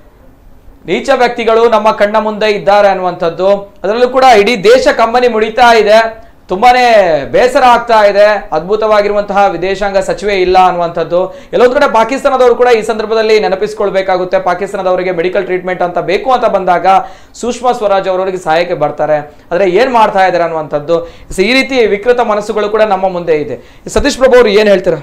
S1: ನೀಚ ವ್ಯಕ್ತಿಗಳು ನಮ್ಮ ಕಣ್ಣ ಮುಂದೆ ಇದ್ದಾರೆ ಅನ್ನುವಂಥದ್ದು ಅದರಲ್ಲೂ ಕೂಡ ಇಡೀ ದೇಶ ಕಂಬನಿ ಮುಡಿತಾ ಇದೆ ತುಂಬಾನೇ ಬೇಸರ ಆಗ್ತಾ ಇದೆ ಅದ್ಭುತವಾಗಿರುವಂತಹ ವಿದೇಶಾಂಗ ಸಚಿವೆ ಇಲ್ಲ ಅನ್ನುವಂಥದ್ದು ಎಲ್ಲೊಂದು ಕಡೆ ಪಾಕಿಸ್ತಾನದವರು ಕೂಡ ಈ ಸಂದರ್ಭದಲ್ಲಿ ನೆನಪಿಸ್ಕೊಳ್ಬೇಕಾಗುತ್ತೆ ಪಾಕಿಸ್ತಾನದವರಿಗೆ ಮೆಡಿಕಲ್ ಟ್ರೀಟ್ಮೆಂಟ್ ಅಂತ ಬೇಕು ಅಂತ ಬಂದಾಗ ಸುಷ್ಮಾ ಸ್ವರಾಜ್ ಅವರವರಿಗೆ ಸಹಾಯಕ್ಕೆ ಬರ್ತಾರೆ ಆದ್ರೆ ಏನ್ ಮಾಡ್ತಾ ಇದ್ದಾರೆ ಅನ್ನುವಂಥದ್ದು ಸೊ ಈ ರೀತಿ ವಿಕೃತ ಮನಸ್ಸುಗಳು ಕೂಡ ನಮ್ಮ ಮುಂದೆ ಇದೆ ಸತೀಶ್ ಪ್ರಭು ಅವರು ಏನ್ ಹೇಳ್ತೀರಾ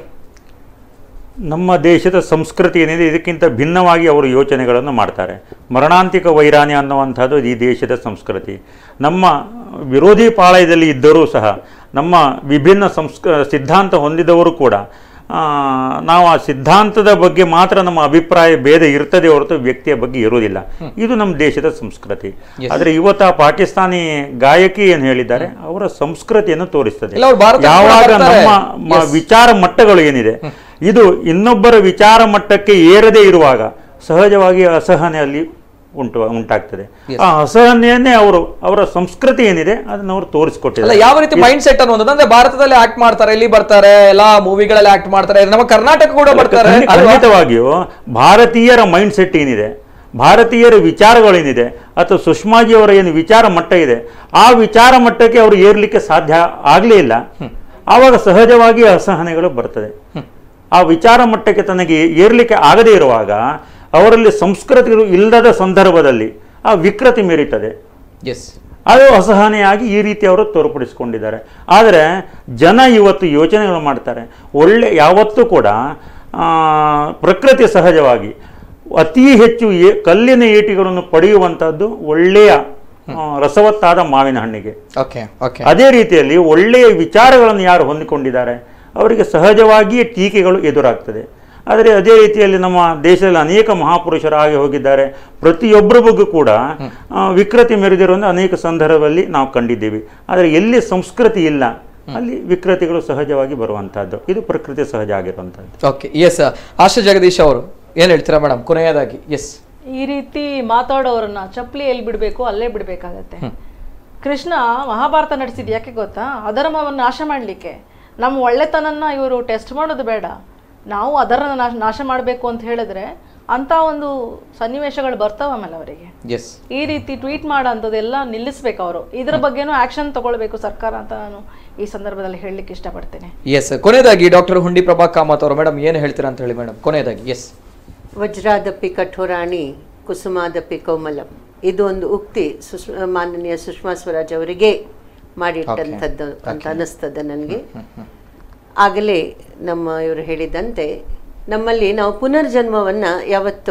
S5: ನಮ್ಮ ದೇಶದ ಸಂಸ್ಕೃತಿ ಏನಿದೆ ಇದಕ್ಕಿಂತ ಭಿನ್ನವಾಗಿ ಅವರು ಯೋಚನೆಗಳನ್ನು ಮಾಡ್ತಾರೆ ಮರಣಾಂತಿಕ ವೈರಾಣ್ಯ ಅನ್ನುವಂಥದ್ದು ಈ ದೇಶದ ಸಂಸ್ಕೃತಿ ನಮ್ಮ ವಿರೋಧಿ ಪಾಳಯದಲ್ಲಿ ಇದ್ದರೂ ಸಹ ನಮ್ಮ ವಿಭಿನ್ನ ಸಂಸ್ಕ ಸಿದ್ಧಾಂತ ಹೊಂದಿದವರು ಕೂಡ ಆ, ನಾವು ಆ ಸಿದ್ಧಾಂತದ ಬಗ್ಗೆ ಮಾತ್ರ ನಮ್ಮ ಅಭಿಪ್ರಾಯ ಭೇದ ಇರ್ತದೆ ಹೊರತು ವ್ಯಕ್ತಿಯ ಬಗ್ಗೆ ಇರುವುದಿಲ್ಲ ಇದು ನಮ್ಮ ದೇಶದ ಸಂಸ್ಕೃತಿ ಆದರೆ ಇವತ್ತು ಆ ಪಾಕಿಸ್ತಾನಿ ಗಾಯಕಿ ಏನು ಹೇಳಿದ್ದಾರೆ ಅವರ ಸಂಸ್ಕೃತಿಯನ್ನು ತೋರಿಸ್ತದೆ
S1: ಇಲ್ಲ, ಅವ್ರು ಭಾರತಕ್ಕೆ ಕೂಡ
S5: ಯಾವಾಗ
S1: ಬರ್ತಾರೆ.
S5: ನಮ್ಮ ಮ-
S1: Yes.
S5: ವಿಚಾರ ಮಟ್ಟಗಳು ಏನಿದೆ ಇದು ಇನ್ನೊಬ್ಬರ ವಿಚಾರ ಮಟ್ಟಕ್ಕೆ ಏರದೇ ಇರುವಾಗ ಸಹಜವಾಗಿ ಅಸಹನೆ ಅಲ್ಲಿ ಉಂಟು ಉಂಟಾಗ್ತದೆ ಆ ಅಸಹನೆಯನ್ನೇ ಅವರು ಅವರ ಸಂಸ್ಕೃತಿ ಏನಿದೆ ಅದನ್ನು ಅವರು
S1: ಅಲ್ಲ
S5: ತೋರಿಸಿಕೊಟ್ಟಿದ್ದಾರೆ
S1: ಯಾವ ರೀತಿ ಮೈಂಡ್ ಸೆಟ್ ಅನ್ನೋದು ಅಂದ್ರೆ ಭಾರತದಲ್ಲಿ ಆಕ್ಟ್ ಮಾಡ್ತಾರೆ ಇಲ್ಲಿ ಬರ್ತಾರೆ ಎಲ್ಲಾ ಮೂವಿಗಳಲ್ಲಿ ಆಕ್ಟ್ ಮಾಡ್ತಾರೆ ನಮ್ಮ ಕರ್ನಾಟಕ ಕೂಡ ಬರ್ತಾರೆ
S5: ಖಂಡಿ-
S1: ಅಲ್ವಾ?
S5: ಖಂಡಿತವಾಗಿಯೂ ಭಾರತೀಯರ ಮೈಂಡ್ ಸೆಟ್ ಏನಿದೆ ಭಾರತೀಯರ ವಿಚಾರಗಳೇನಿದೆ ಅಥವಾ ಸುಷ್ಮಾಜಿಯವರ ಏನು ವಿಚಾರ ಮಟ್ಟ ಇದೆ ಆ ವಿಚಾರ ಮಟ್ಟಕ್ಕೆ ಅವರು ಏರ್ಲಿಕ್ಕೆ ಸಾಧ್ಯ ಆಗಲೇ ಇಲ್ಲ ಆವಾಗ ಸಹಜವಾಗಿ ಅಸಹನೆಗಳು ಬರ್ತದೆ ಆ ವಿಚಾರ ಮಟ್ಟಕ್ಕೆ ತನಗೆ ಏರ್ಲಿಕ್ಕೆ ಆಗದೇ ಇರುವಾಗ ಅವರಲ್ಲಿ ಸಂಸ್ಕೃತಿಗಳು ಇಲ್ಲದ ಸಂದರ್ಭದಲ್ಲಿ ಆ ವಿಕೃತಿ ಮೀರಿತದೆ
S1: Yes.
S5: ಅದು ಅಸಹನೆಯಾಗಿ ಈ ರೀತಿ ಅವರು ತೋರ್ಪಡಿಸಿಕೊಂಡಿದ್ದಾರೆ ಆದರೆ ಜನ ಇವತ್ತು ಯೋಚನೆಗಳು ಮಾಡ್ತಾರೆ ಒಳ್ಳೆ ಯಾವತ್ತೂ ಕೂಡ ಆ, ಪ್ರಕೃತಿ ಸಹಜವಾಗಿ ಅತಿ ಹೆಚ್ಚು ಏ ಕಲ್ಲಿನ ಏಟಿಗಳನ್ನು ಪಡೆಯುವಂಥದ್ದು ಒಳ್ಳೆಯ ಆ, ರಸವತ್ತಾದ ಮಾವಿನ ಹಣ್ಣಿಗೆ
S1: Okay, okay.
S5: ಅದೇ ರೀತಿಯಲ್ಲಿ ಒಳ್ಳೆಯ ವಿಚಾರಗಳನ್ನು ಯಾರು ಹೊಂದಿಕೊಂಡಿದ್ದಾರೆ ಅವರಿಗೆ ಸಹಜವಾಗಿಯೇ ಟೀಕೆಗಳು ಎದುರಾಗ್ತದೆ ಆದರೆ ಅದೇ ರೀತಿಯಲ್ಲಿ ನಮ್ಮ ದೇಶದಲ್ಲಿ ಅನೇಕ ಮಹಾಪುರುಷರಾಗಿ ಹೋಗಿದ್ದಾರೆ ಪ್ರತಿಯೊಬ್ಬರ ಬಗ್ಗೆ ಕೂಡ ಆ, ವಿಕೃತಿ ಮೆರೆದಿರುವಂಥ ಅನೇಕ ಸಂದರ್ಭದಲ್ಲಿ ನಾವು ಕಂಡಿದ್ದೀವಿ ಆದರೆ ಎಲ್ಲಿ ಸಂಸ್ಕೃತಿ ಇಲ್ಲ ಅಲ್ಲಿ ವಿಕೃತಿಗಳು ಸಹಜವಾಗಿ ಬರುವಂತಹದ್ದು ಇದು ಪ್ರಕೃತಿ ಸಹಜ ಆಗಿರುವಂಥದ್ದು
S1: ಓಕೆ ಎಸ್ ಆಶಾ ಜಗದೀಶ್ ಅವರು ಏನ್ ಹೇಳ್ತೀರಾ ಮೇಡಮ್ ಕೊನೆಯದಾಗಿ ಎಸ್
S6: ಈ ರೀತಿ ಮಾತಾಡೋರನ್ನ ಚಪ್ಪಲಿ ಎಲ್ಲಿ ಬಿಡಬೇಕು ಅಲ್ಲೇ ಬಿಡಬೇಕಾಗತ್ತೆ ಕೃಷ್ಣ ಮಹಾಭಾರತ ನಡೆಸಿದ್ ಯಾಕೆ ಗೊತ್ತಾ ಅಧರ್ಮವನ್ನು ನಾಶ ಮಾಡಲಿಕ್ಕೆ ನಮ್ಮ ಒಳ್ಳೆತನನ್ನ ಇವರು ಟೆಸ್ಟ್ ಮಾಡೋದು ಬೇಡ ನಾವು ಅದರ ನಾಶ ನಾಶ ಮಾಡಬೇಕು ಅಂತ ಹೇಳಿದ್ರೆ ಅಂತ ಒಂದು ಸನ್ನಿವೇಶಗಳು ಬರ್ತಾವ ಆಮೇಲೆ ಅವರಿಗೆ
S1: ಎಸ್
S6: ಈ ರೀತಿ ಟ್ವೀಟ್ ಮಾಡೋ ಅಂಥದ್ದೆಲ್ಲ ನಿಲ್ಲಿಸ್ಬೇಕು ಅವರು ಇದ್ರ ಬಗ್ಗೆನೂ ಆಕ್ಷನ್ ತಗೊಳ್ಬೇಕು ಸರ್ಕಾರ ಅಂತ ನಾನು ಈ ಸಂದರ್ಭದಲ್ಲಿ ಹೇಳಲಿಕ್ಕೆ ಇಷ್ಟಪಡ್ತೇನೆ
S1: ಎಸ್ ಕೊನೆಯದಾಗಿ ಡಾಕ್ಟರ್ ಹುಂಡಿ ಪ್ರಭಾ ಕಾಮತ್ ಅವರು ಮೇಡಮ್ ಏನು ಹೇಳ್ತೀರಾ ಅಂತ ಹೇಳಿ ಮೇಡಮ್ ಕೊನೆಯದಾಗಿ ಎಸ್
S4: ವಜ್ರಾದಪಿ ಕಠೋರಾಣಿ ಕುಸುಮಾದಪಿ ಕೋಮಲಂ ಇದು ಒಂದು ಉಕ್ತಿ ಸುಷ್ ಮಾನನೀಯ ಸುಷ್ಮಾ ಸ್ವರಾಜ್ ಅವರಿಗೆ ಮಾಡಿಟ್ಟಂಥದ್ದು ಅಂತ ಅನಿಸ್ತದೆ ನನಗೆ ಆಗಲೇ ನಮ್ಮ ಇವರು ಹೇಳಿದಂತೆ ನಮ್ಮಲ್ಲಿ ನಾವು ಪುನರ್ಜನ್ಮವನ್ನು ಯಾವತ್ತು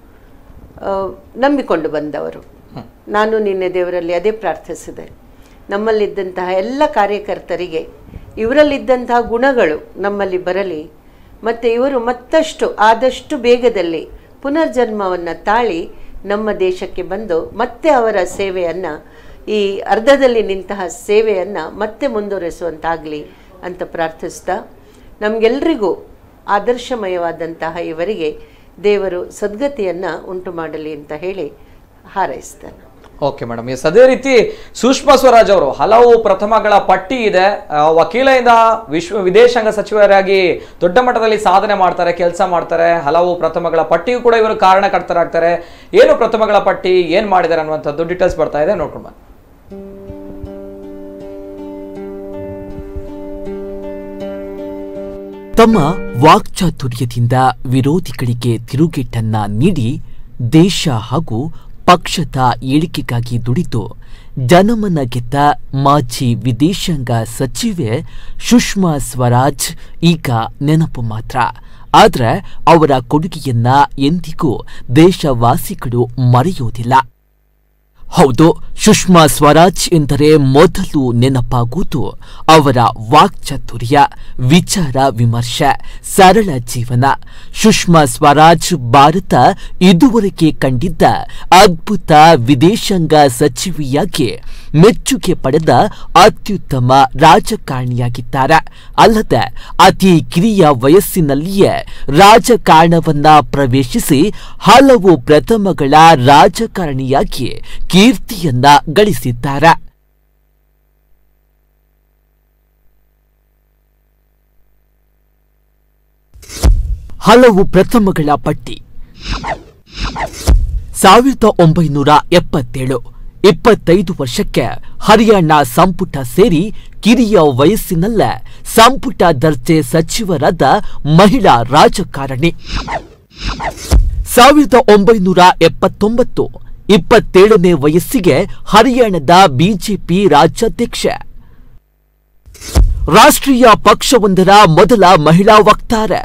S4: ಆ, ನಂಬಿಕೊಂಡು ಬಂದವರು ನಾನು ನಿನ್ನೆ ದೇವರಲ್ಲಿ ಅದೇ ಪ್ರಾರ್ಥಿಸಿದೆ ನಮ್ಮಲ್ಲಿದ್ದಂತಹ ಎಲ್ಲ ಕಾರ್ಯಕರ್ತರಿಗೆ ಇವರಲ್ಲಿದ್ದಂತಹ ಗುಣಗಳು ನಮ್ಮಲ್ಲಿ ಬರಲಿ ಮತ್ತು ಇವರು ಮತ್ತಷ್ಟು ಆದಷ್ಟು ಬೇಗದಲ್ಲಿ ಪುನರ್ಜನ್ಮವನ್ನು ತಾಳಿ ನಮ್ಮ ದೇಶಕ್ಕೆ ಬಂದು ಮತ್ತೆ ಅವರ ಸೇವೆಯನ್ನು ಈ ಅರ್ಧದಲ್ಲಿ ನಿಂತಹ ಸೇವೆಯನ್ನು ಮತ್ತೆ ಮುಂದುವರಿಸುವಂತಾಗಲಿ ಅಂತ ಪ್ರಾರ್ಥಿಸ್ತಾ ನಮಗೆಲ್ರಿಗೂ ಆದರ್ಶಮಯವಾದಂತಹ ಇವರಿಗೆ ದೇವರು ಸದ್ಗತಿಯನ್ನು ಉಂಟು ಮಾಡಲಿ ಅಂತ ಹೇಳಿ ಹಾರೈಸ್ತೇನೆ
S1: ಓಕೆ ಮೇಡಮ್ ಎಸ್ ಅದೇ ರೀತಿ ಸುಷ್ಮಾ ಸ್ವರಾಜ್ ಅವರು ಹಲವು ಪ್ರಥಮಗಳ ಪಟ್ಟಿ ಇದೆ ಆ, ವಕೀಲೆಯಿಂದ ವಿಶ್ವ ವಿದೇಶಾಂಗ ಸಚಿವರಾಗಿ ದೊಡ್ಡ ಮಟ್ಟದಲ್ಲಿ ಸಾಧನೆ ಮಾಡ್ತಾರೆ ಕೆಲಸ ಮಾಡ್ತಾರೆ ಹಲವು ಪ್ರಥಮಗಳ ಪಟ್ಟಿಗೂ ಕೂಡ ಇವರು ಕಾರಣಕರ್ತರಾಗ್ತಾರೆ ಏನು ಪ್ರಥಮಗಳ ಪಟ್ಟಿ ಏನ್ ಮಾಡಿದ್ದಾರೆ ಅನ್ನುವಂಥದ್ದು ಡೀಟೇಲ್ಸ್ ಬರ್ತಾ ಇದೆ ನೋಡ್ಕೊಂಡು ಬನ್ನಿ
S2: ತಮ್ಮ ವಾಕ್ಚಾತುರ್ಯದಿಂದ ವಿರೋಧಿಗಳಿಗೆ ತಿರುಗೇಟನ್ನ ನೀಡಿ ದೇಶ ಹಾಗೂ ಪಕ್ಷದ ಏಳಿಗೆಗಾಗಿ ದುಡಿದು ಜನಮನ ಗೆದ್ದ ಮಾಜಿ ವಿದೇಶಾಂಗ ಸಚಿವೆ ಸುಷ್ಮಾ ಸ್ವರಾಜ್ ಈಗ ನೆನಪು ಮಾತ್ರ ಆದ್ರೆ ಅವರ ಕೊಡುಗೆಯನ್ನ ಎಂದಿಗೂ ದೇಶವಾಸಿಗಳು ಮರೆಯೋದಿಲ್ಲ ಹೌದು ಸುಷ್ಮಾ ಸ್ವರಾಜ್ ಎಂದರೆ ಮೊದಲು ನೆನಪಾಗುವುದು ಅವರ ವಾಕ್ಚಾತುರ್ಯ ವಿಚಾರ ವಿಮರ್ಶೆ ಸರಳ ಜೀವನ ಸುಷ್ಮಾ ಸ್ವರಾಜ್ ಭಾರತ ಇದುವರೆಗೆ ಕಂಡಿದ್ದ ಅದ್ಭುತ ವಿದೇಶಾಂಗ ಸಚಿವೆಯಾಗಿ ಮೆಚ್ಚುಗೆ ಪಡೆದ ಅತ್ಯುತ್ತಮ ರಾಜಕಾರಣಿಯಾಗಿದ್ದಾರೆ ಅಲ್ಲದೆ ಅತಿ ಕಿರಿಯ ವಯಸ್ಸಿನಲ್ಲಿಯೇ ರಾಜಕಾರಣವನ್ನ ಪ್ರವೇಶಿಸಿ ಹಲವು ಪ್ರಥಮಗಳ ರಾಜಕಾರಣಿಯಾಗಿ ಕೀರ್ತಿಯನ್ನ ಗಳಿಸಿದ್ದಾರೆ ಹಲವು ಪ್ರಥಮಗಳ ಪಟ್ಟಿ ಸಾವಿರದ ಒಂಬೈನೂರ ಎಪ್ಪತ್ತೇಳು ಇಪ್ಪತ್ತೈದು ವರ್ಷಕ್ಕೆ ಹರಿಯಾಣ ಸಂಪುಟ ಸೇರಿ ಕಿರಿಯ ವಯಸ್ಸಿನಲ್ಲೇ ಸಂಪುಟ ದರ್ಜೆ ಸಚಿವರಾದ ಮಹಿಳಾ ರಾಜಕಾರಣಿ ಸಾವಿರದ ಒಂಬೈನೂರ ಎಪ್ಪತ್ತೊಂಬತ್ತು ಇಪ್ಪತ್ತೇಳನೇ ವಯಸ್ಸಿಗೆ ಹರಿಯಾಣದ ಬಿಜೆಪಿ ರಾಜ್ಯಾಧ್ಯಕ್ಷೆ ರಾಷ್ಟ್ರೀಯ ಪಕ್ಷವೊಂದರ ಮೊದಲ ಮಹಿಳಾ ವಕ್ತಾರೆ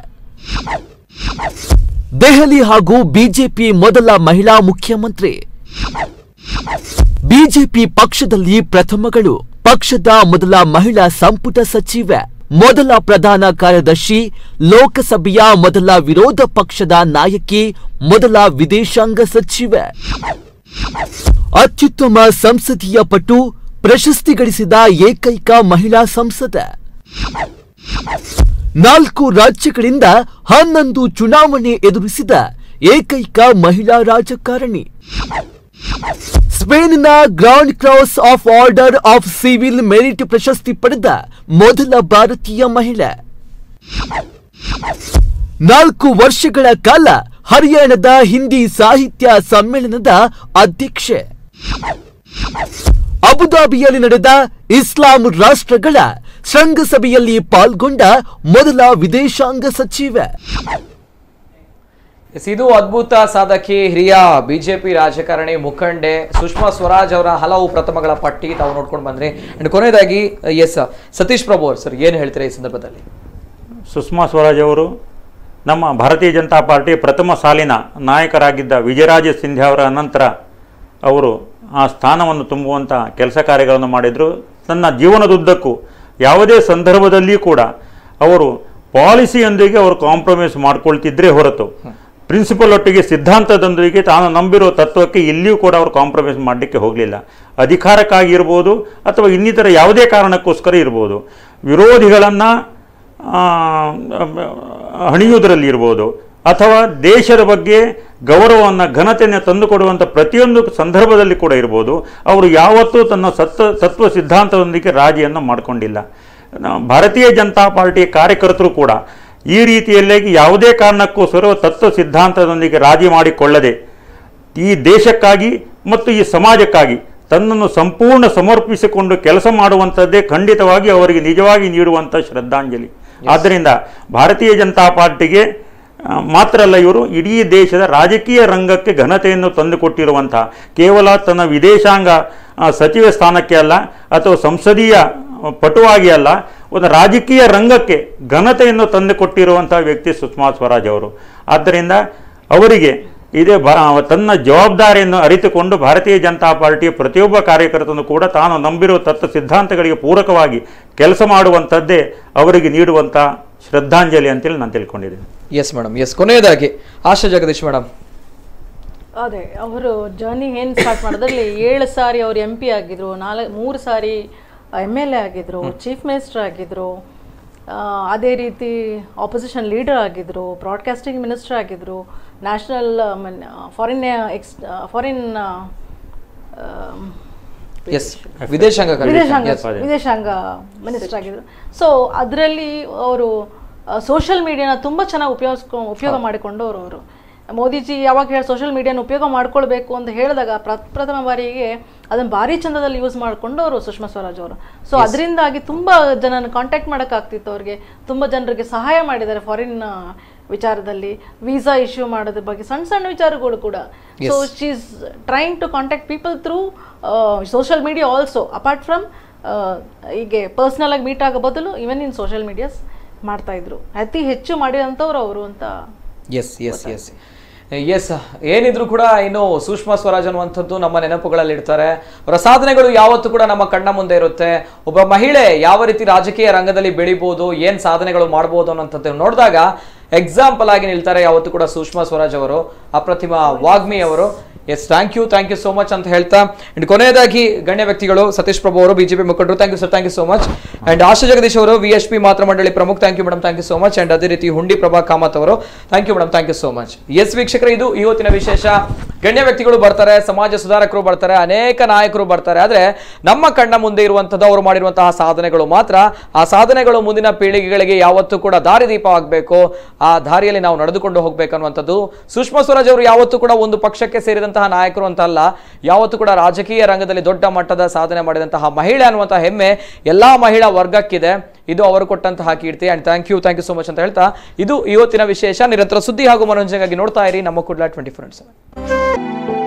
S2: ದೆಹಲಿ ಹಾಗೂ ಬಿಜೆಪಿ ಮೊದಲ ಮಹಿಳಾ ಮುಖ್ಯಮಂತ್ರಿ ಬಿಜೆಪಿ ಪಕ್ಷದಲ್ಲಿ ಪ್ರಥಮಗಳು ಪಕ್ಷದ ಮೊದಲ ಮಹಿಳಾ ಸಂಪುಟ ಸಚಿವೆ ಮೊದಲ ಪ್ರಧಾನ ಕಾರ್ಯದರ್ಶಿ ಲೋಕಸಭೆಯ ಮೊದಲ ವಿರೋಧ ಪಕ್ಷದ ನಾಯಕಿ ಮೊದಲ ವಿದೇಶಾಂಗ ಸಚಿವೆ ಅತ್ಯುತ್ತಮ ಸಂಸದೀಯ ಪಟು ಪ್ರಶಸ್ತಿ ಗಳಿಸಿದ ಏಕೈಕ ಮಹಿಳಾ ಸಂಸದ ನಾಲ್ಕು ರಾಜ್ಯಗಳಿಂದ ಹನ್ನೊಂದು ಚುನಾವಣೆ ಎದುರಿಸಿದ ಏಕೈಕ ಮಹಿಳಾ ರಾಜಕಾರಣಿ ಸ್ಪೇನಿನ grand cross of order of civil merit ಪ್ರಶಸ್ತಿ ಪಡೆದ ಮೊದಲ ಭಾರತೀಯ ಮಹಿಳೆ ನಾಲ್ಕು ವರ್ಷಗಳ ಕಾಲ ಹರಿಯಾಣದ ಹಿಂದಿ ಸಾಹಿತ್ಯ ಸಮ್ಮೇಳನದ ಅಧ್ಯಕ್ಷೆ ಅಬುದಾಬಿಯಲ್ಲಿ ನಡೆದ ಇಸ್ಲಾಂ ರಾಷ್ಟ್ರಗಳ ಶೃಂಗಸಭೆಯಲ್ಲಿ ಪಾಲ್ಗೊಂಡ ಮೊದಲ ವಿದೇಶಾಂಗ ಸಚಿವೆ
S1: ಎಸ್, ಇದು ಅದ್ಭುತ ಸಾಧಕಿ ಹಿರಿಯ ಬಿಜೆಪಿ ರಾಜಕಾರಣಿ ಮುಖಂಡೆ ಸುಷ್ಮಾ ಸ್ವರಾಜ್ ಅವರ ಹಲವು ಪ್ರಥಮಗಳ ಪಟ್ಟಿ ತಾವು ನೋಡ್ಕೊಂಡು ಬಂದ್ರಿ ಅಂಡ್ ಕೊನೆಯದಾಗಿ ಎಸ್ ಸತೀಶ್ ಪ್ರಭು ಅವ್ರು ಸರ್ ಏನು ಹೇಳ್ತೀರಾ ಈ ಸಂದರ್ಭದಲ್ಲಿ
S5: ಸುಷ್ಮಾ ಸ್ವರಾಜ್ ಅವರು ನಮ್ಮ ಭಾರತೀಯ ಜನತಾ ಪಾರ್ಟಿ ಪ್ರಥಮ ಸಾಲಿನ ನಾಯಕರಾಗಿದ್ದ ವಿಜಯರಾಜ ಸಿಂಧ್ಯಾ ಅವರ ನಂತರ ಅವರು ಆ ಸ್ಥಾನವನ್ನು ತುಂಬುವಂಥ ಕೆಲಸ ಕಾರ್ಯಗಳನ್ನು ಮಾಡಿದರು ತನ್ನ ಜೀವನದುದ್ದಕ್ಕೂ ಯಾವುದೇ ಸಂದರ್ಭದಲ್ಲಿಯೂ ಕೂಡ ಅವರು ಪಾಲಿಸಿಯೊಂದಿಗೆ ಅವರು ಕಾಂಪ್ರಮೈಸ್ ಮಾಡ್ಕೊಳ್ತಿದ್ರೇ ಹೊರತು ಪ್ರಿನ್ಸಿಪಲ್ ಒಟ್ಟಿಗೆ ಸಿದ್ಧಾಂತದೊಂದಿಗೆ ತಾನು ನಂಬಿರೋ ತತ್ವಕ್ಕೆ ಇಲ್ಲಿಯೂ ಕೂಡ ಅವರು ಕಾಂಪ್ರಮೈಸ್ ಮಾಡಲಿಕ್ಕೆ ಹೋಗಲಿಲ್ಲ ಅಧಿಕಾರಕ್ಕಾಗಿ ಇರ್ಬೋದು ಅಥವಾ ಇನ್ನಿತರ ಯಾವುದೇ ಕಾರಣಕ್ಕೋಸ್ಕರ ಇರ್ಬೋದು ವಿರೋಧಿಗಳನ್ನು ಹಣಿಯುವುದರಲ್ಲಿ ಇರ್ಬೋದು ಅಥವಾ ದೇಶದ ಬಗ್ಗೆ ಗೌರವವನ್ನು ಘನತೆಯನ್ನು ತಂದುಕೊಡುವಂಥ ಪ್ರತಿಯೊಂದು ಸಂದರ್ಭದಲ್ಲಿ ಕೂಡ ಇರ್ಬೋದು ಅವರು ಯಾವತ್ತೂ ತನ್ನ ಸತ್ವ ತತ್ವ ಸಿದ್ಧಾಂತದೊಂದಿಗೆ ರಾಜಿಯನ್ನು ಮಾಡಿಕೊಂಡಿಲ್ಲ ನಾವು ಭಾರತೀಯ ಜನತಾ ಪಾರ್ಟಿಯ ಕಾರ್ಯಕರ್ತರು ಕೂಡ ಈ ರೀತಿಯಲ್ಲೇ ಯಾವುದೇ ಕಾರಣಕ್ಕೋಸ್ಕರ ತತ್ವ ಸಿದ್ಧಾಂತದೊಂದಿಗೆ ರಾಜಿ ಮಾಡಿಕೊಳ್ಳದೆ ಈ ದೇಶಕ್ಕಾಗಿ ಮತ್ತು ಈ ಸಮಾಜಕ್ಕಾಗಿ ತನ್ನನ್ನು ಸಂಪೂರ್ಣ ಸಮರ್ಪಿಸಿಕೊಂಡು ಕೆಲಸ ಮಾಡುವಂಥದ್ದೇ ಖಂಡಿತವಾಗಿ ಅವರಿಗೆ ನಿಜವಾಗಿ ನೀಡುವಂಥ ಶ್ರದ್ಧಾಂಜಲಿ ಆದ್ದರಿಂದ ಭಾರತೀಯ ಜನತಾ ಪಾರ್ಟಿಗೆ ಆ, ಮಾತ್ರ ಅಲ್ಲ ಇವರು ಇಡೀ ದೇಶದ ರಾಜಕೀಯ ರಂಗಕ್ಕೆ ಘನತೆಯನ್ನು ತಂದುಕೊಟ್ಟಿರುವಂಥ ಕೇವಲ ತನ್ನ ವಿದೇಶಾಂಗ ಆ, ಸಚಿವ ಸ್ಥಾನಕ್ಕೆ ಅಲ್ಲ ಅಥವಾ ಸಂಸದೀಯ ಆ, ಪಟುವಾಗಿ ಅಲ್ಲ ಒಂದು ರಾಜಕೀಯ ರಂಗಕ್ಕೆ ಘನತೆಯನ್ನು ತಂದುಕೊಟ್ಟಿರುವಂಥ ವ್ಯಕ್ತಿ ಸುಷ್ಮಾ ಸ್ವರಾಜ್ ಅವರು ಆದ್ದರಿಂದ ಅವರಿಗೆ ಇದೇ ಬ ತನ್ನ ಜವಾಬ್ದಾರಿಯನ್ನು ಅರಿತುಕೊಂಡು ಭಾರತೀಯ ಜನತಾ ಪಾರ್ಟಿಯ ಪ್ರತಿಯೊಬ್ಬ ಕಾರ್ಯಕರ್ತನು ಕೂಡ ತಾನು ನಂಬಿರುವ ತತ್ವ ಸಿದ್ಧಾಂತಗಳಿಗೆ ಪೂರಕವಾಗಿ ಕೆಲಸ ಮಾಡುವಂಥದ್ದೇ ಅವರಿಗೆ ನೀಡುವಂಥ ಶ್ರದ್ಧಾಂಜಲಿ ಅಂತೇಳಿ ನಾನು ತಿಳ್ಕೊಂಡಿದ್ದೇನೆ
S1: ಎಸ್ ಮೇಡಮ್ ಎಸ್ ಕೊನೆಯದಾಗಿ ಆಶಾ ಜಗದೀಶ್ ಮೇಡಮ್
S6: ಅದೇ ಅವರು ಜರ್ನಿ ಏನು ಸ್ಟಾರ್ಟ್ ಮಾಡೋದ್ರಲ್ಲಿ ಏಳು ಸಾರಿ ಅವ್ರು ಎಂ ಪಿ ಆಗಿದ್ರು ನಾಲ್ಕು ಮೂರು ಸಾರಿ ಎಮ್ ಎಲ್ ಎ ಆಗಿದ್ರು ಚೀಫ್ ಮಿನಿಸ್ಟರ್ ಆಗಿದ್ರು ಆ, ಅದೇ ರೀತಿ ಆಪೋಸಿಷನ್ ಲೀಡರ್ ಆಗಿದ್ರು ಬ್ರಾಡ್ಕಾಸ್ಟಿಂಗ್ ಮಿನಿಸ್ಟರ್ ಆಗಿದ್ರು national foreign ex foreign
S1: yes ವಿದೇಶಾಂಗ ಕಾರ್ಯ-
S6: ವಿದೇಶಾಂಗ
S1: Yes.
S6: ವಿದೇಶಾಂಗ ಮಿನಿಸ್ಟರ್ ಆಗಿದ್ರು ಸೊ ಅದರಲ್ಲಿ ಅವರು ಸೋಷಿಯಲ್ ಮೀಡಿಯಾನ ತುಂಬ ಚೆನ್ನಾಗಿ ಉಪಯೋಗಿಸ್ಕೊ ಉಪಯೋಗ ಮಾಡಿಕೊಂಡವರು ಅವರು ಮೋದಿಜಿ ಯಾವಾಗ ಹೇಳಿ ಸೋಷಿಯಲ್ ಮೀಡಿಯಾನ ಉಪಯೋಗ ಮಾಡ್ಕೊಳ್ಬೇಕು ಅಂತ ಹೇಳಿದಾಗ ಪ್ರಪ್ರಥಮ ಬಾರಿಗೆ ಅದನ್ನು ಭಾರಿ ಚಂದದಲ್ಲಿ ಯೂಸ್ ಮಾಡಿಕೊಂಡು ಅವರು ಸುಷ್ಮಾ ಸ್ವರಾಜ್ ಅವರು ಸೊ ಅದರಿಂದಾಗಿ ತುಂಬ ಜನನ ಕಾಂಟ್ಯಾಕ್ಟ್ ಮಾಡೋಕ್ಕಾಗ್ತಿತ್ತು ಅವ್ರಿಗೆ ತುಂಬ ಜನರಿಗೆ ಸಹಾಯ ಮಾಡಿದ್ದಾರೆ ಫಾರಿನ್ ವಿಚಾರದಲ್ಲಿ ವೀಸಾ ಇಶ್ಯೂ ಮಾಡೋದ್ರ ಬಗ್ಗೆ ಸಣ್ಣ ಸಣ್ಣ ವಿಚಾರಗಳು ಕೂಡ so she's trying to contact people through social media also apart from ಹೀಗೆ ಪರ್ಸ್ನಲ್ ಆಗಿ ಮೀಟ್ ಆಗೋ ಬದಲು ಇವನ್ ಇನ್ ಸೋಷಿಯಲ್ ಮೀಡಿಯಾಸ್ ಮಾಡ್ತಾ ಇದ್ರು ಅತಿ ಹೆಚ್ಚು ಮಾಡಿದಂಥವ್ರು ಅವರು ಅಂತ
S1: ಎಸ್ ಎಸ್ ಎಸ್ ಎಸ್ ಏನಿದ್ರು ಕೂಡ ಇನ್ನು ಸುಷ್ಮಾ ಸ್ವರಾಜ್ ಅನ್ನುವಂಥದ್ದು ನಮ್ಮ ನೆನಪುಗಳಲ್ಲಿ ಇಡ್ತಾರೆ ಅವರ ಸಾಧನೆಗಳು ಯಾವತ್ತೂ ಕೂಡ ನಮ್ಮ ಕಣ್ಣ ಮುಂದೆ ಇರುತ್ತೆ ಒಬ್ಬ ಮಹಿಳೆ ಯಾವ ರೀತಿ ರಾಜಕೀಯ ರಂಗದಲ್ಲಿ ಬೆಳಿಬೋದು ಏನ್ ಸಾಧನೆಗಳು ಮಾಡ್ಬೋದು ಅನ್ನೋಂಥದ್ದು ನೋಡಿದಾಗ ಎಕ್ಸಾಂಪಲ್ ಆಗಿ ನಿಲ್ತಾರೆ ಯಾವತ್ತೂ ಕೂಡ ಸುಷ್ಮಾ ಸ್ವರಾಜ್ ಅವರು ಅಪ್ರತಿಮ ವಾಗ್ಮಿ ಅವರು yes thank you thank you so much ಅಂತ ಹೇಳ್ತಾ ಅಂಡ್ ಕೊನೆಯದಾಗಿ ಗಣ್ಯ ವ್ಯಕ್ತಿಗಳು ಸತೀಶ್ ಪ್ರಭು ಅವರು ಬಿಜೆಪಿ ಮುಖಂಡರು thank you sir thank you so much and Asha Jagadish ಅವರು ವಿ ಎಚ್ ಪಿ ಮಾತ್ರ ಮಂಡಳಿ ಪ್ರಮುಖ thank you madam thank you so much and ಅದೇ ರೀತಿ ಹುಂಡಿ ಪ್ರಭಾ ಕಾಮತ್ ಅವರು thank you madam thank you so much yes ವೀಕ್ಷಕರೇ ಇದು ಇವತ್ತಿನ ವಿಶೇಷ ಗಣ್ಯ ವ್ಯಕ್ತಿಗಳು ಬರ್ತಾರೆ ಸಮಾಜ ಸುಧಾರಕರು ಬರ್ತಾರೆ ಅನೇಕ ನಾಯಕರು ಬರ್ತಾರೆ ಆದ್ರೆ ನಮ್ಮ ಕಣ್ಣ ಮುಂದೆ ಇರುವಂತದ್ದು ಅವರು ಮಾಡಿರುವಂತಹ ಸಾಧನೆಗಳು ಮಾತ್ರ ಆ ಸಾಧನೆಗಳು ಮುಂದಿನ ಪೀಳಿಗೆಗಳಿಗೆ ಯಾವತ್ತೂ ಕೂಡ ದಾರಿದೀಪವಾಗಬೇಕು ಆ ದಾರಿಯಲ್ಲಿ ನಾವು ನಡೆದುಕೊಂಡು ಹೋಗ್ಬೇಕು ಅನ್ನುವಂಥದ್ದು ಸುಷ್ಮಾ ಸ್ವರಾಜ್ ಅವರು ಯಾವತ್ತೂ ಕೂಡ ಒಂದು ಪಕ್ಷಕ್ಕೆ ಸೇರಿದಂತಹ ನಾಯಕರು ಅಂತ ಅಲ್ಲ ಯಾವತ್ತೂ ಕೂಡ ರಾಜಕೀಯ ರಂಗದಲ್ಲಿ ದೊಡ್ಡ ಮಟ್ಟದ ಸಾಧನೆ ಮಾಡಿದಂತಹ ಮಹಿಳೆ ಅನ್ನುವಂತಹ ಹೆಮ್ಮೆ ಎಲ್ಲಾ ಮಹಿಳಾ ವರ್ಗಕ್ಕಿದೆ ಇದು ಅವರು ಕೊಟ್ಟಂತಹ ಕೀರ್ತಿ and thank you thank you so much ಅಂತ ಹೇಳ್ತಾ ಇದು ಇವತ್ತಿನ ವಿಶೇಷ ನಿರಂತರ ಸುದ್ದಿ ಹಾಗೂ ಮನೋರಂಜನೆಗಾಗಿ ನೋಡ್ತಾ ಇರಿ ನಮ್ಮ ಕುಡ್ಲಾ ಟ್ವೆಂಟಿ ಫೋರ್ ಸೆವೆನ್